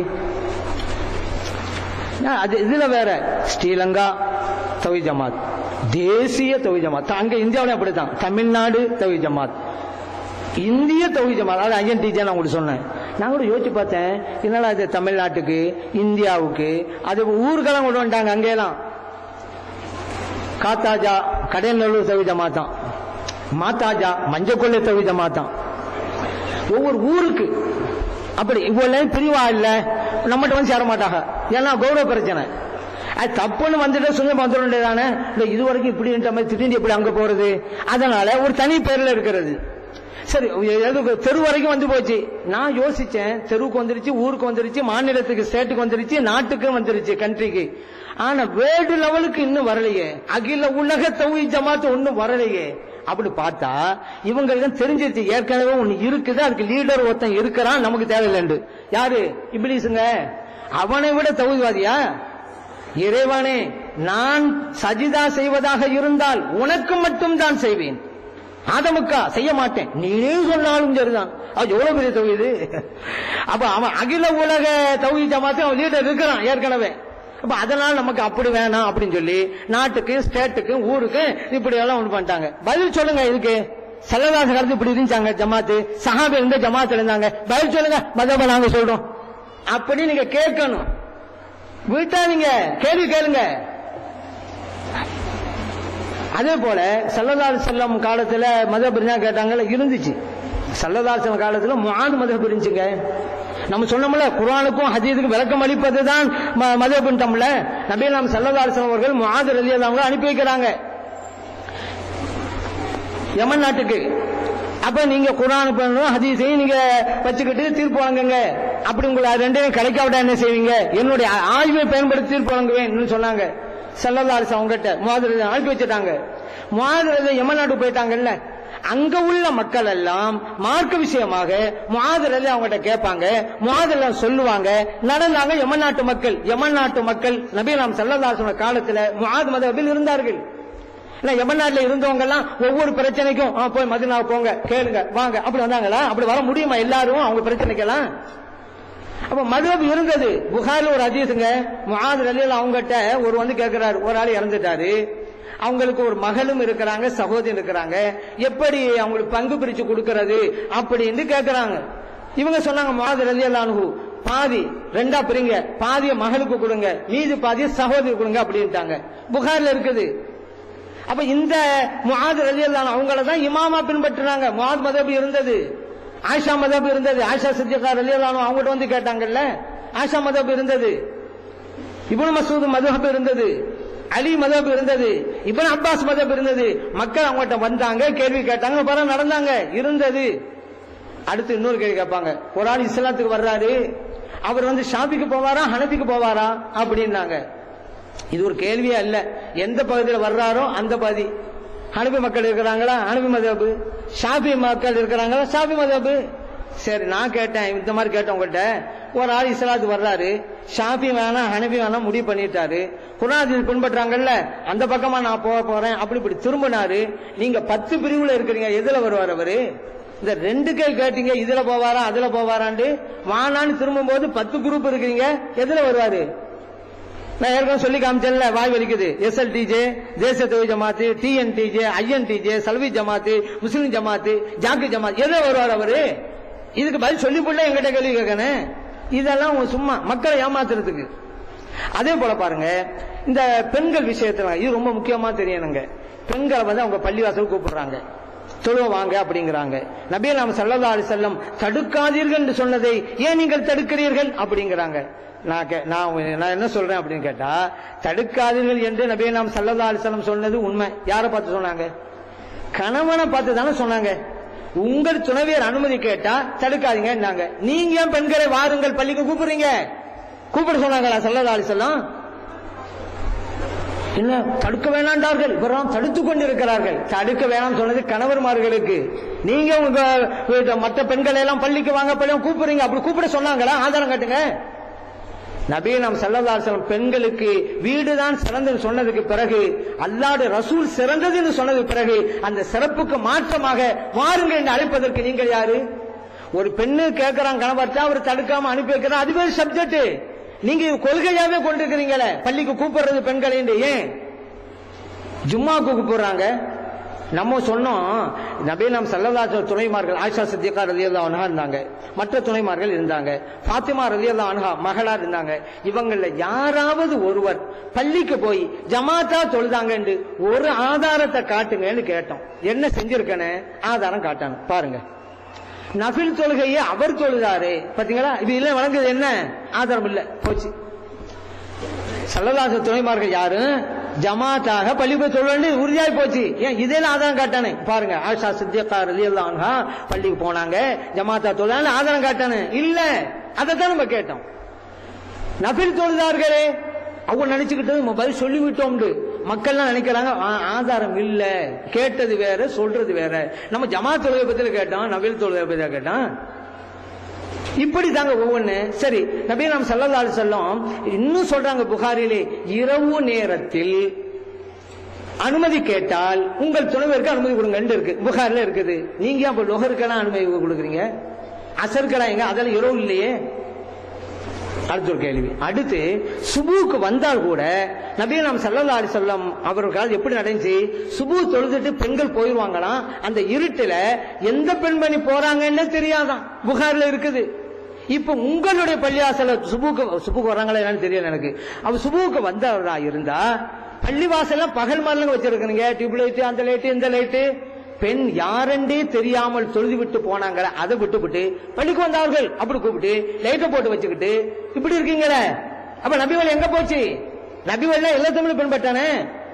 அது இதுல வேற ஸ்ரீலங்கா தவி ஜமாத் தேசிய தவி ஜமாத் அங்க இந்தியாவில அப்படித்தான் தமிழ்நாடு தவி ஜமாத் இந்திய தவி ஜமாத் அது ஐயன் டீச்சர் நான் உங்களுக்கு சொன்னேன் நான் கூட யோசிச்சு பார்த்தேன் இதனால அது தமிழ்நாட்டுக்கு இந்தியாவுக்கு அது ஊருக்கெல்லாம் கொண்டு வந்துட்டாங்க அங்கெல்லாம் காத்தாஜா கடையநல்லூர் தவி ஜமாத்தான் மாத்தாஜா மஞ்சக்கொள்ளை தவி ஜமாத்தான் ஒவ்வொரு ஊருக்கு அப்படி இவ்வளவு பிரிவா இல்ல நம்மகிட்ட வந்து சேர மாட்டாங்க ஏன்னா கௌரவ பிரச்சனை அது தப்புன்னு வந்துட்டு சொல்லி வந்துட வேண்டியதானே இல்ல இது வரைக்கும் இப்படி மாதிரி திடீர்னு எப்படி அங்க போறது அதனால ஒரு தனி பேர்ல இருக்கிறது சரி எது தெரு வரைக்கும் வந்து போச்சு நான் யோசிச்சேன் தெருவுக்கு வந்துருச்சு ஊருக்கு வந்துருச்சு மாநிலத்துக்கு ஸ்டேட்டுக்கு வந்துருச்சு நாட்டுக்கு வந்துருச்சு கண்ட்ரிக்கு ஆனா வேர்ல்டு லெவலுக்கு இன்னும் வரலையே அகில உலக தொகுதி ஜமாத்து ஒன்னும் வரலையே அப்படி பார்த்தா இவங்களுக்கு தெரிஞ்சிருச்சு ஏற்கனவே ஒண்ணு இருக்குது அதுக்கு லீடர் ஒருத்தன் இருக்கிறான் நமக்கு தேவையில்லைண்டு யாரு இப்ளீஸுங்க அவனை விட தகுதிவாதியா இறைவனே நான் சஜிதா செய்வதாக இருந்தால் உனக்கு மட்டும் தான் செய்வேன் ஆதமுக்கா செய்ய மாட்டேன் நீனே சொன்னாலும் சரிதான் அது எவ்வளவு பெரிய தொகுதி அப்ப அவன் அகில உலக தொகுதி ஜமாத்து அவன் லீடர் இருக்கிறான் ஏற்கனவே அப்ப அதனால நமக்கு அப்படி வேணாம் அப்படின்னு சொல்லி நாட்டுக்கு ஸ்டேட்டுக்கு ஊருக்கு இப்படி எல்லாம் ஒண்ணு பண்ணிட்டாங்க பதில் சொல்லுங்க இதுக்கு சல்லதாச காலத்து இப்படி இருந்துச்சாங்க ஜமாத்து சஹாபி இருந்த ஜமாத்து இருந்தாங்க பதில் சொல்லுங்க மதப நாங்க சொல்றோம் அப்படி நீங்க கேட்கணும் விட்டாதீங்க கேள்வி கேளுங்க அதே போல சல்லதால் செல்லம் காலத்துல மத பிரிஞ்சா கேட்டாங்கல்ல இருந்துச்சு சல்லதால் செல்லம் காலத்துல முகாது மத பிரிஞ்சுங்க நம்ம சொன்னோம்ல குரானுக்கும் ஹதீதுக்கும் விளக்கம் அளிப்பது தான் மத பின்ட்டோம்ல நபி நாம் சல்லதால் செல்லம் அவர்கள் முகாது ரலி அவங்க அனுப்பி வைக்கிறாங்க யமன் நாட்டுக்கு அப்ப நீங்க குரான் பண்ணணும் ஹதீஸையும் நீங்க வச்சுக்கிட்டு தீர்ப்பு வழங்குங்க அப்படி உங்களை ரெண்டையும் கிடைக்காவிட்டா என்ன செய்வீங்க என்னுடைய ஆய்வை பயன்படுத்தி தீர்ப்பு வழங்குவேன் சொன்னாங்க செல்லதாரிசு அவங்ககிட்ட மாதிரி அனுப்பி வச்சுட்டாங்க மாதிரி யமநாடு போயிட்டாங்கல்ல அங்க உள்ள மக்கள் எல்லாம் மார்க்க விஷயமாக மாதிரி அவங்ககிட்ட கேட்பாங்க மாதிரி சொல்லுவாங்க நடந்தாங்க யமன் நாட்டு மக்கள் யமன் நாட்டு மக்கள் நபீலாம் செல்லதாசன காலத்துல முகாது மதபில் இருந்தார்கள் யமன் நாட்டுல இருந்தவங்க எல்லாம் ஒவ்வொரு பிரச்சனைக்கும் போய் மதினா போங்க கேளுங்க வாங்க அப்படி வந்தாங்களா அப்படி வர முடியுமா எல்லாரும் அவங்க பிரச்சனைக்கெல்லாம் அப்ப மதுரப் இருந்தது புகாரில் ஒரு அதிசுங்க முகாது அலியில் அவங்ககிட்ட ஒரு வந்து கேட்கிறாரு ஒரு ஆள் இறந்துட்டாரு அவங்களுக்கு ஒரு மகளும் இருக்கிறாங்க சகோதரி இருக்கிறாங்க எப்படி அவங்களுக்கு பங்கு பிரிச்சு கொடுக்கறது அப்படின்னு கேட்கிறாங்க இவங்க சொன்னாங்க முகாது அலி பாதி ரெண்டா பிரிங்க பாதிய மகளுக்கு கொடுங்க மீதி பாதிய சகோதரி கொடுங்க அப்படின்ட்டாங்க புகார்ல இருக்குது அப்ப இந்த முகாது அலி அவங்கள தான் இமாமா பின்பற்றினாங்க முகாத் மதபு இருந்தது ஆஷா மதப் இருந்தது ஆஷா சித்திகார் அலியலானோ அவங்ககிட்ட வந்து கேட்டாங்கல்ல ஆஷா மதப் இருந்தது இபுன் மசூத் மதப் இருந்தது அலி மதப் இருந்தது இபன் அப்பாஸ் மதப் இருந்தது மக்கள் அவங்ககிட்ட வந்தாங்க கேள்வி கேட்டாங்க பரம் நடந்தாங்க இருந்தது அடுத்து இன்னொரு கேள்வி கேட்பாங்க ஒரு ஆள் இஸ்லாத்துக்கு வர்றாரு அவர் வந்து ஷாபிக்கு போவாரா ஹனபிக்கு போவாரா அப்படின்னாங்க இது ஒரு கேள்வியே அல்ல எந்த பகுதியில் வர்றாரோ அந்த பகுதி ஹனபி மக்கள் இருக்கிறாங்களா ஹனபி மதபு ஷாபி மக்கள் இருக்கிறாங்களா ஷாபி மதபு சரி நான் கேட்டேன் இந்த மாதிரி கேட்டேன் உங்கள்கிட்ட ஒரு ஆள் இஸ்லாத்து வர்றாரு ஷாபி வேணாம் ஹனபி வேணாம் முடிவு பண்ணிட்டாரு குரான் பின்பற்றாங்கல்ல அந்த பக்கமா நான் போக போறேன் அப்படி இப்படி திரும்பினாரு நீங்க பத்து பிரிவுல இருக்கிறீங்க எதுல வருவார் அவரு இந்த ரெண்டு கை கேட்டீங்க இதுல போவாரா அதுல போவாரான்னு வானான்னு திரும்பும் போது பத்து குரூப் இருக்கிறீங்க எதுல வருவாரு நான் ஏற்கனவே சொல்லி காமிச்சேன்ல வாய் வலிக்குது எஸ்எல்டிஜே தேசிய தொழில் ஜமாத்து டிஎன்டிஜே ஐஎன்டிஜே சல்வி ஜமாத்து முஸ்லிம் ஜமாத்து ஜாக்கு ஜமாத் எதை வருவார் அவரு இதுக்கு பதில் சொல்லி போட்டு எங்கிட்ட கேள்வி கேட்கணும் இதெல்லாம் உங்க சும்மா மக்களை ஏமாத்துறதுக்கு அதே போல பாருங்க இந்த பெண்கள் விஷயத்துல இது ரொம்ப முக்கியமா தெரியணுங்க பெண்களை வந்து அவங்க பள்ளிவாசல் கூப்பிடுறாங்க தொழுவ வாங்க அப்படிங்கிறாங்க நபிய நாம சல்லல்லா அலி செல்லம் தடுக்காதீர்கள் என்று சொன்னதை ஏன் நீங்கள் தடுக்கிறீர்கள் அப்படிங்கிறாங்க நான் கே- நான் உங்க- நான் என்ன சொல்றேன் அப்படின்னு கேட்டா தடுக்காதீர்கள் என்று நபிய நாம் சல்லல்லா அலி செல்லம் சொன்னது உண்மை யாரை பார்த்து சொன்னாங்க கணவனை பார்த்து தானே சொன்னாங்க உங்கள் துணைவியர் அனுமதி கேட்டா தடுக்காதீங்க நீங்க ஏன் பெண்களை வாருங்கள் பள்ளிக்கு கூப்பிடுறீங்க கூப்பிட சொன்னாங்களா சல்லல்லா அலி செல்லம் என்ன தடுக்க வேணாண்டார்கள் இவரெல்லாம் தடுத்துக் கொண்டிருக்கிறார்கள் தடுக்க வேணாம் சொன்னது கணவர்மார்களுக்கு நீங்க உங்க வீட்டு மற்ற பெண்களை எல்லாம் பள்ளிக்கு வாங்க பள்ளி கூப்பிடுறீங்க அப்படி கூப்பிட சொன்னாங்களா ஆதாரம் காட்டுங்க நபி நாம் செல்லதாசனம் பெண்களுக்கு வீடுதான் சிறந்தது சொன்னதுக்கு பிறகு அல்லாடு ரசூல் சிறந்ததுன்னு சொன்னதுக்கு பிறகு அந்த சிறப்புக்கு மாற்றமாக வாருங்கள் என்று அழைப்பதற்கு நீங்கள் யாரு ஒரு பெண்ணு கேட்கிறான் கணவர்த்தா அவர் தடுக்காம அனுப்பி வைக்கிறார் அதுவே சப்ஜெக்ட் நீங்க இது கொள்கையாவே கொண்டிருக்கிறீங்களே பள்ளிக்கு கூப்பிடுறது பெண்களை என்று ஏன் ஜும்மாக்கு கூப்பிடுறாங்க நம்ம சொன்னோம் நபி நாம் சல்லல்லாஹு துணைமார்கள் ஆயிஷா சித்திகா ரலியல்லாஹு அன்ஹா இருந்தாங்க மற்ற துணைமார்கள் இருந்தாங்க ஃபாத்திமா ரலியல்லாஹு அன்ஹா மகளா இருந்தாங்க இவங்கள யாராவது ஒருவர் பள்ளிக்கு போய் ஜமாத்தா தொழுதாங்க என்று ஒரு ஆதாரத்தை காட்டுங்கன்னு கேட்டோம் என்ன செஞ்சிருக்கனே ஆதாரம் காட்டாங்க பாருங்க நபில் தொழுகையை அவர் தொழுதாரு பாத்தீங்களா இது இல்ல வழங்குது என்ன ஆதாரம் இல்ல போச்சு சல்லல்லாஹு துணைமார்கள் யாரு ஜமாத்தாக பள்ளி போய் தொழுவது உறுதியாய் போச்சு ஏன் இதே ஆதாரம் காட்டானே பாருங்க ஆஷா சித்தியக்கா ரலியல்லாஹு அன்ஹா பள்ளிக்கு போனாங்க ஜமாத்தா தொழுதான்னு ஆதாரம் காட்டானே இல்ல அதைத்தான் நம்ம கேட்டோம் நபில் தொழுதார்களே அவங்க நினைச்சுக்கிட்டது நம்ம பதில் சொல்லிவிட்டோம் மக்கள்லாம் நினைக்கிறாங்க ஆ- ஆதாரம் இல்ல கேட்டது வேற சொல்றது வேற நம்ம ஜமாத் தொழுகை பத்தில கேட்டோம் நபில் தொழுகை பத்தில கேட்டோம் இப்படி தாங்க ஒவ்வொன்னு சரி நபி நாம் சல்லல்லாஹு அலைஹி வஸல்லம் இன்னும் சொல்றாங்க புகாரிலே இரவு நேரத்தில் அனுமதி கேட்டால் உங்கள் துணைவருக்கு அனுமதி கொடுங்கன்னு இருக்கு புகார்ல இருக்குது நீங்க அப்ப லொஹருக்கெல்லாம் அனுமதி கொடுக்குறீங்க அசருக்கெல்லாம் எங்க அதெல்லாம் இரவு இல்லையே அடுத்த ஒரு கேள்வி அடுத்து சுபுக்கு வந்தால் கூட நபி நாம் சல்லல்லா அலி சொல்லம் அவர்கள் எப்படி நடந்துச்சு சுபு தொழுதுட்டு பெண்கள் போயிருவாங்களாம் அந்த இருட்டுல எந்த பெண்மணி போறாங்கன்னு தெரியாதான் புகார்ல இருக்குது இப்ப உங்களுடைய பள்ளிவாசல சுபுக்கு சுபுக்கு வர்றாங்களா என்னன்னு தெரியல எனக்கு அவ சுபுக்கு வந்தவரா இருந்தா பள்ளிவாசல்ல பகல் மரலுங்க வச்சிருக்கீங்க டியூப் லைட் அந்த லைட் இந்த லைட்டு பெண் யாரென்றே தெரியாமல் தொழுது விட்டு போனாங்க அதை விட்டு விட்டு பள்ளிக்கு வந்தார்கள் அப்படி கூப்பிட்டு லைட்டை போட்டு வச்சுக்கிட்டு இப்படி இருக்கீங்களே அப்ப நபிவல் எங்க போச்சு நபிவல் எல்லா தமிழும் பின்பற்றானே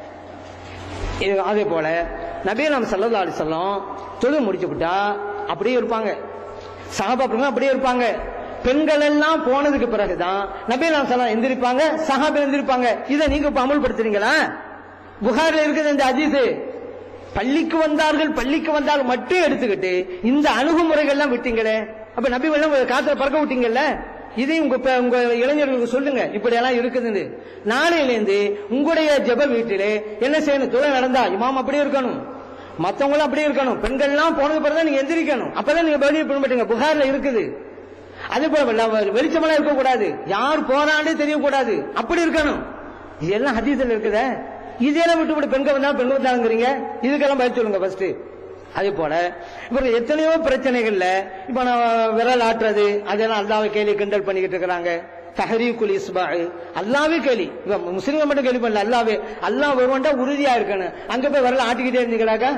இது- அதே போல நபி நாம் சல்லல்லா அலி சொல்லம் தொழுது முடிச்சு விட்டா அப்படியே இருப்பாங்க சகாபாக்கள் அப்படியே இருப்பாங்க பெண்கள் எல்லாம் போனதுக்கு பிறகுதான் நபி நாம் சலாம் எந்திரிப்பாங்க சஹாபி எந்திரிப்பாங்க இதை நீங்க இப்ப அமல்படுத்துறீங்களா புகார்ல இருக்குது இந்த அஜீஸ் பள்ளிக்கு வந்தார்கள் பள்ளிக்கு வந்தால் மட்டும் எடுத்துக்கிட்டு இந்த அணுகுமுறைகள்லாம் விட்டீங்களே அப்ப நபி வெள்ளம் காத்துல பறக்க விட்டீங்கல்ல இதையும் உங்க ப- உங்க இளைஞர்களுக்கு சொல்லுங்க இப்படி எல்லாம் இருக்குதுன்னு நாளையிலேருந்து உங்களுடைய ஜெப வீட்டிலே என்ன செய்யணும் தொழில் நடந்தா இமாம் அப்படியே இருக்கணும் மத்தவங்களும் அப்படியே இருக்கணும் பெண்கள்லாம் போனது பிறகு நீங்க எந்திரிக்கணும் அப்பதான் நீங்க வெளியே பின்பற்றுங்க புகார்ல இருக்குது அதே போல வெள்ள- வெளிச்சமெல்லாம் இருக்கக்கூடாது யார் போறாண்டே தெரியக்கூடாது அப்படி இருக்கணும் இதெல்லாம் ஹதீஸ்ல இருக்குதே இதெல்லாம் விட்டு விட்டு பெண்கள் வந்தாலும் பெண்கள் வந்தாலுங்கிறீங்க இதுக்கெல்லாம் பதில் சொல்லுங்க ஃபர்ஸ்ட் அதே போல இவங்க எத்தனையோ பிரச்சனைகள்ல இப்ப நான் விரல் ஆட்டுறது அதெல்லாம் அல்லாவை கேலி கிண்டல் பண்ணிக்கிட்டு இருக்கிறாங்க தஹரீக்குல் இஸ்பா அல்லாவே கேலி இவன் முஸ்லிம்கள் மட்டும் கேள்வி பண்ணல அல்லாவே அல்லாஹ் வருவான்டா உறுதியா இருக்கணும் அங்க போய் விரல் ஆட்டிக்கிட்டே இருந்தீங்களாக்கா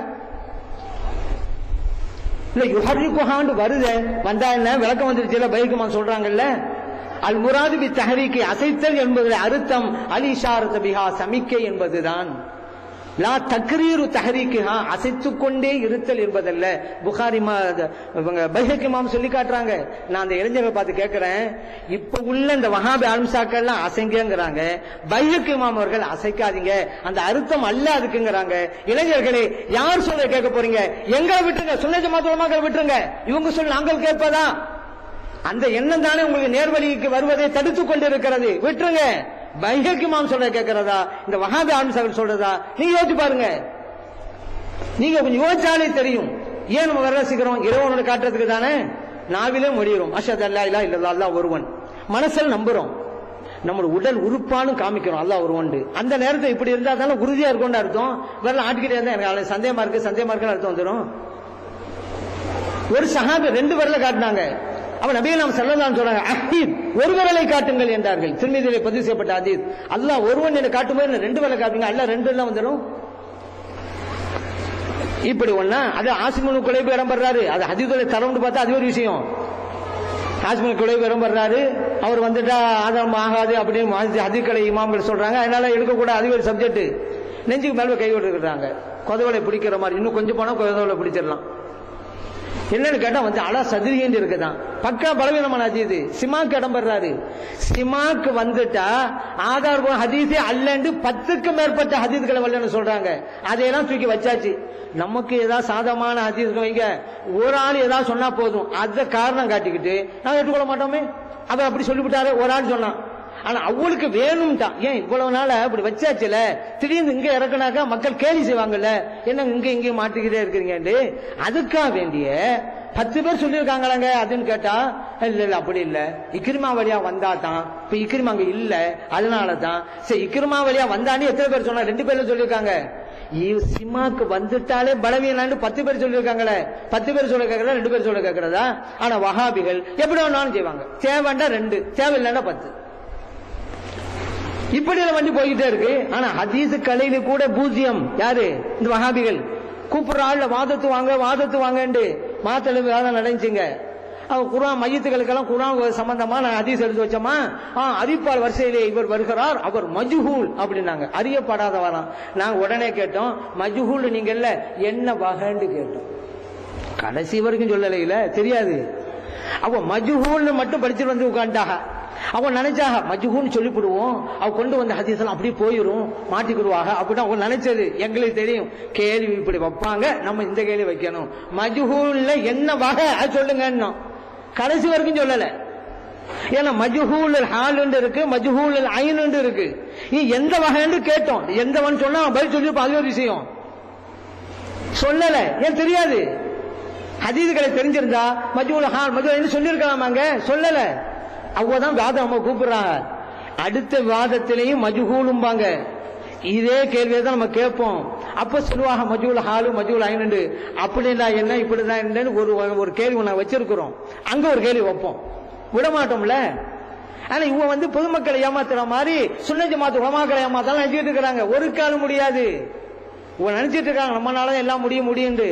இல்ல யுஹர்ரிகுஹாண்டு வருது வந்தா என்ன விளக்கம் வந்துருச்சுல பைக்குமான் சொல்றாங்கல்ல அல் முராது பி தஹரீக்கை அசைத்தல் என்பது அர்த்தம் அல் இஷாரத் பிஹா சமிக்கை என்பதுதான் லா தக்ரீரு தஹரீக்குஹா அசைத்துக் கொண்டே இருத்தல் என்பதல்ல புகாரி மா அது இவங்க பைஹக்கி மாம் சொல்லி காட்டுறாங்க நான் அந்த இளைஞர்களை பார்த்து கேட்கிறேன் இப்ப உள்ள இந்த வஹாபி அல்ம்சாக்கள்லாம் அசைங்கங்கிறாங்க பைஹக்கி மாம் அவர்கள் அசைக்காதீங்க அந்த அர்த்தம் அல்ல அதுக்குங்கிறாங்க இளைஞர்களே யார் சொல்ல கேட்க போறீங்க எங்களை விட்டுருங்க சுண்ண ஜமாத்துலமாக விட்டுருங்க இவங்க சொல்ல நாங்கள் கேட்பதா அந்த எண்ணம் தானே உங்களுக்கு நேர்வழிக்கு வருவதை தடுத்துக் கொண்டிருக்கிறது விட்டுருங்க பைஹக்கி மாம் சொல்ற கேட்கிறதா இந்த வஹாபி ஆன்சர்கள் சொல்றதா நீங்க யோசிச்சு பாருங்க நீங்க கொஞ்சம் யோசிச்சாலே தெரியும் ஏன் நம்ம வர சீக்கிரம் இறைவனோட காட்டுறதுக்கு தானே நாவிலே முடிகிறோம் அஷத் அல்லா இல்லா இல்லா அல்லாஹ் ஒருவன் மனசில் நம்புறோம் நம்மளோட உடல் உறுப்பானும் காமிக்கணும் அல்லாஹ் ஒரு உண்டு அந்த நேரத்தில் இப்படி இருந்தா தானே உறுதியா இருக்கும்னு அர்த்தம் வேற ஆட்டிக்கிட்டே இருந்தா எனக்கு நாளைக்கு சந்தேகமா இருக்கு சந்தேகமா இருக்குன்னு அர்த்தம் வந்துடும் ஒரு சஹாபி ரெண்டு விரல காட்டினாங்க அவன் நபிகள் நாம் செல்லலாம் சொல்றாங்க அஹீத் ஒரு விரலை காட்டுங்கள் என்றார்கள் திருமதியிலே பதிவு செய்யப்பட்ட அதீத் அல்லாஹ் ஒருவன் என்ன காட்டும்போது என்ன ரெண்டு விரலை காட்டுங்க அல்ல ரெண்டு எல்லாம் வந்துடும் இப்படி ஒண்ணா அது ஆசிமனு குலைப்பு இடம் பெறாரு அது ஹதீதுல தரம்னு பார்த்தா அது ஒரு விஷயம் ஆசிமனு குலைப்பு இடம் பெறாரு அவர் வந்துட்டா ஆதாரம் ஆகாது அப்படின்னு ஹதீக்கலை இமாம்கள் சொல்றாங்க அதனால எடுக்கக்கூடாது அது ஒரு சப்ஜெக்ட் நெஞ்சுக்கு மேல கை விட்டுருக்காங்க கொதவலை பிடிக்கிற மாதிரி இன்னும் கொஞ்சம் போனா கொதவலை பிடிச்சிடலாம் என்னன்னு கேட்டா வந்து அலா சதுரியன் இருக்குதான் பக்கா பலவீனமான ஹதீது சிமாக்கு இடம் பெறாரு சிமாக்கு வந்துட்டா ஆதார் குணம் ஹதீஸே அல்லண்டு பத்துக்கு மேற்பட்ட ஹதீஸ்களை வரலன்னு சொல்றாங்க அதையெல்லாம் தூக்கி வச்சாச்சு நமக்கு ஏதாவது சாதமான ஹதீஸ்கள் வைங்க ஒரு ஆள் ஏதாவது சொன்னா போதும் அதை காரணம் காட்டிக்கிட்டு நாங்க ஏற்றுக்கொள்ள மாட்டோமே அவர் அப்படி சொல்லிவிட்டாரு ஒரு ஆள் சொன்னான் ஆனா அவளுக்கு வேணும்தான் ஏன் இவ்வளவு நாள அப்படி வச்சாச்சுல திடீர்னு இங்க இறக்குனாக்கா மக்கள் கேலி செய்வாங்கல்ல என்ன இங்க இங்க மாட்டிக்கிட்டே இருக்கிறீங்கன்னு அதுக்காக வேண்டிய பத்து பேர் சொல்லியிருக்காங்களாங்க அதுன்னு கேட்டா இல்ல இல்ல அப்படி இல்ல இக்கிரிமா வழியா வந்தா தான் இப்ப இக்கிரிமா அங்க இல்ல அதனால தான் சரி இக்கிரிமா வழியா வந்தான்னு எத்தனை பேர் சொன்னா ரெண்டு பேர்ல சொல்லியிருக்காங்க இவ் சிமாக்கு வந்துட்டாலே பலவீனான்னு பத்து பேர் சொல்லியிருக்காங்களே பத்து பேர் சொல்ல கேட்கறதா ரெண்டு பேர் சொல்ல கேட்கறதா ஆனா வஹாபிகள் எப்படி வேணாலும் செய்வாங்க தேவைண்டா ரெண்டு தேவையில்லைன்னா பத்து இப்படி எல்லாம் வண்டி போய்கிட்டே இருக்கு ஆனா ஹதீஸ் கலையில கூட பூஜ்யம் யாரு இந்த வஹாபிகள் கூப்பிடுற ஆள்ல வாதத்து வாங்க வாதத்து வாங்கன்னு மாத்தளவு வேதம் நடந்துச்சுங்க அவ குரான் மையத்துகளுக்கெல்லாம் குரான் சம்பந்தமா நான் ஹதீஸ் எடுத்து வச்சோமா ஆ அறிப்பார் வரிசையிலே இவர் வருகிறார் அவர் மஜுஹூல் அப்படின்னாங்க அறியப்படாதவராம் நாங்க உடனே கேட்டோம் மஜுஹூல் நீங்க இல்ல என்ன வகைன்னு கேட்டோம் கடைசி வரைக்கும் சொல்லலையில தெரியாது அவ மஜுஹூல்னு மட்டும் படிச்சுட்டு வந்து உட்காந்துட்டாக அவன் நினைச்சாக மஜ்ஹூன்னு சொல்லிவிடுவோம் அவ கொண்டு வந்த ஹதீஸ் எல்லாம் அப்படியே போயிரும் மாட்டிக்கிடுவாங்க அப்படின்னு அவங்க நினைச்சது எங்களுக்கு தெரியும் கேள்வி இப்படி வைப்பாங்க நம்ம இந்த கேள்வி வைக்கணும் மஜ்ஹூல்ல என்ன வகை அது சொல்லுங்க கடைசி வரைக்கும் சொல்லல ஏன்னா மஜ்ஹூல் ஹால் இருக்கு மஜ்ஹூல் ஐன் இருக்கு நீ எந்த வகைன்னு கேட்டோம் எந்தவன் சொன்னா அவன் பதில் சொல்லி அது ஒரு விஷயம் சொல்லல ஏன் தெரியாது ஹதீதுகளை தெரிஞ்சிருந்தா மஜ்ஹூல் ஹால் மஜ்ஹூல் சொல்லியிருக்கலாமாங்க சொல்லல அவதான் வாதம் நம்ம கூப்பிடுறாங்க அடுத்த வாதத்திலையும் மஜுகூலும்பாங்க இதே கேள்வியை தான் நம்ம கேட்போம் அப்ப சொல்லுவாங்க மஜூல் ஹாலு மஜூல் ஐநண்டு அப்படின்னா என்ன இப்படிதான் என்னன்னு ஒரு ஒரு கேள்வி நான் வச்சிருக்கிறோம் அங்க ஒரு கேள்வி வைப்போம் விட மாட்டோம்ல ஆனா இவங்க வந்து பொதுமக்களை ஏமாத்துற மாதிரி சுண்ணஜ மாத்து உலமாக்களை ஏமாத்தாலும் நினைச்சிட்டு இருக்கிறாங்க ஒரு காலம் முடியாது இவங்க நினைச்சிட்டு இருக்காங்க நம்மளால எல்லாம் முடியும் முடியுண்டு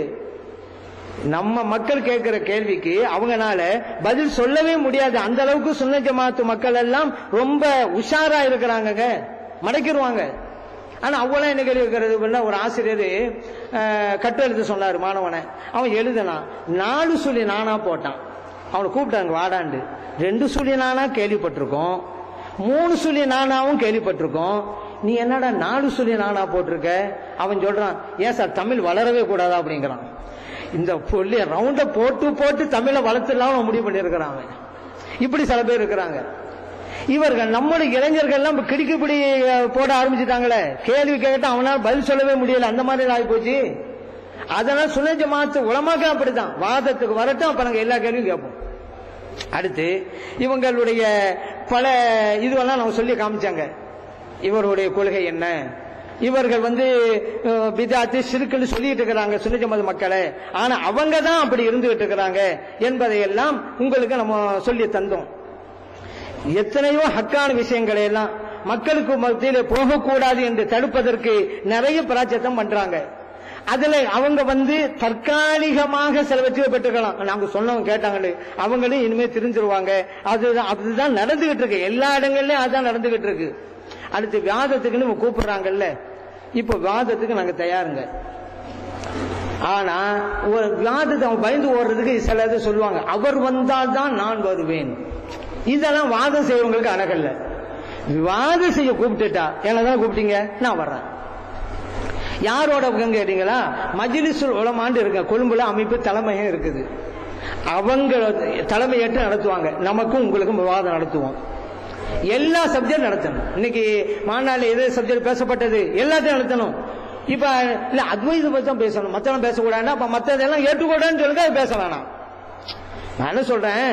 நம்ம மக்கள் கேட்கிற கேள்விக்கு அவங்கனால பதில் சொல்லவே முடியாது அந்த அளவுக்கு சுன்ன ஜமாத்து மக்கள் எல்லாம் ரொம்ப உஷாரா இருக்கிறாங்க மடக்கிடுவாங்க ஆனா அவங்களாம் என்ன கேள்வி இருக்கிறது ஒரு ஆசிரியர் கட்டு எழுத சொன்னாரு மாணவனை அவன் எழுதினான் நாலு சொல்லி நானா போட்டான் அவனை கூப்பிட்டாங்க வாடாண்டு ரெண்டு சொல்லி நானா கேள்விப்பட்டிருக்கோம் மூணு சொல்லி நானாவும் கேள்விப்பட்டிருக்கோம் நீ என்னடா நாலு சொல்லி நானா போட்டிருக்க அவன் சொல்றான் ஏன் சார் தமிழ் வளரவே கூடாதா அப்படிங்கிறான் இந்த புள்ளி ரவுண்ட போட்டு போட்டு தமிழை வளர்த்துலாம் முடிவு பண்ணியிருக்கிறான் அவன் இப்படி சில பேர் இருக்கிறாங்க இவர்கள் நம்முடைய இளைஞர்கள் எல்லாம் கிடுக்குப்பிடி போட ஆரம்பிச்சுட்டாங்களே கேள்வி கேட்டு அவனால் பதில் சொல்லவே முடியல அந்த மாதிரி ஆகி போச்சு அதனால சுனஜ மாத்து உலமாக்க அப்படிதான் வாதத்துக்கு வரட்டும் அப்ப நாங்க எல்லா கேள்வியும் கேட்போம் அடுத்து இவங்களுடைய பல இதுவெல்லாம் நம்ம சொல்லி காமிச்சாங்க இவருடைய கொள்கை என்ன இவர்கள் வந்து பிதாத்து சிறுக்குன்னு சொல்லிட்டு இருக்கிறாங்க சுனிஜமது மக்களை ஆனா அவங்க தான் அப்படி இருந்துகிட்டு இருக்கிறாங்க என்பதை எல்லாம் உங்களுக்கு நம்ம சொல்லி தந்தோம் எத்தனையோ ஹக்கான விஷயங்களை எல்லாம் மக்களுக்கு மத்தியில போகக்கூடாது என்று தடுப்பதற்கு நிறைய பிராச்சத்தம் பண்றாங்க அதுல அவங்க வந்து தற்காலிகமாக சில வெற்றியை பெற்றுக்கலாம் நாங்க சொன்னவங்க கேட்டாங்களே அவங்களும் இனிமே தெரிஞ்சிருவாங்க அதுதான் அதுதான் நடந்துகிட்டு இருக்கு எல்லா இடங்கள்லயும் அதுதான் நடந்துகிட்டு இருக்கு அடுத்து விவாதத்துக்குன்னு கூப்பிடுறாங்கல்ல இப்ப விவாதத்துக்கு நாங்க தயாருங்க ஆனா ஒரு விவாதத்தை அவன் பயந்து ஓடுறதுக்கு சில இது சொல்லுவாங்க அவர் வந்தால் தான் நான் வருவேன் இதெல்லாம் வாதம் செய்யறவங்களுக்கு அழகல்ல விவாதம் செய்ய கூப்பிட்டுட்டா என்னதான் கூப்பிட்டீங்க நான் வர்றேன் யாரோட கேட்டீங்களா மஜிலிசுல் உலமாண்டு இருக்க கொழும்புல அமைப்பு தலைமையும் இருக்குது அவங்க தலைமையேற்று நடத்துவாங்க நமக்கும் உங்களுக்கும் விவாதம் நடத்துவோம் எல்லா சப்ஜெக்ட் நடத்தணும் இன்னைக்கு மாநாள் எது சப்ஜெக்ட் பேசப்பட்டது எல்லாத்தையும் நடத்தணும் இப்ப இல்ல அத்வைத பத்தி தான் பேசணும் மத்தவங்க பேசக்கூடாது அப்ப மத்ததெல்லாம் ஏற்றுக்கூடாதுன்னு சொல்லுங்க அது பேச வேணாம் நான் என்ன சொல்றேன்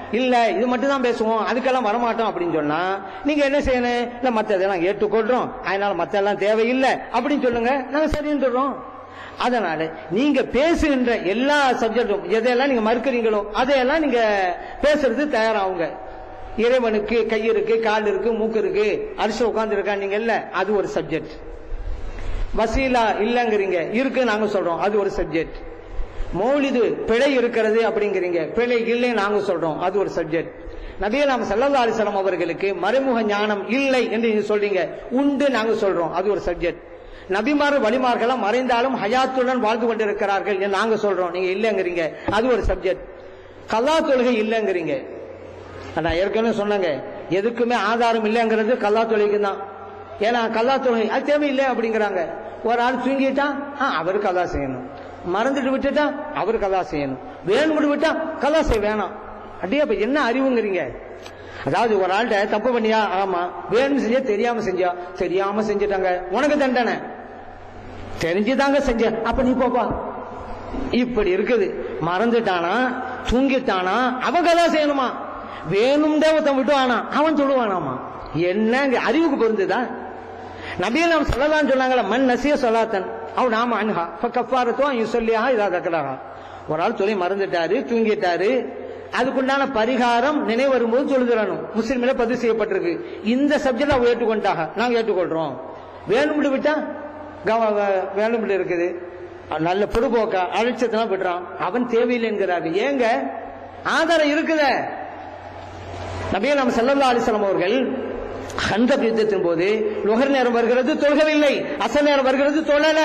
இல்ல இது மட்டும் தான் பேசுவோம் அதுக்கெல்லாம் வரமாட்டோம் அப்படின்னு சொன்னா நீங்க என்ன செய்யணும் இல்ல மத்ததெல்லாம் ஏற்றுக்கொள்றோம் அதனால மத்தெல்லாம் தேவையில்லை அப்படின்னு சொல்லுங்க நாங்க சரின்னு சொல்றோம் அதனால நீங்க பேசுகின்ற எல்லா சப்ஜெக்டும் எதையெல்லாம் நீங்க மறுக்கிறீங்களோ அதையெல்லாம் நீங்க பேசுறது தயாராகுங்க இறைவனுக்கு கை இருக்கு கால் இருக்கு மூக்கு இருக்கு அரிசி உட்கார்ந்து இருக்கான்னீங்கல்ல அது ஒரு சப்ஜெக்ட் வசீலா இல்லங்கிறீங்க இருக்கு நாங்க சொல்றோம் அது ஒரு சப்ஜெக்ட் மௌலிது பிழை இருக்கிறது அப்படிங்கிறீங்க பிழை இல்லை நாங்க சொல்றோம் அது ஒரு சப்ஜெக்ட் நபியலாம் சல்லல்லா அலிஸ்லாம் அவர்களுக்கு மறைமுக ஞானம் இல்லை என்று நீங்க சொல்றீங்க உண்டு நாங்க சொல்றோம் அது ஒரு சப்ஜெக்ட் நபிமார் வழிமார்கள்லாம் மறைந்தாலும் ஹயாத்துடன் வாழ்ந்து கொண்டிருக்கிறார்கள் என்று நாங்க சொல்றோம் நீங்க இல்லைங்கிறீங்க அது ஒரு சப்ஜெக்ட் கல்லா தொழுகை இல்லைங்கிறீங்க நான் ஏற்கனவே சொன்னேங்க எதுக்குமே ஆதாரம் இல்லைங்கிறது கல்லா தொழுகைக்கு தான் ஏன்னா கல்லா தொழுகை அது தேவையில்லை அப்படிங்கிறாங்க ஒரு ஆள் தூங்கிட்டா ஆ, அவரு கல்லா செய்யணும் மறந்துட்டு விட்டுட்டா அவரு கல்லா செய்யணும் வேணும்னு விட்டா கல்லா செய்ய வேணாம் அப்படியே அப்ப என்ன அறிவுங்கிறீங்க அதாவது ஒரு ஆள்கிட்ட தப்பு பண்ணியா ஆமா வேணும்னு செஞ்சா தெரியாம செஞ்சா தெரியாம செஞ்சுட்டாங்க உனக்கு தண்டனை தெரிஞ்சுதாங்க செஞ்ச அப்ப நீ போப்பா இப்படி இருக்குது மறந்துட்டானா தூங்கிட்டானா அவன் கதா செய்யணுமா வேணும்டே ஒருத்தன் விட்டுவானா அவன் சொல்லுவானாமா என்னங்க அறிவுக்கு பொருந்துதா நபியை நாம் சொல்லலாம்னு சொன்னாங்களே மண் நசிய சொல்லாத்தன் அவன் நாம அன்ஹா இப்ப கஃபாரத்துவம் யுசல்லியா இதா தக்கலாகா ஒரு ஆள் சொல்லி மறந்துட்டாரு தூங்கிட்டாரு அதுக்குண்டான பரிகாரம் நினைவு வரும்போது சொல்லுகிறானு முஸ்லிம்ல பதிவு செய்யப்பட்டிருக்கு இந்த சப்ஜெக்ட் அவங்க ஏற்றுக்கொண்டாங்க நாங்க ஏற்றுக்கொள்றோம் வேணும்னு விட்டா கவ- வ- வேணும்னு இருக்குது நல்ல பொடுபோக்கா அழைச்சதெல்லாம் விடுறான் அவன் தேவையில்லை என்கிறார்கள் ஏங்க ஆதாரம் இருக்குதே நபியே நம்ம செல்லல்லா அலிஸ்லாம் அவர்கள் ஹந்தக் யுத்தத்தின் போது நுகர் நேரம் வருகிறது தொழுகவில்லை அசல் நேரம் வருகிறது தொழல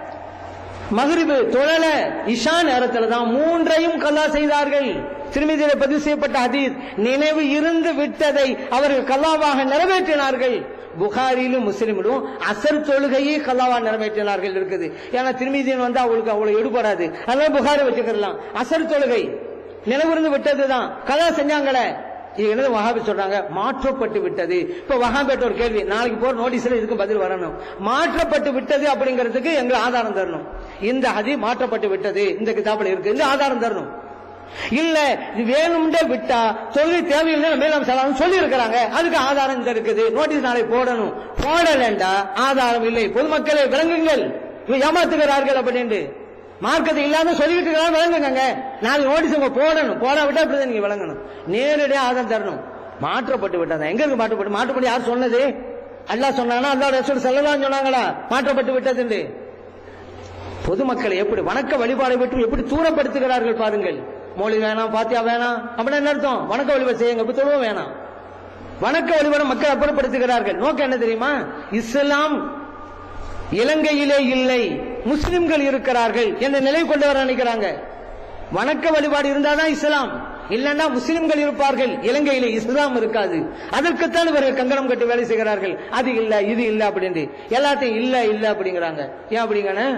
மகரிபு தொழல இஷா நேரத்தில் தான் மூன்றையும் கல்லா செய்தார்கள் திருமதியில பதிவு செய்யப்பட்ட ஹதீஸ் நினைவு இருந்து விட்டதை அவர்கள் கல்லாவாக நிறைவேற்றினார்கள் புகாரிலும் முஸ்லிமிலும் அசர் தொழுகையை கல்லாவா நிறைவேற்றினார்கள் இருக்குது ஏன்னா திருமதியன் வந்து அவங்களுக்கு அவ்வளவு எடுபடாது அதனால புகாரி வச்சுக்கலாம் அசர் தொழுகை நினைவிருந்து விட்டதுதான் கலா செஞ்சாங்களே இது என்னது வஹாபி சொல்றாங்க மாற்றப்பட்டு விட்டது இப்ப வஹாபேட்ட ஒரு கேள்வி நாளைக்கு போற நோட்டீஸ்ல இதுக்கு பதில் வரணும் மாற்றப்பட்டு விட்டது அப்படிங்கிறதுக்கு எங்க ஆதாரம் தரணும் இந்த ஹதி மாற்றப்பட்டு விட்டது இந்த கிதாபில் இருக்கு இந்த ஆதாரம் தரணும் இல்ல இது வேணும்னே விட்டா தொழில் தேவையில்லை மேலாம் செல்லாம் சொல்லி இருக்கிறாங்க அதுக்கு ஆதாரம் இந்த இருக்குது நோட்டீஸ் நாளை போடணும் போடலண்டா ஆதாரம் இல்லை பொதுமக்களை விளங்குங்கள் இவங்க ஏமாத்துகிறார்கள் அப்படின்ட்டு மார்க்கத்தை இல்லாம சொல்லிட்டு இருக்கிறாங்க விளங்குங்க நாலு நோட்டீஸ் உங்க போடணும் போடா விட்டா அப்படிதான் நீங்க விளங்கணும் நேரடியா ஆதாரம் தரணும் மாற்றப்பட்டு விட்டதா எங்க இருக்கு மாற்றப்பட்டு மாற்றப்பட்டு யார் சொன்னது அல்லாஹ் சொன்னானா அல்லாஹ் ரசூல் சொல்லலாம் சொன்னாங்களா மாற்றப்பட்டு விட்டது பொதுமக்களை எப்படி வணக்க வழிபாடை விட்டு எப்படி தூரப்படுத்துகிறார்கள் பாருங்கள் மோலி வேணாம் பாத்தியா வேணாம் அப்படின்னு என்ன அர்த்தம் வணக்க வழிபாடு செய்யுங்க இப்ப தொழுவ வேணாம் வணக்க வழிபாடு மக்கள் அப்புறப்படுத்துகிறார்கள் நோக்கம் என்ன தெரியுமா இஸ்லாம் இலங்கையிலே இல்லை முஸ்லிம்கள் இருக்கிறார்கள் என்ற நிலை கொண்டு வர நினைக்கிறாங்க வணக்க வழிபாடு இருந்தாதான் இஸ்லாம் இல்லன்னா முஸ்லிம்கள் இருப்பார்கள் இலங்கையில இஸ்லாம் இருக்காது அதற்குத்தான் இவர்கள் கங்கணம் கட்டி வேலை செய்கிறார்கள் அது இல்ல இது இல்ல அப்படின்ட்டு எல்லாத்தையும் இல்ல இல்ல அப்படிங்கிறாங்க ஏன் அப்படிங்கன்னு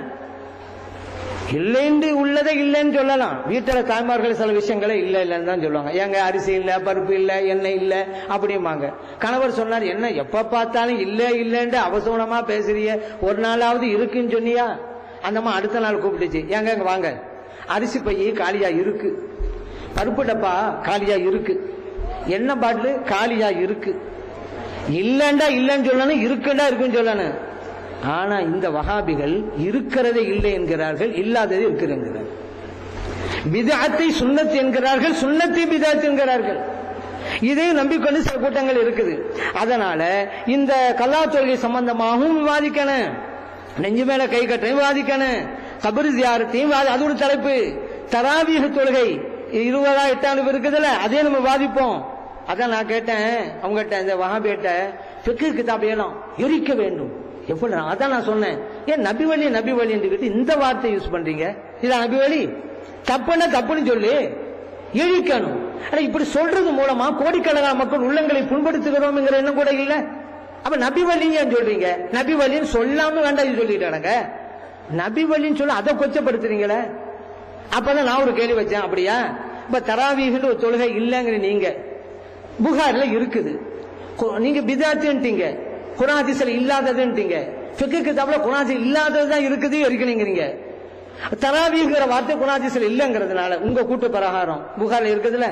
இல்லைன்னு உள்ளதை இல்லைன்னு சொல்லலாம் வீட்டுல தாய்மார்கள் சில விஷயங்களை இல்ல இல்லைன்னு தான் சொல்லுவாங்க ஏங்க அரிசி இல்ல பருப்பு இல்ல எண்ணெய் இல்ல அப்படிம்பாங்க கணவர் சொன்னார் என்ன எப்ப பார்த்தாலும் இல்ல இல்லைன்னு அவசரமா பேசுறிய ஒரு நாளாவது இருக்குன்னு சொன்னியா அந்தம்மா அடுத்த நாள் கூப்பிட்டுச்சு ஏங்க இங்க வாங்க அரிசி பைய காலியா இருக்கு பருப்பு டப்பா காலியா இருக்கு எண்ணெய் பாட்டில் காலியா இருக்கு இல்லண்டா இல்லைன்னு சொல்லணும் இருக்குண்டா இருக்குன்னு சொல்லணும் ஆனா இந்த வகாபிகள் இருக்கிறதே இல்லை என்கிறார்கள் இல்லாதது இருக்கிறார்கள் பிதாத்தை சுன்னத் என்கிறார்கள் சுன்னத்தை பிதாத் என்கிறார்கள் இதையும் நம்பிக்கொண்டு சில கூட்டங்கள் இருக்குது அதனால இந்த கல்லா தொழுகை சம்பந்தமாகவும் விவாதிக்கணும் நெஞ்சு மேல கை கட்டையும் விவாதிக்கணும் கபரு தியாரத்தையும் விவாதி- அது ஒரு தலைப்பு தராவீக தொழுகை இருபதா எட்டாம் இருக்குதுல்ல அதே நம்ம விவாதிப்போம் அதான் நான் கேட்டேன் அவங்ககிட்ட இந்த வகாபியிட்ட ஃபிக்கு கிதாப் ஏலம் எரிக்க வேண்டும் எப்படி அதான் நான் சொன்னேன் ஏன் நபி வழி நபி வழி என்று இந்த வார்த்தை யூஸ் பண்றீங்க இதான் நபி வழி தப்புன்னா தப்புன்னு சொல்லு எழிக்கணும் ஆனா இப்படி சொல்றது மூலமா கோடிக்கணக்கான மக்கள் உள்ளங்களை புண்படுத்துகிறோம்ங்கிற எண்ணம் கூட இல்ல அப்ப நபி வழின்னு சொல்றீங்க நபி வழின்னு சொல்லாம வேண்டாம் இது சொல்லிட்டானுங்க நபி வழின்னு சொல்ல அதை கொச்சப்படுத்துறீங்களே அப்பதான் நான் ஒரு கேள்வி வச்சேன் அப்படியா இப்ப தராவீகன்னு ஒரு தொழுகை இல்லைங்கிற நீங்க புகார்ல இருக்குது கு- நீங்க பிதாத்துன்ட்டீங்க குராதிசல் இல்லாததுன்ட்டீங்க ஃபிக்கு கிதாப்ல குராதிசல் இல்லாததுதான் இருக்குது இருக்கிறீங்க தராவிங்கிற வார்த்தை குணாதிசல் இல்லைங்கிறதுனால உங்க கூட்டு பிரகாரம் புகார்ல இருக்குதுல்ல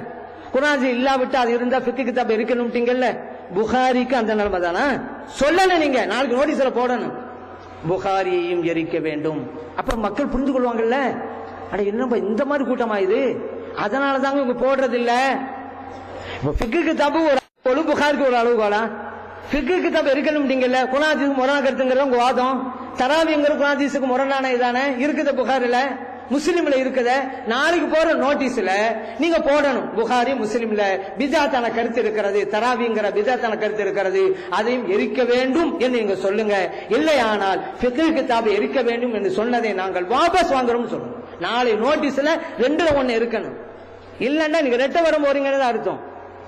குரான் இல்லாவிட்டு அது இருந்தா ஃபிக்கு கிதாப் இருக்கணும்ட்டீங்கல்ல புகாரிக்கு அந்த நிலைமை தானா சொல்லல நீங்க நாளைக்கு நோட்டீஸ்ல போடணும் புகாரியையும் எரிக்க வேண்டும் அப்ப மக்கள் புரிந்து கொள்வாங்கல்ல அட என்னப்பா இந்த மாதிரி கூட்டமா இது அதனால தாங்க இவங்க போடுறது இல்ல இப்ப ஃபிக்கு கிதாபு ஒரு அளவு புகாருக்கு ஒரு அளவுகோலா ஃபிக்கு கிதாப் இருக்கணும்ட்டீங்கல்ல குணாதீஸ் முரணா கருத்துங்கிறது உங்க வாதம் தராவிங்கிற குணாதீஸுக்கு முரணான இதானே இருக்குது புகாரில் முஸ்லிம்ல இருக்குத நாளைக்கு போற நோட்டீஸ்ல நீங்க போடணும் புகாரி முஸ்லிம்ல பிதாத்தான கருத்து இருக்கிறது தராவிங்கிற பிதாத்தான கருத்து இருக்கிறது அதையும் எரிக்க வேண்டும் என்று நீங்க சொல்லுங்க இல்லையானால் ஃபிக்ஹ் கிதாபை எரிக்க வேண்டும் என்று சொன்னதை நாங்கள் வாபஸ் வாங்குறோம் சொல்லணும் நாளை நோட்டீஸ்ல ரெண்டுல ஒண்ணு இருக்கணும் இல்லன்னா நீங்க ரெட்ட வரம் போறீங்கிறது அர்த்தம்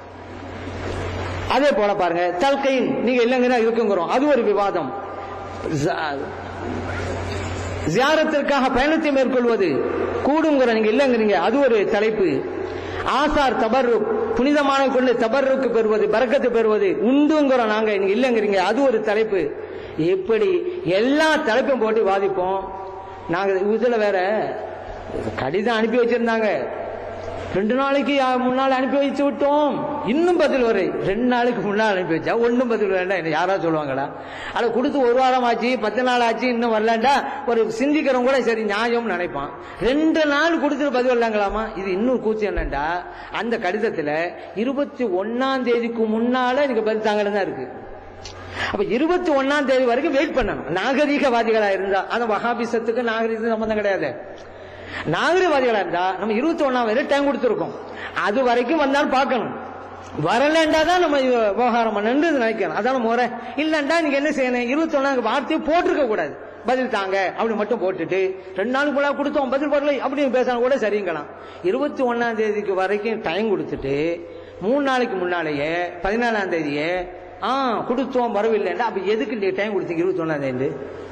அதே போல பாருங்க தல்கையின் நீங்க இல்லைங்கன்னா இருக்குங்கிறோம் அது ஒரு விவாதம் ஜ- ஜியாரத்திற்காக பயணத்தை மேற்கொள்வது கூடுங்கிற நீங்க இல்லைங்கிறீங்க அது ஒரு தலைப்பு ஆசார் தபர்ரு புனிதமான கொண்டு தபர்ருக்கு பெறுவது பரக்கத்து பெறுவது உண்டுங்கிறோம் நாங்க நீங்க இல்லைங்கிறீங்க அது ஒரு தலைப்பு இப்படி எல்லா தலைப்பும் போட்டு வாதிப்போம் நாங்க இதுல வேற கடிதம் அனுப்பி வச்சிருந்தாங்க ரெண்டு நாளைக்கு ஆ, முன்னால அனுப்பி வச்சு விட்டோம் இன்னும் பதில் வரும் ரெண்டு நாளைக்கு முன்னால் அனுப்பி வச்சா ஒன்றும் பதில் வேண்டாம் என்ன யாராவது சொல்லுவாங்களா அதை கொடுத்து ஒரு வாரம் ஆச்சு பத்து நாள் ஆச்சு இன்னும் வரலாண்டா ஒரு சிந்திக்கிறவங்க கூட சரி நியாயம்னு நினைப்பான் ரெண்டு நாள் கொடுத்துட்டு பதில் வரலாங்களாமா இது இன்னும் கூச்சு என்னண்டா அந்த கடிதத்துல இருபத்தி ஒன்னாம் தேதிக்கு முன்னால எனக்கு பதில் தாங்கன்னு தான் இருக்கு அப்ப இருபத்தி ஒன்னாம் தேதி வரைக்கும் வெயிட் பண்ணணும் நாகரீகவாதிகளா இருந்தா அந்த வகாபிசத்துக்கு நாகரீக சம்பந்தம் கிடையாது நாகரிகவாதிகளா இருந்தா நம்ம இருபத்தி ஒன்னாம் வரை டைம் கொடுத்துருக்கோம் அது வரைக்கும் வந்தாலும் பார்க்கணும் வரலண்டா தான் நம்ம இது விவகாரம் பண்ணு நினைக்கணும் அதான முறை இல்லண்டா நீங்க என்ன செய்யணும் இருபத்தி ஒன்னாம் வார்த்தையை போட்டிருக்க கூடாது பதில் தாங்க அப்படி மட்டும் போட்டுட்டு ரெண்டு நாளுக்கு முன்னாடி கொடுத்தோம் பதில் வரலை அப்படின்னு பேசினா கூட சரிங்கலாம் இருபத்தி ஒன்னாம் தேதிக்கு வரைக்கும் டைம் கொடுத்துட்டு மூணு நாளைக்கு முன்னாலேயே பதினாலாம் தேதியே ஆ கொடுத்தோம் வரவில்லைன்னா அப்ப எதுக்கு நீங்க டைம் கொடுத்தீங்க இருபத்தி ஒன்னாம் தேதி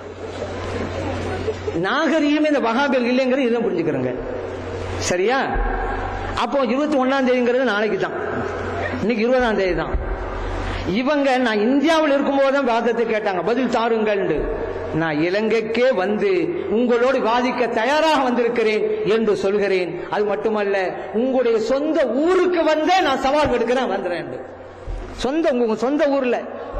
நாகரீகம் இந்த வகாபியல் இல்லைங்கிறது இதான் புரிஞ்சுக்கிறோங்க சரியா அப்போ இருபத்தி ஒன்னாம் தேதிங்கிறது நாளைக்கு தான் இன்னைக்கு இருபதாம் தேதி தான் இவங்க நான் இந்தியாவில் இருக்கும்போது தான் வாதத்தை கேட்டாங்க பதில் தாருங்கள் நான் இலங்கைக்கே வந்து உங்களோடு வாதிக்க தயாராக வந்திருக்கிறேன் என்று சொல்கிறேன் அது மட்டுமல்ல உங்களுடைய சொந்த ஊருக்கு வந்தே நான் சவால் எடுக்கிறேன் வந்துறேன் சொந்த உங்க சொந்த ஊர்ல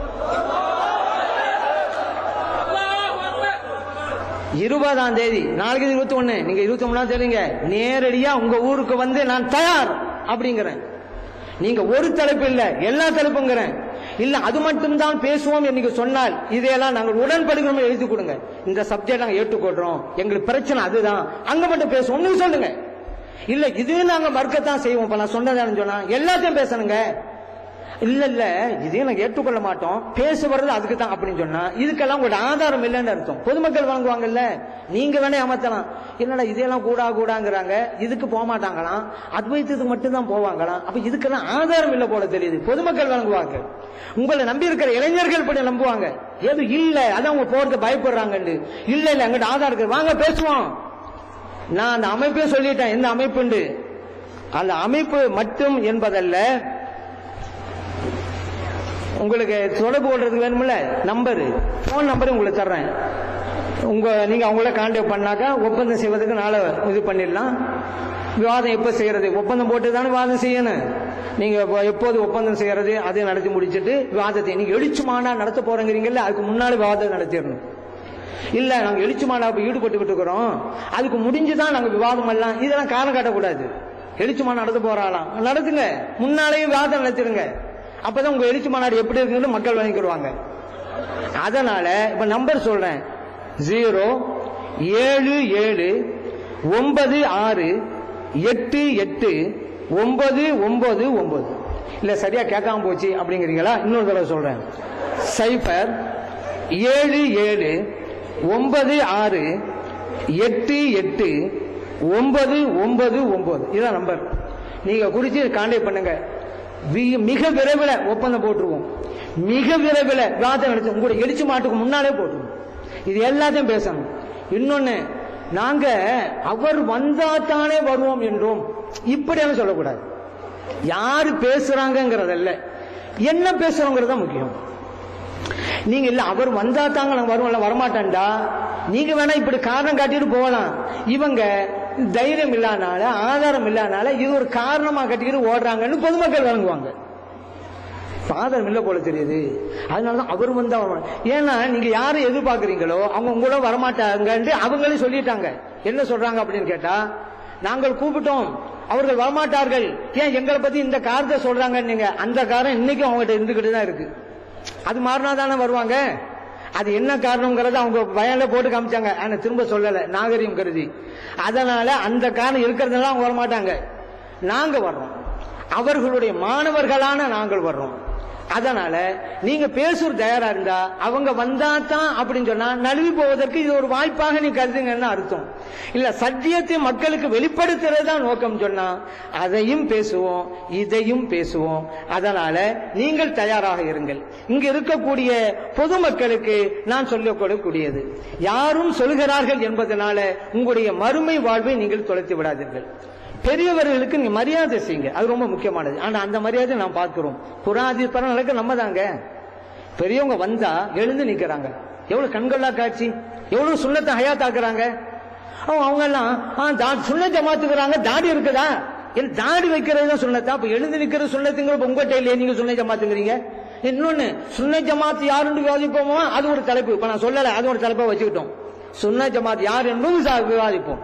இருபதாம் தேதி நாளைக்கு இருபத்தி ஒண்ணு நீங்க இருபத்தி ஒண்ணாம் தேதிங்க நேரடியா உங்க ஊருக்கு வந்து நான் தயார் அப்படிங்கிறேன் நீங்க ஒரு தலைப்பு இல்ல எல்லா தலைப்புங்கிறேன் இல்ல அது மட்டும்தான் பேசுவோம் என்று நீங்க சொன்னால் இதையெல்லாம் நாங்கள் உடன்படுகிறோம் எழுதி கொடுங்க இந்த சப்ஜெக்ட் நாங்க ஏற்றுக்கொள்றோம் எங்களுக்கு பிரச்சனை அதுதான் அங்க மட்டும் பேசுவோம் நீங்க சொல்லுங்க இல்ல இது நாங்க மறுக்கத்தான் செய்வோம் இப்ப நான் சொன்னதான்னு சொன்னா எல்லாத்தையும் பேசணுங்க இல்ல இல்ல இதையும் நாங்க ஏற்றுக்கொள்ள மாட்டோம் பேச வர்றது அதுக்கு தான் அப்படின்னு சொன்னா இதுக்கெல்லாம் உங்களோட ஆதாரம் இல்லைன்னு அர்த்தம் பொதுமக்கள் வழங்குவாங்கல்ல நீங்க வேணா ஏமாத்தலாம் என்னடா இதெல்லாம் கூடா கூடாங்கிறாங்க இதுக்கு போக மாட்டாங்களாம் அத்வைத்தத்துக்கு மட்டும்தான் போவாங்களாம் அப்ப இதுக்கெல்லாம் ஆதாரம் இல்ல போல தெரியுது பொதுமக்கள் வழங்குவாங்க உங்களை நம்பி இருக்கிற இளைஞர்கள் படி நம்புவாங்க எது இல்ல அதான் அவங்க போறது பயப்படுறாங்கன்னு இல்ல இல்ல அங்கிட்ட ஆதாரம் இருக்கு வாங்க பேசுவோம் நான் அந்த அமைப்பே சொல்லிட்டேன் எந்த அமைப்புண்டு அந்த அமைப்பு மட்டும் என்பதல்ல உங்களுக்கு தொடர்பு கொள்றதுக்கு வேணும்ல நம்பரு ஃபோன் நம்பர் உங்களுக்கு தர்றேன் உங்க நீங்க அவங்கள கான்டாக்ட் பண்ணாக்கா ஒப்பந்தம் செய்வதற்கு நாளை இது பண்ணிடலாம் விவாதம் எப்போ செய்யறது ஒப்பந்தம் போட்டு தானே விவாதம் செய்யணும் நீங்க எப்போ- எப்போது ஒப்பந்தம் செய்யறது அதை நடத்தி முடிச்சிட்டு விவாதத்தை நீங்க எழுச்சி மாநா நடத்த போறீங்கறீங்கல்ல அதுக்கு முன்னாடி விவாதம் நடத்திடணும் இல்ல நாங்க எழுச்சி மாநாடு ஈடுபட்டுக்கிட்டு இருக்கிறோம் அதுக்கு முடிஞ்சுதான் நாங்க விவாதம் எல்லாம் இதெல்லாம் காரணம் காட்டக்கூடாது எழுச்சி மாநாடு நடத்த போறாளாம் நடத்துங்க முன்னாலேயே விவாதம் நடத்திடுங்க அப்பதான் உங்க எழுச்சி மாநாடு எப்படி இருக்குன்னு மக்கள் வழங்கிடுவாங்க அதனால இப்ப நம்பர் சொல்றேன் ஜீரோ ஏழு ஏழு ஒன்பது ஆறு எட்டு எட்டு ஒன்பது ஒன்பது ஒன்பது இல்ல சரியா கேட்காம போச்சு அப்படிங்கிறீங்களா இன்னொரு தடவை சொல்றேன் சைபர் ஏழு ஏழு ஒன்பது ஆறு எட்டு எட்டு ஒன்பது ஒன்பது ஒன்பது இதான் நம்பர் நீங்க குறிச்சு கான்டாக்ட் பண்ணுங்க வி- மிக விரைவில் ஒப்பந்தம் போட்டுருவோம் மிக விரைவில் விவாதம் நடத்து உங்களுடைய எழுச்சி மாட்டுக்கு முன்னாலே போட்டுருவோம் இது எல்லாத்தையும் பேசணும் இன்னொன்னு நாங்க அவர் வந்தா தானே வருவோம் என்றோம் இப்படியான சொல்லக்கூடாது யாரு பேசுறாங்கங்கிறதல்ல என்ன பேசுறோங்கிறது தான் முக்கியம் நீங்க இல்ல அவர் வந்தா தாங்க நாங்க வருவோம்ல வரமாட்டேன்டா நீங்க வேணா இப்படி காரணம் காட்டிட்டு போகலாம் இவங்க தைரியம் இல்லாதனால ஆதாரம் இல்லாதனால இது ஒரு காரணமா கட்டிக்கிட்டு ஓடுறாங்கன்னு பொதுமக்கள் வழங்குவாங்க ஆதாரம் இல்ல போல தெரியுது அதனாலதான் அவர் வந்து அவர் ஏன்னா நீங்க யாரை எதிர்பார்க்கறீங்களோ அவங்க உங்களோட வரமாட்டாங்கன்னு அவங்களே சொல்லிட்டாங்க என்ன சொல்றாங்க அப்படின்னு கேட்டா நாங்கள் கூப்பிட்டோம் அவர்கள் வரமாட்டார்கள் ஏன் எங்களை பத்தி இந்த காரத்தை சொல்றாங்க நீங்க அந்த காரம் இன்னைக்கும் அவங்ககிட்ட இருந்துகிட்டு தான் இருக்கு அது மாறினா தானே வருவாங்க அது என்ன காரணங்கிறத அவங்க வயல்ல போட்டு காமிச்சாங்க ஆனா திரும்ப சொல்லல நாகரிகம் கருதி அதனால அந்த காரணம் இருக்கிறதுனால அவங்க வரமாட்டாங்க நாங்க வர்றோம் அவர்களுடைய மாணவர்களான நாங்கள் வர்றோம் அதனால நீங்க பேசுற தயாரா இருந்தா அவங்க வந்தா தான் அப்படின்னு சொன்னா நழுவி போவதற்கு இது ஒரு வாய்ப்பாக நீ கருதுங்கன்னு அர்த்தம் இல்ல சத்தியத்தை மக்களுக்கு வெளிப்படுத்துறது தான் நோக்கம் சொன்னா அதையும் பேசுவோம் இதையும் பேசுவோம் அதனால நீங்கள் தயாராக இருங்கள் இங்க இருக்கக்கூடிய பொதுமக்களுக்கு நான் சொல்லக்கூடக்கூடியது யாரும் சொல்கிறார்கள் என்பதனால உங்களுடைய மறுமை வாழ்வை நீங்கள் தொலைத்து விடாதீர்கள் பெரியவர்களுக்கு நீங்க மரியாதை செய்யுங்க அது ரொம்ப முக்கியமானது ஆனா அந்த மரியாதை நாம் பார்க்கிறோம் குராதி பரம் நடக்க நம்ம தாங்க பெரியவங்க வந்தா எழுந்து நிக்கிறாங்க எவ்வளவு கண்கொள்ளா காட்சி எவ்வளவு சுண்ணத்தை ஹயாத்தாக்குறாங்க அவங்க அவங்க எல்லாம் ஆ, தா- சுண்ண ஜமாத்துக்கிறாங்க தாடி இருக்குதா என் தாடி வைக்கிறது தான் சுண்ணத்தா அப்ப எழுந்து நிக்கிறது சுண்ணத்துங்கிற உங்ககிட்ட இல்லையே நீங்க சுண்ண ஜமாத்துங்கிறீங்க இன்னொன்னு சுண்ண ஜமாத் யாருன்னு விவாதிப்போமோ அது ஒரு தலைப்பு இப்ப நான் சொல்லல அது ஒரு தலைப்பா வச்சுக்கிட்டோம் சுண்ண ஜமாத் யார் என்றும் விசா- விவாதிப்போம்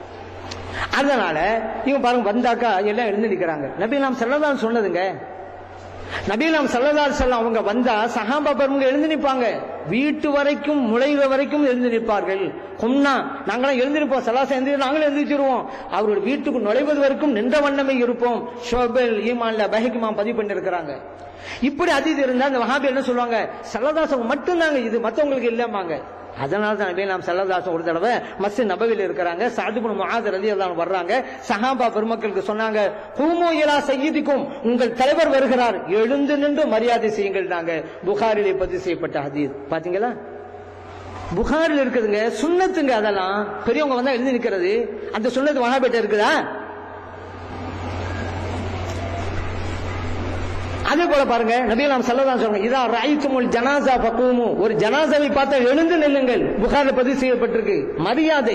அதனால இவங்க பாருங்க வந்தாக்கா எல்லாம் எழுந்து நிக்கிறாங்க நபி நாம் செல்லதான் சொன்னதுங்க நபி நாம் செல்லதார் செல்லம் அவங்க வந்தா சஹாபா பெருமங்க எழுந்து நிற்பாங்க வீட்டு வரைக்கும் முளைகிற வரைக்கும் எழுந்து நிற்பார்கள் கும்னா நாங்களாம் எழுந்து நிற்போம் சலாசம் எழுந்து நாங்களும் எழுந்திருச்சிருவோம் அவருடைய வீட்டுக்கு நுழைவது வரைக்கும் நின்ற வண்ணமே இருப்போம் ஷோபல் ஈமான்ல பஹிக்குமா பதிவு பண்ணிருக்கிறாங்க இப்படி அதிதி இருந்தா அந்த வஹாபி என்ன சொல்லுவாங்க சல்லதாசம் மட்டும் தாங்க இது மத்தவங்களுக்கு இல்லமாங்க அதனால தான் நபி நாம் சல்லதாசம் ஒரு தடவை மஸ்ஜித் நபவியில் இருக்கிறாங்க சாதிபுன் முஆத் ரலியல்லாஹு வர்றாங்க சஹாபா பெருமக்களுக்கு சொன்னாங்க கூமு இலா சையீதிக்கும் உங்கள் தலைவர் வருகிறார் எழுந்து நின்று மரியாதை செய்யுங்கள் நாங்க புகாரிலே பதிவு செய்யப்பட்ட ஹதீஸ் பாத்தீங்களா புகாரில் இருக்குதுங்க சுண்ணத்துங்க அதெல்லாம் பெரியவங்க வந்தா எழுந்து நிக்கிறது அந்த சுண்ணத்து வகாபேட்ட இருக்குதா அதே போல பாருங்க நபிலாம் சல்லதான் சொல்றாங்க இதா ராய்த்துமுல் ஜனாசா பக்குவமு ஒரு ஜனாசாவை பார்த்தா எழுந்து நில்லுங்கள் புகாரில் பதிவு செய்யப்பட்டிருக்கு மரியாதை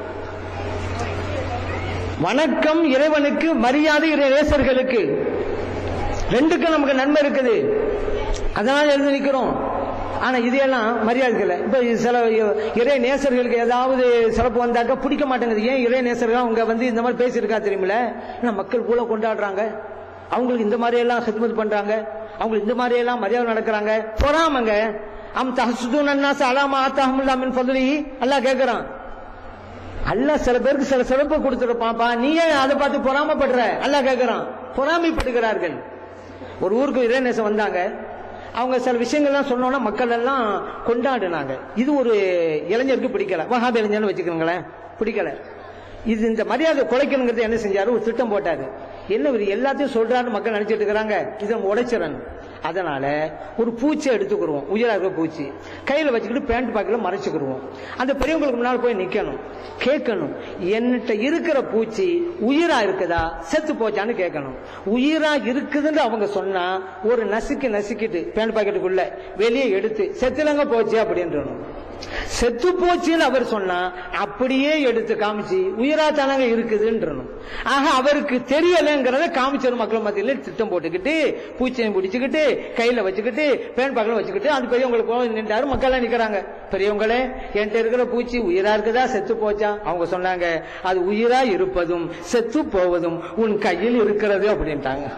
வணக்கம் இறைவனுக்கு மரியாதை இறை நேசர்களுக்கு ரெண்டுக்கும் நமக்கு நன்மை இருக்குது அதனால எழுந்து நிக்கிறோம் ஆனா இதையெல்லாம் மரியாதை இல்லை இப்ப இது சில இறை நேசர்களுக்கு ஏதாவது சிறப்பு வந்தாக்கா பிடிக்க மாட்டேங்குது ஏன் இறை நேசர்கள் அவங்க வந்து இந்த மாதிரி பேசியிருக்கா தெரியுமில ஏன்னா மக்கள் கூட கொண்டாடுறாங்க அவங்களுக்கு இந்த மாதிரி எல்லாம் ஹித்மத் பண்றாங்க அவங்களுக்கு இந்த மாதிரி எல்லாம் மரியாதை நடக்கிறாங்க பொறாமங்க அம் தஹசுதூன் அன்னாஸ் அலாமா ஆத்தாஹமுல்லா மின் ஃபதுலி அல்லாஹ் கேக்குறான் அல்லாஹ் சில பேருக்கு சில சிறப்பு கொடுத்துருப்பான்ப்பா நீ ஏன் அதை பார்த்து பொறாமப்படுற அல்லாஹ் கேக்குறான் பொறாமைப்படுகிறார்கள் ஒரு ஊருக்கு இறைநேசம் வந்தாங்க அவங்க சில விஷயங்கள்லாம் சொன்னோன்னா மக்கள் எல்லாம் கொண்டாடினாங்க இது ஒரு இளைஞருக்கு பிடிக்கல வகாபி இளைஞர்னு வச்சுக்கோங்களேன் பிடிக்கல இது இந்த மரியாதை குலைக்கணுங்கிறது என்ன செஞ்சாரு ஒரு திட்டம் போட்டாரு என்ன இவர் எல்லாத்தையும் சொல்றாரு மக்கள் நினைச்சிட்டு இருக்கிறாங்க இதை நம்ம உடைச்சிடணும் அதனால ஒரு பூச்சி எடுத்துக்கிடுவோம் உயிரா இருக்க பூச்சி கையில வச்சுக்கிட்டு பேண்ட் பாக்கெட்ல மறைச்சுக்கிடுவோம் அந்த பெரியவங்களுக்கு முன்னால் போய் நிக்கணும் கேட்கணும் என்கிட்ட இருக்கிற பூச்சி உயிரா இருக்குதா செத்து போச்சான்னு கேட்கணும் உயிரா இருக்குதுன்னு அவங்க சொன்னா ஒரு நசுக்கி நசுக்கிட்டு பேண்ட் பாக்கெட்டுக்குள்ள வெளியே எடுத்து செத்துலங்க போச்சு அப்படின்றணும் செத்து போச்சுன்னு அவர் சொன்னா அப்படியே எடுத்து காமிச்சு உயிரா தானங்க இருக்குதுன்றணும் ஆக அவருக்கு தெரியலங்கிறத காமிச்சர் மக்கள் மத்தியில திட்டம் போட்டுக்கிட்டு பூச்சியை பிடிச்சுக்கிட்டு கையில வச்சுக்கிட்டு பேன் பாக்கெட்ல வச்சுக்கிட்டு அது பெரியவங்களுக்கு போய் நின்றாரு மக்கள் எல்லாம் நிக்கிறாங்க பெரியவங்களே என்கிட்ட இருக்கிற பூச்சி உயிரா இருக்குதா செத்து போச்சா அவங்க சொன்னாங்க அது உயிரா இருப்பதும் செத்து போவதும் உன் கையில் இருக்கிறது அப்படின்ட்டாங்க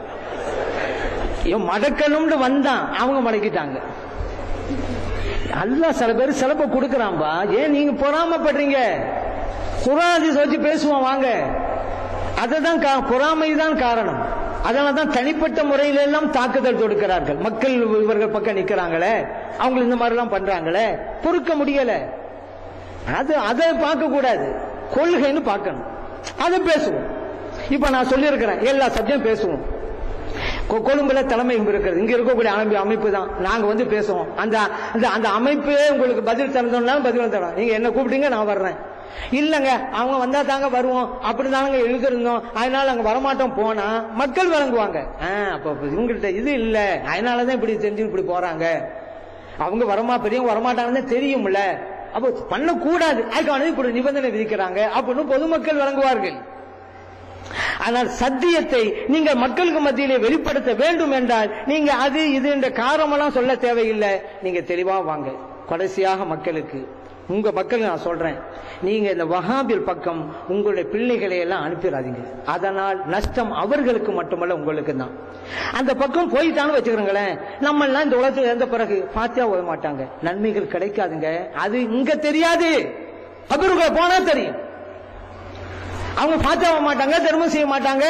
இவன் மடக்கணும்னு வந்தான் அவங்க மடக்கிட்டாங்க அல்லாஹ் சில பேர் சிறப்பை கொடுக்கறான்பா ஏன் நீங்க பொறாமப்படுறீங்க குராதி வச்சு பேசுவோம் வாங்க அதுதான் கா- பொறாமை தான் காரணம் அதனால தான் தனிப்பட்ட முறையில எல்லாம் தாக்குதல் தொடுக்கிறார்கள் மக்கள் இவர்கள் பக்கம் நிக்கிறாங்களே அவங்க இந்த மாதிரி எல்லாம் பண்றாங்களே பொறுக்க முடியல அது அதை பார்க்க கூடாது கொள்கைன்னு பார்க்கணும் அதை பேசுவோம் இப்ப நான் சொல்லியிருக்கிறேன் எல்லா சப்ஜெக்டும் பேசுவோம் கொ- கொழும்புல தலைமை இருக்கிறது இங்க இருக்கக்கூடிய அமைப்பு அமைப்பு தான் நாங்க வந்து பேசுவோம் அந்த அந்த அந்த அமைப்பே உங்களுக்கு பதில் தரணும்னா பதில் தரோம் நீங்க என்ன கூப்பிட்டீங்க நான் வர்றேன் இல்லங்க அவங்க வந்தா தாங்க வருவோம் அப்படிதானங்க எழுதிருந்தோம் அதனால அங்க வரமாட்டோம் போனா மக்கள் வழங்குவாங்க ஆ, அப்ப அப்ப இவங்கள்ட்ட இது இல்ல அதனாலதான் இப்படி செஞ்சு இப்படி போறாங்க அவங்க வரமா பெரியவங்க வரமாட்டாங்கன்னு தெரியும்ல அப்போ பண்ணக்கூடாது அதுக்கான இப்படி நிபந்தனை விதிக்கிறாங்க அப்படின்னு பொதுமக்கள் வழங்குவார்கள் ஆனால் சத்தியத்தை நீங்க மக்களுக்கு மத்தியிலே வெளிப்படுத்த வேண்டும் என்றால் நீங்க அது இது என்ற காரணமெல்லாம் சொல்ல தேவையில்லை நீங்க தெளிவா வாங்க கடைசியாக மக்களுக்கு உங்க மக்கள் நான் சொல்றேன் நீங்க இந்த வஹாபில் பக்கம் உங்களுடைய பிள்ளைகளை எல்லாம் அனுப்பிடாதீங்க அதனால் நஷ்டம் அவர்களுக்கு மட்டுமல்ல உங்களுக்கு தான் அந்த பக்கம் போயிட்டான்னு வச்சுக்கிறோங்களேன் நம்ம எல்லாம் இந்த உலகத்தில் இருந்த பிறகு பாத்தியா ஓத மாட்டாங்க நன்மைகள் கிடைக்காதுங்க அது இங்க தெரியாது கபருக்குள்ள போனா தெரியும் அவங்க பாத்தாவ மாட்டாங்க தர்மம் செய்ய மாட்டாங்க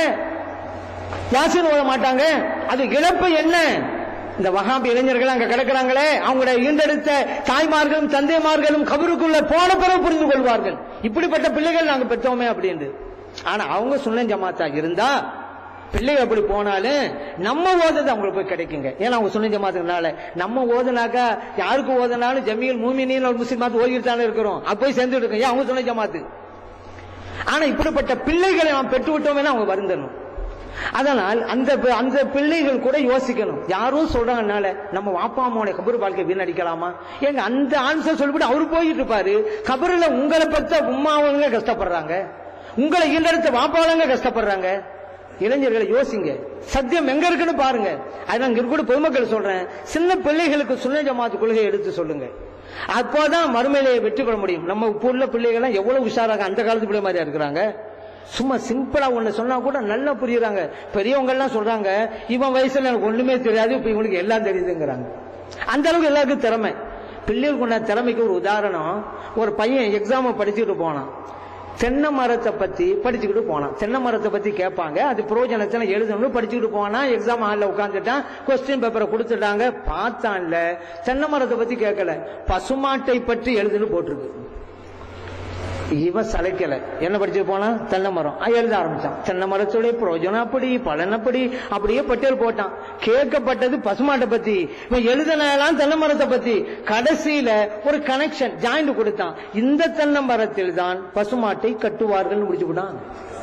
யாசின் ஓத மாட்டாங்க அது இழப்பு என்ன இந்த வகாபி இளைஞர்கள் அங்க கிடக்குறாங்களே அவங்களுடைய ஈண்டெடுத்த தாய்மார்களும் தந்தைமார்களும் கபருக்குள்ள போன பிறகு புரிந்து கொள்வார்கள் இப்படிப்பட்ட பிள்ளைகள் நாங்க பெற்றோமே அப்படின்னு ஆனா அவங்க சுண்ண ஜமாத்தா இருந்தா பிள்ளைகள் அப்படி போனாலும் நம்ம ஓதுறது அவங்களுக்கு போய் கிடைக்குங்க ஏன்னா அவங்க சுண்ண ஜமாத்துனால நம்ம ஓதுனாக்கா யாருக்கு ஓதுனாலும் ஜமீல் மூமினின்னு ஒரு முஸ்லிமாத்து ஓதிட்டு தானே இருக்கிறோம் அப்ப போய் சேர்ந்துட்டு இருக்கோம் ஏன் அவங்க சுண்ண ஜமாத்து ஆனா இப்படிப்பட்ட பிள்ளைகளை நாம் பெற்று விட்டோம்னா அவங்க வருந்தணும் அதனால் அந்த பி- அந்த பிள்ளைகள் கூட யோசிக்கணும் யாரும் சொல்றாங்கனால நம்ம வாப்பா அம்மாவுடைய கபர் வாழ்க்கை வீணடிக்கலாமா ஏங்க அந்த ஆன்சர் சொல்லிவிட்டு அவரு போயிட்டு இருப்பாரு கபருல உங்களை பெற்ற உமாவங்க கஷ்டப்படுறாங்க உங்களை ஈண்டெடுத்த வாப்பாவங்க கஷ்டப்படுறாங்க இளைஞர்களை யோசிங்க சத்தியம் எங்க இருக்குன்னு பாருங்க அது இங்க கூட பொதுமக்கள் சொல்றேன் சின்ன பிள்ளைகளுக்கு சுண்ண ஜமாத்து கொள்கையை எடுத்து சொல்லுங்க அப்போதான் மறுமையிலே வெற்றி பெற முடியும் நம்ம இப்போ உள்ள பிள்ளைகள்லாம் எவ்வளவு உஷாராக அந்த காலத்து பிள்ளை மாதிரியா இருக்கிறாங்க சும்மா சிம்பிளா ஒண்ணு சொன்னா கூட நல்லா புரியுறாங்க பெரியவங்க எல்லாம் சொல்றாங்க இவன் வயசுல எனக்கு ஒண்ணுமே தெரியாது இப்ப இவனுக்கு எல்லாம் தெரியுதுங்கிறாங்க அந்த அளவுக்கு எல்லாருக்கும் திறமை பிள்ளைகளுக்கு உள்ள திறமைக்கு ஒரு உதாரணம் ஒரு பையன் எக்ஸாம் படிச்சுட்டு போனான் தென்னை மரத்தை பத்தி படிச்சுக்கிட்டு போனான் தென்னை மரத்தை பத்தி கேட்பாங்க அது பிரயோஜனத்தை எழுதணும்னு படிச்சுக்கிட்டு போனா எக்ஸாம் ஹாலில் உட்காந்துட்டான் கொஸ்டின் பேப்பரை கொடுத்துட்டாங்க பார்த்தான்ல தென்னை மரத்தை பத்தி கேட்கல பசுமாட்டை பற்றி எழுதுன்னு போட்டிருக்கு இவன் சளைக்கல என்ன படிச்சுட்டு போனா தென்னை மரம் அஹ் எழுத ஆரம்பிச்சான் தென்னை மரத்துடைய பிரயோஜனம் அப்படி பலன் அப்படி அப்படியே பட்டியல் போட்டான் கேட்கப்பட்டது பசுமாட்டை பத்தி இவன் எழுதினலாம் தென்னை மரத்தை பத்தி கடைசியில ஒரு கனெக்ஷன் ஜாயிண்ட் கொடுத்தான் இந்த தென்னை மரத்தில் தான் பசுமாட்டை கட்டுவார்கள் முடிச்சு விட்டான்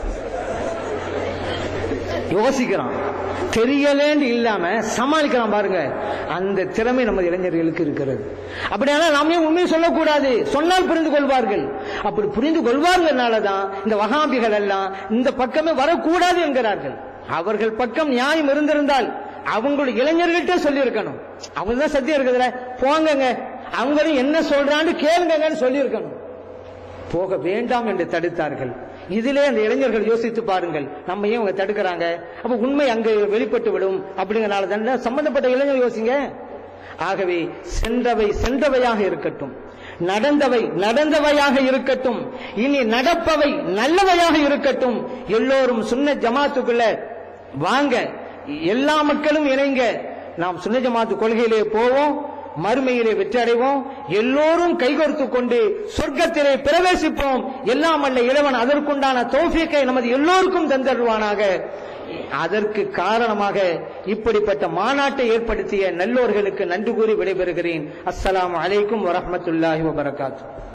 யோசிக்கிறான் தெரியலேன்னு இல்லாம சமாளிக்கிறான் பாருங்க அந்த திறமை நம்ம இளைஞர்களுக்கு இருக்கிறது அப்படியானா நாமே உண்மையை சொல்லக்கூடாது சொன்னால் புரிந்து கொள்வார்கள் அப்படி புரிந்து கொள்வார்கள்னாலதான் இந்த வகாபிகள் எல்லாம் இந்த பக்கமே வரக்கூடாது என்கிறார்கள் அவர்கள் பக்கம் நியாயம் இருந்திருந்தால் அவங்களுடைய இளைஞர்கள்ட்ட சொல்லி இருக்கணும் அவங்க தான் சத்தியம் இருக்குதுல போங்கங்க அவங்களும் என்ன சொல்றான்னு கேளுங்கன்னு சொல்லி இருக்கணும் போக வேண்டாம் என்று தடுத்தார்கள் இதிலே அந்த இளைஞர்கள் யோசித்து பாருங்கள் நம்ம ஏன் அவங்க தடுக்கிறாங்க அப்ப உண்மை அங்கு வெளிப்பட்டு விடும் அப்படிங்கறனால தானே சம்பந்தப்பட்ட இளைஞர்கள் யோசிங்க ஆகவே சென்றவை சென்றவையாக இருக்கட்டும் நடந்தவை நடந்தவையாக இருக்கட்டும் இனி நடப்பவை நல்லவையாக இருக்கட்டும் எல்லோரும் சுன்ன ஜமாத்துக்குள்ள வாங்க எல்லா மக்களும் இணைங்க நாம் சுன்ன ஜமாத்து கொள்கையிலே போவோம் மறுமையிலே வெற்றி அடைவோம் எல்லோரும் கைகோர்த்து கொண்டு சொர்க்கத்திலே பிரவேசிப்போம் எல்லாம் அல்ல இறைவன் அதற்குண்டான தோஃபியக்கை நமது எல்லோருக்கும் தந்தருவானாக அதற்கு காரணமாக இப்படிப்பட்ட மாநாட்டை ஏற்படுத்திய நல்லோர்களுக்கு நன்றி கூறி விடைபெறுகிறேன் அஸ்ஸலாமு அலைக்கும் வரஹ்மத்துல்லாஹி வபரகாத்து